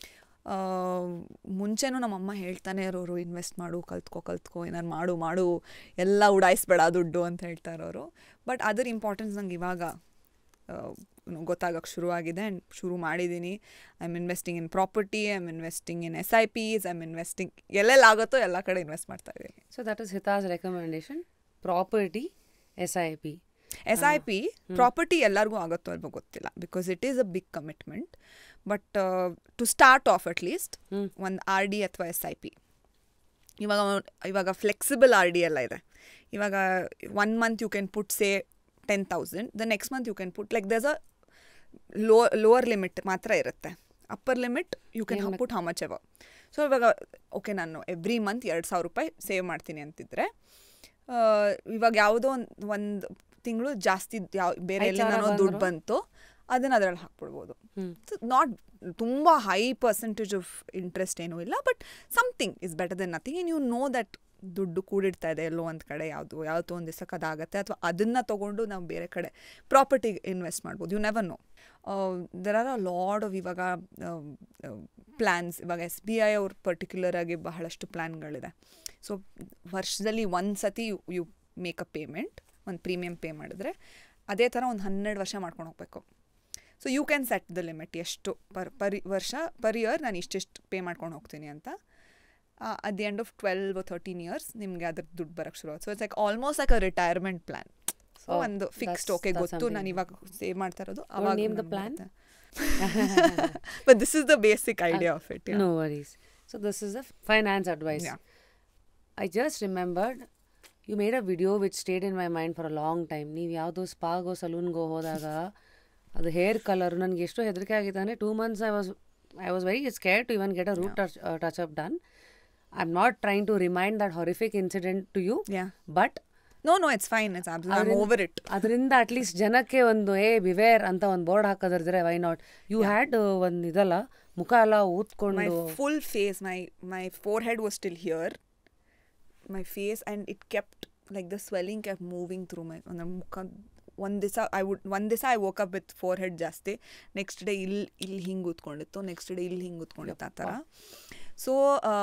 ಮುಂಚೆನೂ ನಮ್ಮಮ್ಮ ಹೇಳ್ತಾನೆ ಇರೋರು ಇನ್ವೆಸ್ಟ್ ಮಾಡು ಕಲ್ತ್ಕೊ ಕಲ್ತ್ಕೊ ಏನಾರು ಮಾಡು ಮಾಡು ಎಲ್ಲ ಉಡಾಯಿಸ್ಬೇಡ ದುಡ್ಡು ಅಂತ ಹೇಳ್ತಾ ಇರೋರು ಬಟ್ ಅದರ ಇಂಪಾರ್ಟೆನ್ಸ್ ನಂಗೆ ಇವಾಗ ಗೊತ್ತಾಗಕ್ಕೆ ಶುರುವಾಗಿದೆ ಆ್ಯಂಡ್ ಶುರು ಮಾಡಿದ್ದೀನಿ I am investing in property I am investing in S I Ps I am investing ಎಲ್ಲೆಲ್ಲಿ ಆಗುತ್ತೋ ಎಲ್ಲ ಕಡೆ ಇನ್ವೆಸ್ಟ್ ಮಾಡ್ತಾ ಇದ್ದೀನಿ so that is hita's recommendation property sip S I P property ಎಲ್ಲರಿಗೂ ಆಗುತ್ತೋ ಅಲ್ವೋ ಗೊತ್ತಿಲ್ಲ because it is a big commitment but to start off at least ಒಂದು ಆರ್ ಡಿ ಅಥವಾ ಎಸ್ ಐ ಪಿ ಇವಾಗ ಇವಾಗ ಫ್ಲೆಕ್ಸಿಬಲ್ ಆರ್ ಡಿ ಎಲ್ಲ ಇದೆ ಇವಾಗ one month you can put say ten thousand the next month you can put like ದರ್ಸ್ a low lower limit ಮಾತ್ರ ಇರುತ್ತೆ upper limit you can put how much ever so ಇವಾಗ okay ನಾನು every month ಎರಡು ಸಾವಿರ ರೂಪಾಯಿ save ಮಾಡ್ತೀನಿ ಅಂತಿದ್ರೆ ಆ, ಇವಾಗ ಯಾವುದೋ ಒಂದು ಒಂದು ತಿಂಗಳು ಜಾಸ್ತಿ ಯಾವ ಬೇರೆ ಐದ್ ಸಾವಿರ ಎಲ್ಲಿಂದನೋ ದುಡ್ಡು ಬಂದ್ರು? ಬಂತು ಅದನ್ನ ಅದರಲ್ಲಿ ಹಾಕ್ಬಿಡ್ಬೋದು ಹ್ಮ್. ನಾಟ್ ತುಂಬ ಹೈ ಪರ್ಸೆಂಟೇಜ್ ಆಫ್ ಇಂಟ್ರೆಸ್ಟ್ ಏನೂ ಇಲ್ಲ but something is better than nothing and you know that ದುಡ್ಡು ಕೂಡಿಡ್ತಾ ಇದೆ ಎಲ್ಲೋ ಒಂದು ಕಡೆ ಯಾವುದು ಯಾವತ್ತೋ ಒಂದು ದಿವಸಕ್ಕೆ ಅದಾಗತ್ತೆ ಅಥವಾ ಅದನ್ನು ತೊಗೊಂಡು ನಾವು ಬೇರೆ ಕಡೆ ಪ್ರಾಪರ್ಟಿಗೆ ಇನ್ವೆಸ್ಟ್ ಮಾಡ್ಬೋದು you never know there are a lot of ಇವಾಗ ಪ್ಲ್ಯಾನ್ಸ್ ಇವಾಗ ಎಸ್ ಬಿ ಐ ಅವ್ರ ಪರ್ಟಿಕ್ಯುಲರ್ ಆಗಿ ಬಹಳಷ್ಟು ಪ್ಲ್ಯಾನ್ಗಳಿದೆ ಸೊ ವರ್ಷದಲ್ಲಿ ಒಂದು ಸತಿ ಯು ಮೇಕ್ ಅ ಪೇಮೆಂಟ್ ಒಂದು ಪ್ರೀಮಿಯಂ ಪೇ ಮಾಡಿದ್ರೆ ಅದೇ ಥರ ಒಂದು ಹನ್ನೆರಡು ವರ್ಷ ಮಾಡ್ಕೊಂಡು ಹೋಗ್ಬೇಕು so you can set the limit ಎಷ್ಟು ಪರ್ ಪರಿ ವರ್ಷ ಪರ್ ಇಯರ್ ನಾನು ಇಷ್ಟಿಷ್ಟು ಪೇ ಮಾಡ್ಕೊಂಡು ಹೋಗ್ತೀನಿ ಅಂತ at the end of twelve thirteen years ನಿಮಗೆ ಅದ್ರ ದುಡ್ಡು ಬರೋಕ್ಕೆ ಶುರು ಆಗುತ್ತೆ so it's like almost like a retirement plan so Oh, ಒಂದು ಫಿಕ್ಸ್ಡ್ that's- ಓಕೆ that's ಗೊತ್ತು something. ನಾನು ಇವಾಗ ಸೇವ್ ಮಾಡ್ತಾ ಇರೋದು Don't ಅವಾಗ name the plan? But this is the basic idea of it No worries. So this is a finance advice. Yeah. I just remembered you made a video which stayed in my mind for a long time. ನೀವು ಯಾವುದೋ ಸ್ಪಾಗೋ ಸಲೂನ್ಗೋ ಹೋದಾಗ ಅದು hair colour ನನಗೆ ಎಷ್ಟು ಹೆದರಿಕೆ ಆಗಿತ್ತು ಅಂದರೆ two months I was I was very scare to even get a root touch touch up done I am not trying to remind that horrific incident to you Yeah. But no no it's fine it's I over it ಅದರಿಂದ at least ಜನಕ್ಕೆ ಒಂದು ಏ beware ಅಂತ ಒಂದು board ಹಾಕೋದಿದ್ರೆ why not you had ಒಂದು ಇದಲ್ಲ ಮುಖ ಎಲ್ಲ my ಊದ್ಕೊಂಡು full face my my forehead was still here my face and it kept like the swelling kept moving through my on the ಮುಖ ಒಂದು ದಿವಸ ಐ ವುಡ್ ಒಂದು ದಿವಸ I woke up with forehead ಜಾಸ್ತಿ next day ಇಲ್ಲಿ ಇಲ್ಲಿ ಹಿಂಗೆ ಉತ್ಕೊಂಡಿತ್ತು next day ಇಲ್ಲಿ ಹಿಂಗೆ ಉತ್ಕೊಂಡಿತ್ತು ಆ ಥರ so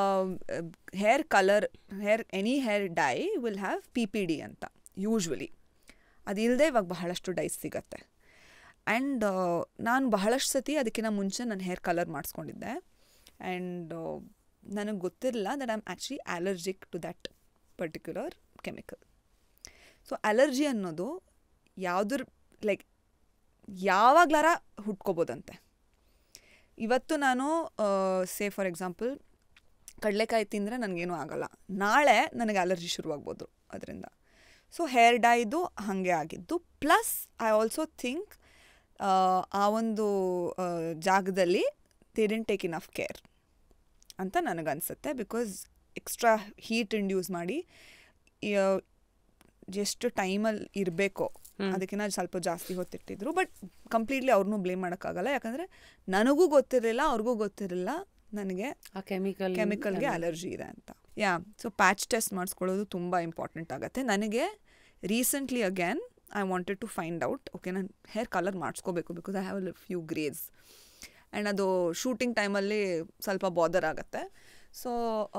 hair colour hair any hair dye will have P P D ಅಂತ ಯೂಶ್ವಲಿ ಅದಿಲ್ಲದೆ ಇವಾಗ ಬಹಳಷ್ಟು ಡೈಸ್ ಸಿಗತ್ತೆ ಆ್ಯಂಡ್ ನಾನು ಬಹಳಷ್ಟು ಸತಿ ಅದಕ್ಕಿಂತ ಮುಂಚೆ ನಾನು ಹೇರ್ ಕಲರ್ ಮಾಡಿಸ್ಕೊಂಡಿದ್ದೆ ಆ್ಯಂಡ್ ನನಗೆ ಗೊತ್ತಿರಲಿಲ್ಲ that I am actually allergic to that particular chemical so allergy ಅನ್ನೋದು ಯಾವುದ್ರ ಲೈಕ್ ಯಾವಾಗ್ಲಾರ ಹುಟ್ಕೋಬೋದಂತೆ ಇವತ್ತು ನಾನು ಸೇ ಫಾರ್ ಎಕ್ಸಾಂಪಲ್ ಕಡಲೆಕಾಯಿ ತಿಂದರೆ ನನಗೇನು ಆಗಲ್ಲ ನಾಳೆ ನನಗೆ ಅಲರ್ಜಿ ಶುರುವಾಗ್ಬೋದು ಅದರಿಂದ ಸೊ ಹೇರ್ ಡೈದು ಹಾಗೆ ಆಗಿದ್ದು ಪ್ಲಸ್ ಐ ಆಲ್ಸೋ ಥಿಂಕ್ ಆ ಒಂದು ಆ, ಜಾಗದಲ್ಲಿ they didn't take enough care ಅಂತ ನನಗನ್ಸುತ್ತೆ ಬಿಕಾಸ್ ಎಕ್ಸ್ಟ್ರಾ ಹೀಟ್ ಇಂಡ್ಯೂಸ್ ಮಾಡಿ ಆ, ಎಷ್ಟು ಟೈಮಲ್ಲಿ ಇರಬೇಕೋ ಅದಕ್ಕಿಂತ ಸ್ವಲ್ಪ ಜಾಸ್ತಿ ಹೊತ್ತಿಟ್ಟಿದ್ರು ಬಟ್ ಕಂಪ್ಲೀಟ್ಲಿ ಅವ್ರನ್ನೂ ಬ್ಲೇಮ್ ಮಾಡೋಕ್ಕಾಗಲ್ಲ ಯಾಕಂದರೆ ನನಗೂ ಗೊತ್ತಿರಲಿಲ್ಲ ಅವ್ರಿಗೂ ಗೊತ್ತಿರಲಿಲ್ಲ ನನಗೆ ಆ ಕೆಮಿಕಲ್ ಕೆಮಿಕಲ್ಗೆ ಅಲರ್ಜಿ ಇದೆ ಅಂತ ಯಾ ಸೊ ಪ್ಯಾಚ್ ಟೆಸ್ಟ್ ಮಾಡಿಸ್ಕೊಳ್ಳೋದು ತುಂಬ ಇಂಪಾರ್ಟೆಂಟ್ ಆಗುತ್ತೆ ನನಗೆ recently again I wanted to find out okay ನಾನು ಹೇರ್ ಕಲರ್ ಮಾಡಿಸ್ಕೋಬೇಕು because I have few greys and ಅದು ಶೂಟಿಂಗ್ ಟೈಮಲ್ಲಿ ಸ್ವಲ್ಪ ಬಾದರ್ ಆಗುತ್ತೆ ಸೊ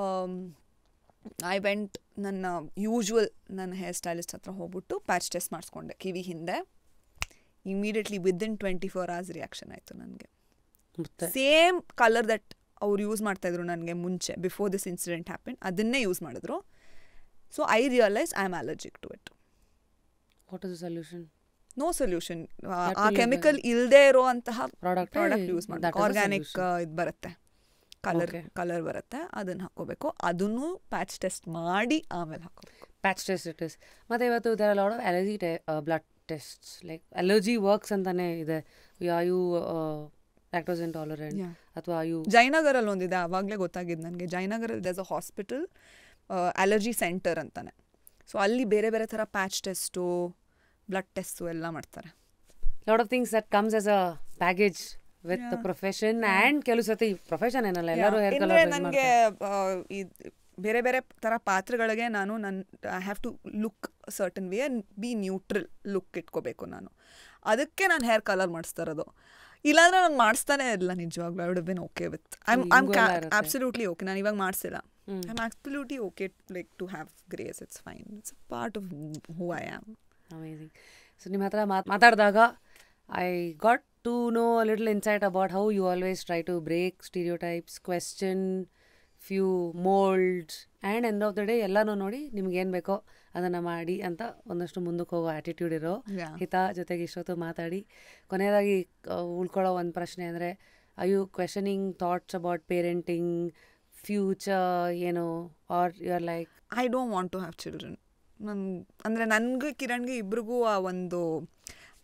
ಐ ವೆಂಟ್ ನನ್ನ ಯೂಶ್ವಲ್ ನನ್ನ ಹೇರ್ ಸ್ಟೈಲಿಸ್ಟ್ ಹತ್ರ ಹೋಗ್ಬಿಟ್ಟು ಪ್ಯಾಚ್ ಟೆಸ್ಟ್ ಮಾಡಿಸ್ಕೊಂಡೆ ಕಿವಿ ಹಿಂದೆ immediately within twenty four hours reaction ಆಯಿತು ನನಗೆ ಮತ್ತೆ ಸೇಮ್ ಕಲರ್ ದಟ್ ಅವ್ರು ಯೂಸ್ ಮಾಡ್ತಾಯಿದ್ರು ನನಗೆ ಮುಂಚೆ ಬಿಫೋರ್ ದಿಸ್ ಇನ್ಸಿಡೆಂಟ್ ಹ್ಯಾಪನ್ ಅದನ್ನೇ ಯೂಸ್ ಮಾಡಿದ್ರು so I realise I am allergic to it what is solution no solution That ಆ will ಕೆಮಿಕಲ್ ಇಲ್ಲದೆ ಇರುವಂತಹ Product ಪ್ರಾಡಕ್ಟ್ ಯೂಸ್ that ಮಾಡಿ is a ಆರ್ಗ್ಯಾನಿಕ್ solution. ಇದು ಬರುತ್ತೆ ಕಲರ್ Okay. ಕಲರ್ ಬರುತ್ತೆ ಅದನ್ನು ಹಾಕೋಬೇಕು ಅದನ್ನು ಪ್ಯಾಚ್ ಟೆಸ್ಟ್ ಮಾಡಿ ಆಮೇಲೆ ಹಾಕೋಬೇಕು ಪ್ಯಾಚ್ ಟೆಸ್ಟ್ ಇಟ್ ಇಸ್ ಮತ್ತು ಇವತ್ತು ಇದರ lot of allergy blood test like allergy works ಅಂತಾನೆ ಇದೆ yeah you lactose intolerant Yeah. ಅಥವಾ ಯು ಜಯನಗರಲ್ಲಿ ಒಂದಿದೆ ಆವಾಗಲೇ ಗೊತ್ತಾಗಿದ್ದು ನನಗೆ ಜಯನಗರಲ್ಲಿ there's a hospital allergy centre ಅಂತಾನೆ ಸೊ ಅಲ್ಲಿ ಬೇರೆ ಬೇರೆ ಥರ ಪ್ಯಾಚ್ ಟೆಸ್ಟು ಬ್ಲಡ್ ಟೆಸ್ಟು ಎಲ್ಲ ಮಾಡ್ತಾರೆ lot of things that comes as a baggage with Yeah. Profession and ಕೆಲವು ಸತಿ ಪ್ರೊಫೆಷನ್ ಏನಲ್ಲ ಎಲ್ಲರೂ ಹೇರ್ ಅಂದರೆ ಕಲರ್ ನನಗೆ ಈ ಬೇರೆ ಬೇರೆ ಥರ ಪಾತ್ರಗಳಿಗೆ ನಾನು ನನ್ನ I have to look certain way and be neutral look ಇಟ್ಕೋಬೇಕು ನಾನು ಅದಕ್ಕೆ ನಾನು ಹೇರ್ ಕಲರ್ ಮಾಡಿಸ್ತಾ ಇರೋದು ಇಲ್ಲಾಂದ್ರೆ ನಾನು ಮಾಡಿಸ್ತಾನೆ ಇಲ್ಲ ನಿಜವಾಗ್ಲೂ I would been okay with I am I am ಹಿಂಗೂ ಎಲ್ಲ ಇರುತ್ತೆ. ಅಬ್ಸಲ್ಯೂಟ್ಲಿ ಓಕೆ ನಾನು ಇವಾಗ ಮಾಡಿಸಿಲ್ಲ I am absolutely okay like to have grace it's fine it's part of who I am amazing so ನಿಮ್ಮ ಹತ್ರ ಮಾತ್ ಮಾತಾಡಿದಾಗ I got to know little insight about how you always try to break stereotypes question few moulds and end of the day ಎಲ್ಲನೂ ನೋಡಿ ನಿಮ್ಗೆ ಏನು ಬೇಕೋ ಅದನ್ನು ಮಾಡಿ ಅಂತ ಒಂದಷ್ಟು ಮುಂದಕ್ಕೆ ಹೋಗೋ ಆ್ಯಟಿಟ್ಯೂಡ್ ಇರೋ Yeah. ಹಿತ ಜೊತೆಗೆ ಇಷ್ಟೊತ್ತು ಮಾತಾಡಿ ಕೊನೆಯದಾಗಿ ಆ, ಉಳ್ಕೊಳ್ಳೋ ಒಂದು ಪ್ರಶ್ನೆ ಅಂದರೆ I you questioning thoughts about parenting future ಏನು are you are like I don't want to have children ನನ್ ಅಂದರೆ ನನಗೆ ಕಿರಣ್ಗೆ ಇಬ್ರಿಗೂ ಆ ಒಂದು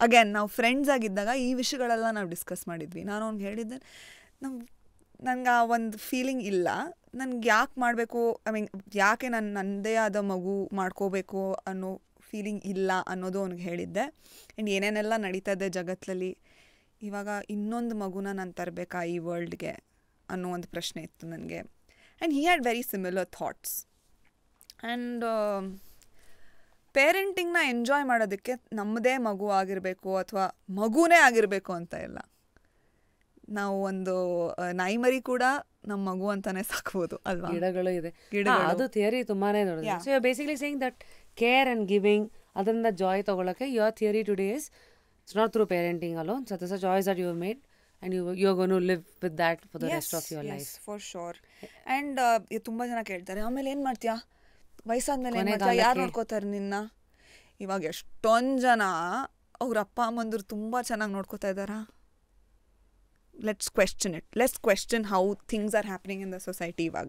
ಅಗೇನ್ ನಾವು ಫ್ರೆಂಡ್ಸ್ ಆಗಿದ್ದಾಗ ಈ ವಿಷಯಗಳೆಲ್ಲ ನಾವು ಡಿಸ್ಕಸ್ ಮಾಡಿದ್ವಿ ನಾನು ಅವ್ನಿಗೆ ಹೇಳಿದ್ದೆ ನಾವು ನಂಗೆ ಆ ಒಂದು ಫೀಲಿಂಗ್ ಇಲ್ಲ ನನ್ಗೆ ಯಾಕೆ ಮಾಡಬೇಕು ಐ ಮೀನ್ ಯಾಕೆ ನಾನು ನನ್ನದೇ ಆದ ಮಗು ಮಾಡ್ಕೋಬೇಕು ಅನ್ನೋ ಫೀಲಿಂಗ್ ಇಲ್ಲ ಅನ್ನೋದು ಅವ್ನಿಗೆ ಹೇಳಿದ್ದೆ ಆ್ಯಂಡ್ ಏನೇನೆಲ್ಲ ನಡೀತಾ ಇದೆ ಜಗತ್ತಲ್ಲಿ ಇವಾಗ ಇನ್ನೊಂದು ಮಗುನ ನಾನು ತರಬೇಕಾ ಈ ವರ್ಲ್ಡ್ಗೆ ಅನ್ನೋ ಒಂದು ಪ್ರಶ್ನೆ ಇತ್ತು ನನಗೆ and he had very similar thoughts and ಪೇರೆಂಟಿಂಗ್ನ ಎಂಜಾಯ್ ಮಾಡೋದಕ್ಕೆ ನಮ್ಮದೇ ಮಗು ಆಗಿರಬೇಕು ಅಥವಾ ಮಗುನೇ ಆಗಿರಬೇಕು ಅಂತ ಇಲ್ಲ ನಾವು ಒಂದು ಆ, ನಾಯಿ ಮರಿ ಕೂಡ ನಮ್ಮ ಮಗು ಅಂತಾನೆ ಸಾಕ್ಬೋದು ಅಲ್ವಾ ಗಿಡಗಳು ಇದೆ ಗಿಡಗಳು. ಹಾ, ಅದು ಥಿಯರಿ ತುಂಬಾನೇ ದೊಡ್ಡದು Yeah. So you basically saying that care and giving ಅದರಿಂದ ಜಾಯ್ ತಗೊಳಕ್ಕೆ your theory today is it's not through parenting alone so this a choice that you made and you you gonna live with that for the rest of your life for sure and ತುಂಬ ಜನ ಕೇಳ್ತಾರೆ ಆಮೇಲೆ ಏನು ಮಾಡ್ತೀಯಾ ವಯಸ್ಸಾದ್ಮೇಲೆ ಏನು ಮಾಡ್ತೀಯಾ ಕೊನೆಗಾಲಕ್ಕೆ- ಯಾರು ನೋಡ್ಕೋತಾರೆ ನಿನ್ನ ಇವಾಗ ಎಷ್ಟೊಂದು ಜನ ಅವ್ರ ಅಪ್ಪ ಅಮ್ಮಂದ್ರು ತುಂಬ ಚೆನ್ನಾಗಿ ನೋಡ್ಕೋತಾ ಇದ್ದಾರಾ let's question it let's question how things are happening in the society ಇವಾಗ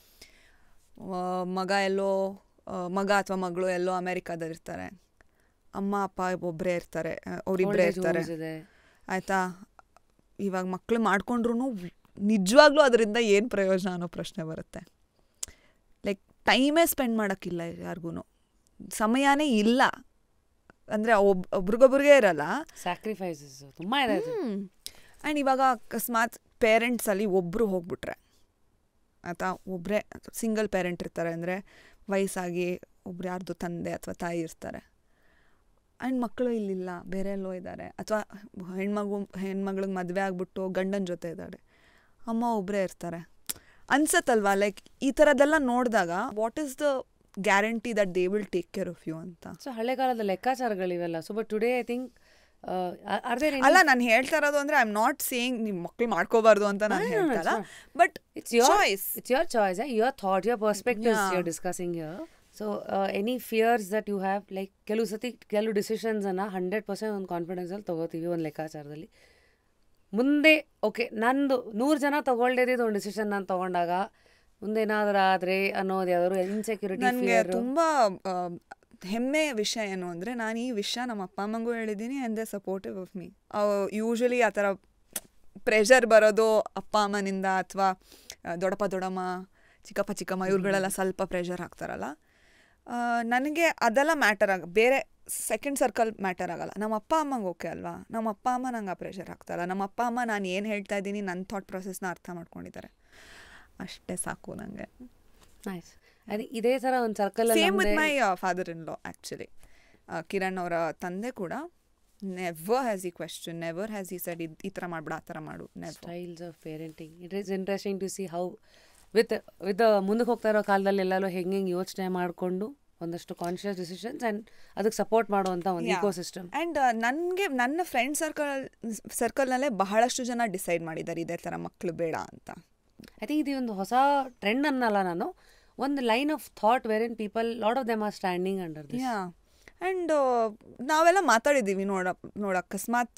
ಆ, ಮಗ ಎಲ್ಲೋ ಆ, ಮಗ ಅಥವಾ ಮಗಳು ಎಲ್ಲೋ ಅಮೇರಿಕಾದಲ್ಲಿರ್ತಾರೆ ಅಮ್ಮ ಅಪ್ಪ ಒಬ್ಬರೇ ಇರ್ತಾರೆ ಅವರಿಬ್ಬರೇ ಇರ್ತಾರೆ ಇದೆ ಆಯಿತಾ ಇವಾಗ ಮಕ್ಕಳು ಮಾಡ್ಕೊಂಡ್ರು ನಿಜವಾಗ್ಲೂ ಅದರಿಂದ ಏನು ಪ್ರಯೋಜನ ಅನ್ನೋ ಪ್ರಶ್ನೆ ಬರುತ್ತೆ ಲೈಕ್ ಟೈಮೇ ಸ್ಪೆಂಡ್ ಮಾಡೋಕ್ಕಿಲ್ಲ ಯಾರಿಗೂ ಸಮಯನೇ ಇಲ್ಲ ಅಂದರೆ ಒಬ್ ಒಬ್ರಿಗೊಬ್ರಿಗೆ ಇರಲ್ಲ ಸ್ಯಾಕ್ರಿಫೈಸಸ್ ತುಂಬಾ ಇದೆ ಅದು. ಆ್ಯಂಡ್ ಇವಾಗ ಅಕಸ್ಮಾತ್ ಪೇರೆಂಟ್ಸಲ್ಲಿ ಒಬ್ಬರು ಹೋಗ್ಬಿಟ್ರೆ ಆಯಿತಾ ಒಬ್ಬರೇ ಸಿಂಗಲ್ ಪೇರೆಂಟ್ ಇರ್ತಾರೆ ಅಂದರೆ ವಯಸ್ಸಾಗಿ ಒಬ್ರು ಯಾರ್ದು ತಂದೆ ಅಥವಾ ತಾಯಿ ಇರ್ತಾರೆ ಆ್ಯಂಡ್ ಮಕ್ಕಳು ಇಲ್ಲಿಲ್ಲ ಬೇರೆ ಎಲ್ಲೋ ಇದ್ದಾರೆ ಅಥವಾ ಹೆಣ್ಮಗು ಹೆಣ್ಮಗಳಿಗೆ ಮದುವೆ ಆಗ್ಬಿಟ್ಟು ಗಂಡನ ಜೊತೆ ಇದ್ದಾರೆ ಅಮ್ಮ ಒಬ್ಬರೇ ಇರ್ತಾರೆ ಅನ್ಸತ್ತಲ್ವಾ ಲೈಕ್ ಈ ಥರದ್ದೆಲ್ಲ ನೋಡಿದಾಗ what is the guarantee that they will take care of you ಅಂತ ಸೊ ಹಳೆ ಕಾಲದ ಲೆಕ್ಕಾಚಾರಗಳಿವೆಲ್ಲ so but today I think are there ಅಲ್ಲ ನಾನು ಹೇಳ್ತಾ ಇರೋದು ಅಂದ್ರೆ ಐ ಆಮ್ ನಾಟ್ ಸೇಯಿಂಗ್ ನಿಮ್ಮ ಮಕ್ಳು ಮಾಡ್ಕೋಬಾರ್ದು ಅಂತ ನಾನು No, no, no, ಹೇಳ್ತಾ it's not. But It's your choice. It's your choice, eh? your thought, your perspectives Yeah. you're discussing here. So, uh, any fears that you have, like ಕೆಲವು ಸತಿ ಕೆಲವು decisions ಅನ್ನ ಹಂಡ್ರೆಡ್ ಪರ್ಸೆಂಟ್ ಒಂದು confidence ಅಲ್ಲಿ ತಗೋತೀವಿ ಒಂದು ಲೆಕ್ಕಾಚಾರದಲ್ಲಿ ಮುಂದೆ ಓಕೆ ನಂದು ನೂರು ಜನ ತಗೊಳ್ದೇದಿದ್ದು ಒಂದು ಡಿಸಿಷನ್ ನಾನು ತಗೊಂಡಾಗ ಮುಂದೆ ಏನಾದರೂ ಆದರೆ ಅನ್ನೋದು ಯಾವ್ದಾದ್ರು ಇನ್ಸೆಕ್ಯೂರಿಟಿ ನನಗೆ ತುಂಬಾ ಆ, ಹೆಮ್ಮೆ ವಿಷಯ ಏನು ಅಂದ್ರೆ ನಾನು ಈ ವಿಷಯ ನಮ್ಮ ಅಪ್ಪ ಅಮ್ಮಂಗೂ ಹೇಳಿದ್ದೀನಿ and they supportive of me usually ಆ ಥರ ಪ್ರೆಷರ್ ಬರೋದು ಅಪ್ಪ ಅಮ್ಮನಿಂದ ಅಥವಾ ದೊಡ್ಡಪ್ಪ ದೊಡ್ಡಮ್ಮ ಚಿಕ್ಕಪ್ಪ ಚಿಕ್ಕಮ್ಮ ಇವ್ರುಗಳೆಲ್ಲ ಸ್ವಲ್ಪ ಪ್ರೆಷರ್ ಹಾಕ್ತಾರಲ್ಲ ಆ, ನನಗೆ ಅದೆಲ್ಲ ಮ್ಯಾಟರ್ ಆಗ ಬೇರೆ ಸೆಕೆಂಡ್ ಸರ್ಕಲ್ ಮ್ಯಾಟರ್ ಆಗಲ್ಲ ನಮ್ಮ ಅಪ್ಪ ಅಮ್ಮಂಗೆ ಓಕೆ ಅಲ್ವಾ ನಮ್ಮ ಅಪ್ಪ ಅಮ್ಮ ನಂಗೆ ಆ ಪ್ರೆಷರ್ ಹಾಕ್ತಾರಲ್ಲ ನಮ್ಮ ಅಪ್ಪ ಅಮ್ಮ ನಾನು ಏನು ಹೇಳ್ತಾ ಇದ್ದೀನಿ ನನ್ನ ಥಾಟ್ ಪ್ರೊಸೆಸ್ನ ಅರ್ಥ ಮಾಡ್ಕೊಂಡಿದ್ದಾರೆ ಅಷ್ಟೇ ಸಾಕು ನನಗೆ ನೈಸ್ ಅದೇ ಇದೇ ಥರ ಒಂದು circle same with my father in law actually Kiran ಅವರ ತಂದೆ ಕೂಡ never has he question never has he said ಈ ಥರ ಮಾಡ್ಬಿಡ ಆ ಥರ ಮಾಡು never styles of parenting it is interesting to see how with with ಮುಂದಕ್ಕೆ ಹೋಗ್ತಾ ಇರೋ ಕಾಲದಲ್ಲಿ ಎಲ್ಲರೂ ಹೆಂಗೆ ಹೆಂಗೆ ಯೋಚನೆ ಮಾಡಿಕೊಂಡು ಒಂದಷ್ಟು ಕಾನ್ಷಿಯಸ್ ಡಿಸಿಷನ್ಸ್ ಆ್ಯಂಡ್ ಅದಕ್ಕೆ ಸಪೋರ್ಟ್ ಮಾಡುವಂಥ ಒಂದು ಇಕೋ ಸಿಸ್ಟಮ್ ಆ್ಯಂಡ್ ನನಗೆ ನನ್ನ ಫ್ರೆಂಡ್ ಸರ್ಕಲ್ ಸರ್ಕಲ್ನಲ್ಲೇ ಬಹಳಷ್ಟು ಜನ ಡಿಸೈಡ್ ಮಾಡಿದ್ದಾರೆ ಇದೇ ಥರ ಮಕ್ಕಳು ಬೇಡ ಅಂತ ಐ ಥಿಂಕ್ ಇದು ಒಂದು ಹೊಸ ಟ್ರೆಂಡ್ ಅನ್ನಲ್ಲ ನಾನು ಒಂದು line of thought where in people lot of them are standing under this yeah and ನಾವೆಲ್ಲ ಮಾತಾಡಿದ್ದೀವಿ ನೋಡ ನೋಡ ಅಕಸ್ಮಾತ್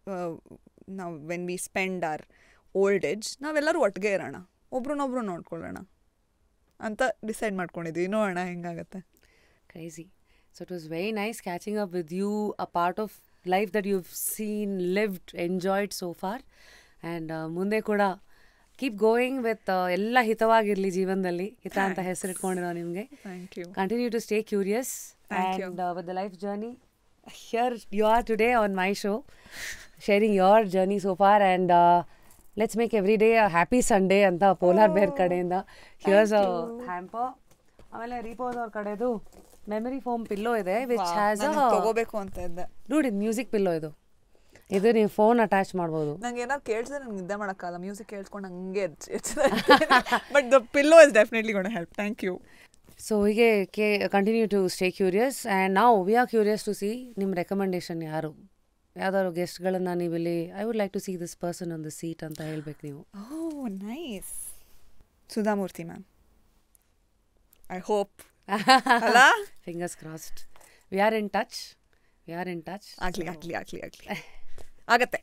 ನಾವು when we spend are old age ನಾವೆಲ್ಲರೂ ಒಟ್ಟಿಗೆ ಇರೋಣ ಒಬ್ರನ್ನೊಬ್ರು ನೋಡ್ಕೊಳ್ಳೋಣ ಅಂತ ಡಿಸೈಡ್ ಮಾಡ್ಕೊಂಡಿದ್ವಿ ನೋಡೋಣ ಹೆಂಗಾಗತ್ತೆ Crazy. So it was very nice catching up with you, a part of life that you've seen, lived, enjoyed so far. And uh, ಮುಂದೆ ಕೂಡ ಕೀಪ್ ಗೋಯಿಂಗ್ ವಿತ್ ಎಲ್ಲ ಹಿತವಾಗಿರಲಿ ಜೀವನದಲ್ಲಿ ಹಿತ ಅಂತ ಹೆಸರಿಟ್ಕೊಂಡಿರೋ ನಿಮಗೆ thank you continue to stay curious Thank you. and uh, with the life journey here you are today on my show sharing your journey so far and uh, let's make every day a happy sunday ಅಂತ polar bear ಕಡೆಯಿಂದ here's a hamper ಆಮೇಲೆ Repose ಅವ್ರ ಕಡೆದು memory foam pillow ಇದೆ which has ನಾನು ತಗೋಬೇಕು ಅಂತ ಇದ್ದೆ ನೋಡಿ ಮ್ಯೂಸಿಕ್ ಪಿಲ್ಲೋ ಇದು ಇದು ನೀವು ಫೋನ್ ಅಟ್ಯಾಚ್ ಮಾಡ್ಬೋದು ನಂಗೆ ಏನಾದ್ರು ಕೇಳಿದ್ರೆ ನಂಗೆ ನಿದ್ದೆ ಮಾಡೋಕ್ಕಲ್ಲ ಮ್ಯೂಸಿಕ್ ಕೇಳ್ಕೊಂಡು ಹಂಗೆ but the pillow is definitely gonna help thank you so ಹೀಗೆ ಕೆ continue to stay curious and ನಾವು we are curious to see ನಿಮ್ಮ ರೆಕಮೆಂಡೇಶನ್ ಯಾರು ಯಾವ್ದಾದ್ರು ಗೆಸ್ಟ್ಗಳನ್ನು ನೀವು ಇಲ್ಲಿ I would like to see this person on the seat ಅಂತ ಹೇಳ್ಬೇಕು ನೀವು oh nice Sudha Murthy ma'am I hope ಅಲ್ಲ fingers crossed we are in touch we are in touch ಆಗ್ಲಿ ಆಗ್ಲಿ ಆಗ್ಲಿ ಆಗ್ಲಿ ಆಗತ್ತೆ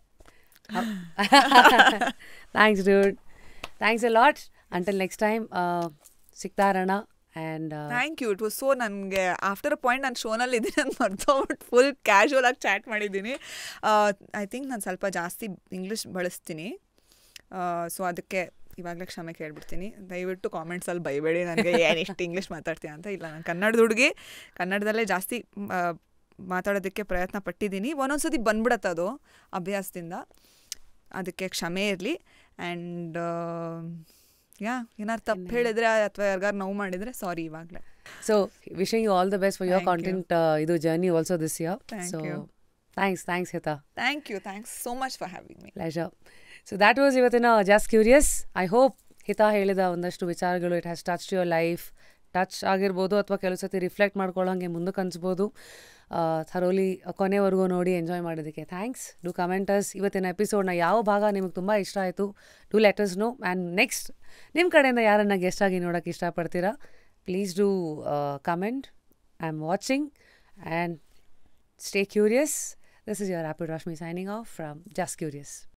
thanks dude thanks a lot until next time ಸಿಗ್ತಾ ಇರೋಣ and thank you it was so ನನಗೆ ಆಫ್ಟರ್ ಅ ಪಾಯಿಂಟ್ ನಾನು ಶೋನಲ್ಲಿ ಇದ್ದೀನಿ ಅಂತ ಮರ್ತೋಗ್ಬಿಟ್ಟು ಫುಲ್ ಕ್ಯಾಶುವಲ್ ಆಗಿ ಚಾಟ್ ಮಾಡಿದ್ದೀನಿ ಐ ಥಿಂಕ್ ನಾನು ಸ್ವಲ್ಪ ಜಾಸ್ತಿ ಇಂಗ್ಲೀಷ್ ಬಳಸ್ತೀನಿ ಸೊ ಅದಕ್ಕೆ ಇವಾಗಲೇ ಕ್ಷಮೆ ಕೇಳ್ಬಿಡ್ತೀನಿ ದಯವಿಟ್ಟು ಕಾಮೆಂಟ್ಸಲ್ಲಿ ಬೈಬೇಡಿ ನನಗೆ ಏನು ಇಷ್ಟು ಇಂಗ್ಲೀಷ್ ಮಾತಾಡ್ತೀಯ ಅಂತ ಇಲ್ಲ ನಾನು ಕನ್ನಡದ ಹುಡುಗಿ ಕನ್ನಡದಲ್ಲೇ ಜಾಸ್ತಿ ಆ, ಮಾತಾಡೋದಕ್ಕೆ ಪ್ರಯತ್ನ ಪಟ್ಟಿದ್ದೀನಿ ಒಂದೊಂದ್ಸತಿ ಬಂದ್ಬಿಡತ್ತೆ ಅದು ಅಭ್ಯಾಸದಿಂದ ಅದಕ್ಕೆ ಕ್ಷಮೆ ಇರಲಿ ಆ್ಯಂಡ್ ಯಾ ಏನಾರು ತಪ್ಪು ಹೇಳಿದ್ರೆ ಅಥವಾ ಯಾರಿಗಾರು ನೋವು ಮಾಡಿದರೆ ಸಾರಿ ಇವಾಗಲೇ so wishing you all the best for your Thank you. Content ಇದು journey also this year Thank so you. Thanks thanks Hita thank you thanks so much for having me pleasure so that was ಇವತ್ತಿನ just curious I hope Hita ಹೇಳಿದ ಒಂದಷ್ಟು ವಿಚಾರಗಳು it has touch your life touch ಆಗಿರ್ಬೋದು ಅಥವಾ ಕೆಲವು ಸತಿ reflect ಮಾಡ್ಕೊಳ್ಳೋಂಗೆ ಮುಂದಕ್ಕೆ ಅನ್ಸ್ಬೋದು thoroughly ಕೊನೆವರೆಗೂ ನೋಡಿ ಎಂಜಾಯ್ ಮಾಡೋದಕ್ಕೆ ಥ್ಯಾಂಕ್ಸ್ ಡು ಕಮೆಂಟರ್ಸ್ ಇವತ್ತಿನ ಎಪಿಸೋಡ್ನ ಯಾವ ಭಾಗ ನಿಮಗೆ ತುಂಬ ಇಷ್ಟ ಆಯಿತು do let us know and next ನಿಮ್ಮ ಕಡೆಯಿಂದ ಯಾರನ್ನ ಗೆಸ್ಟ್ ಆಗಿ ನೋಡೋಕ್ಕೆ ಇಷ್ಟಪಡ್ತೀರಾ please do comment I am watching and stay curious. This is your Rapid Rashmi signing off from Just Curious.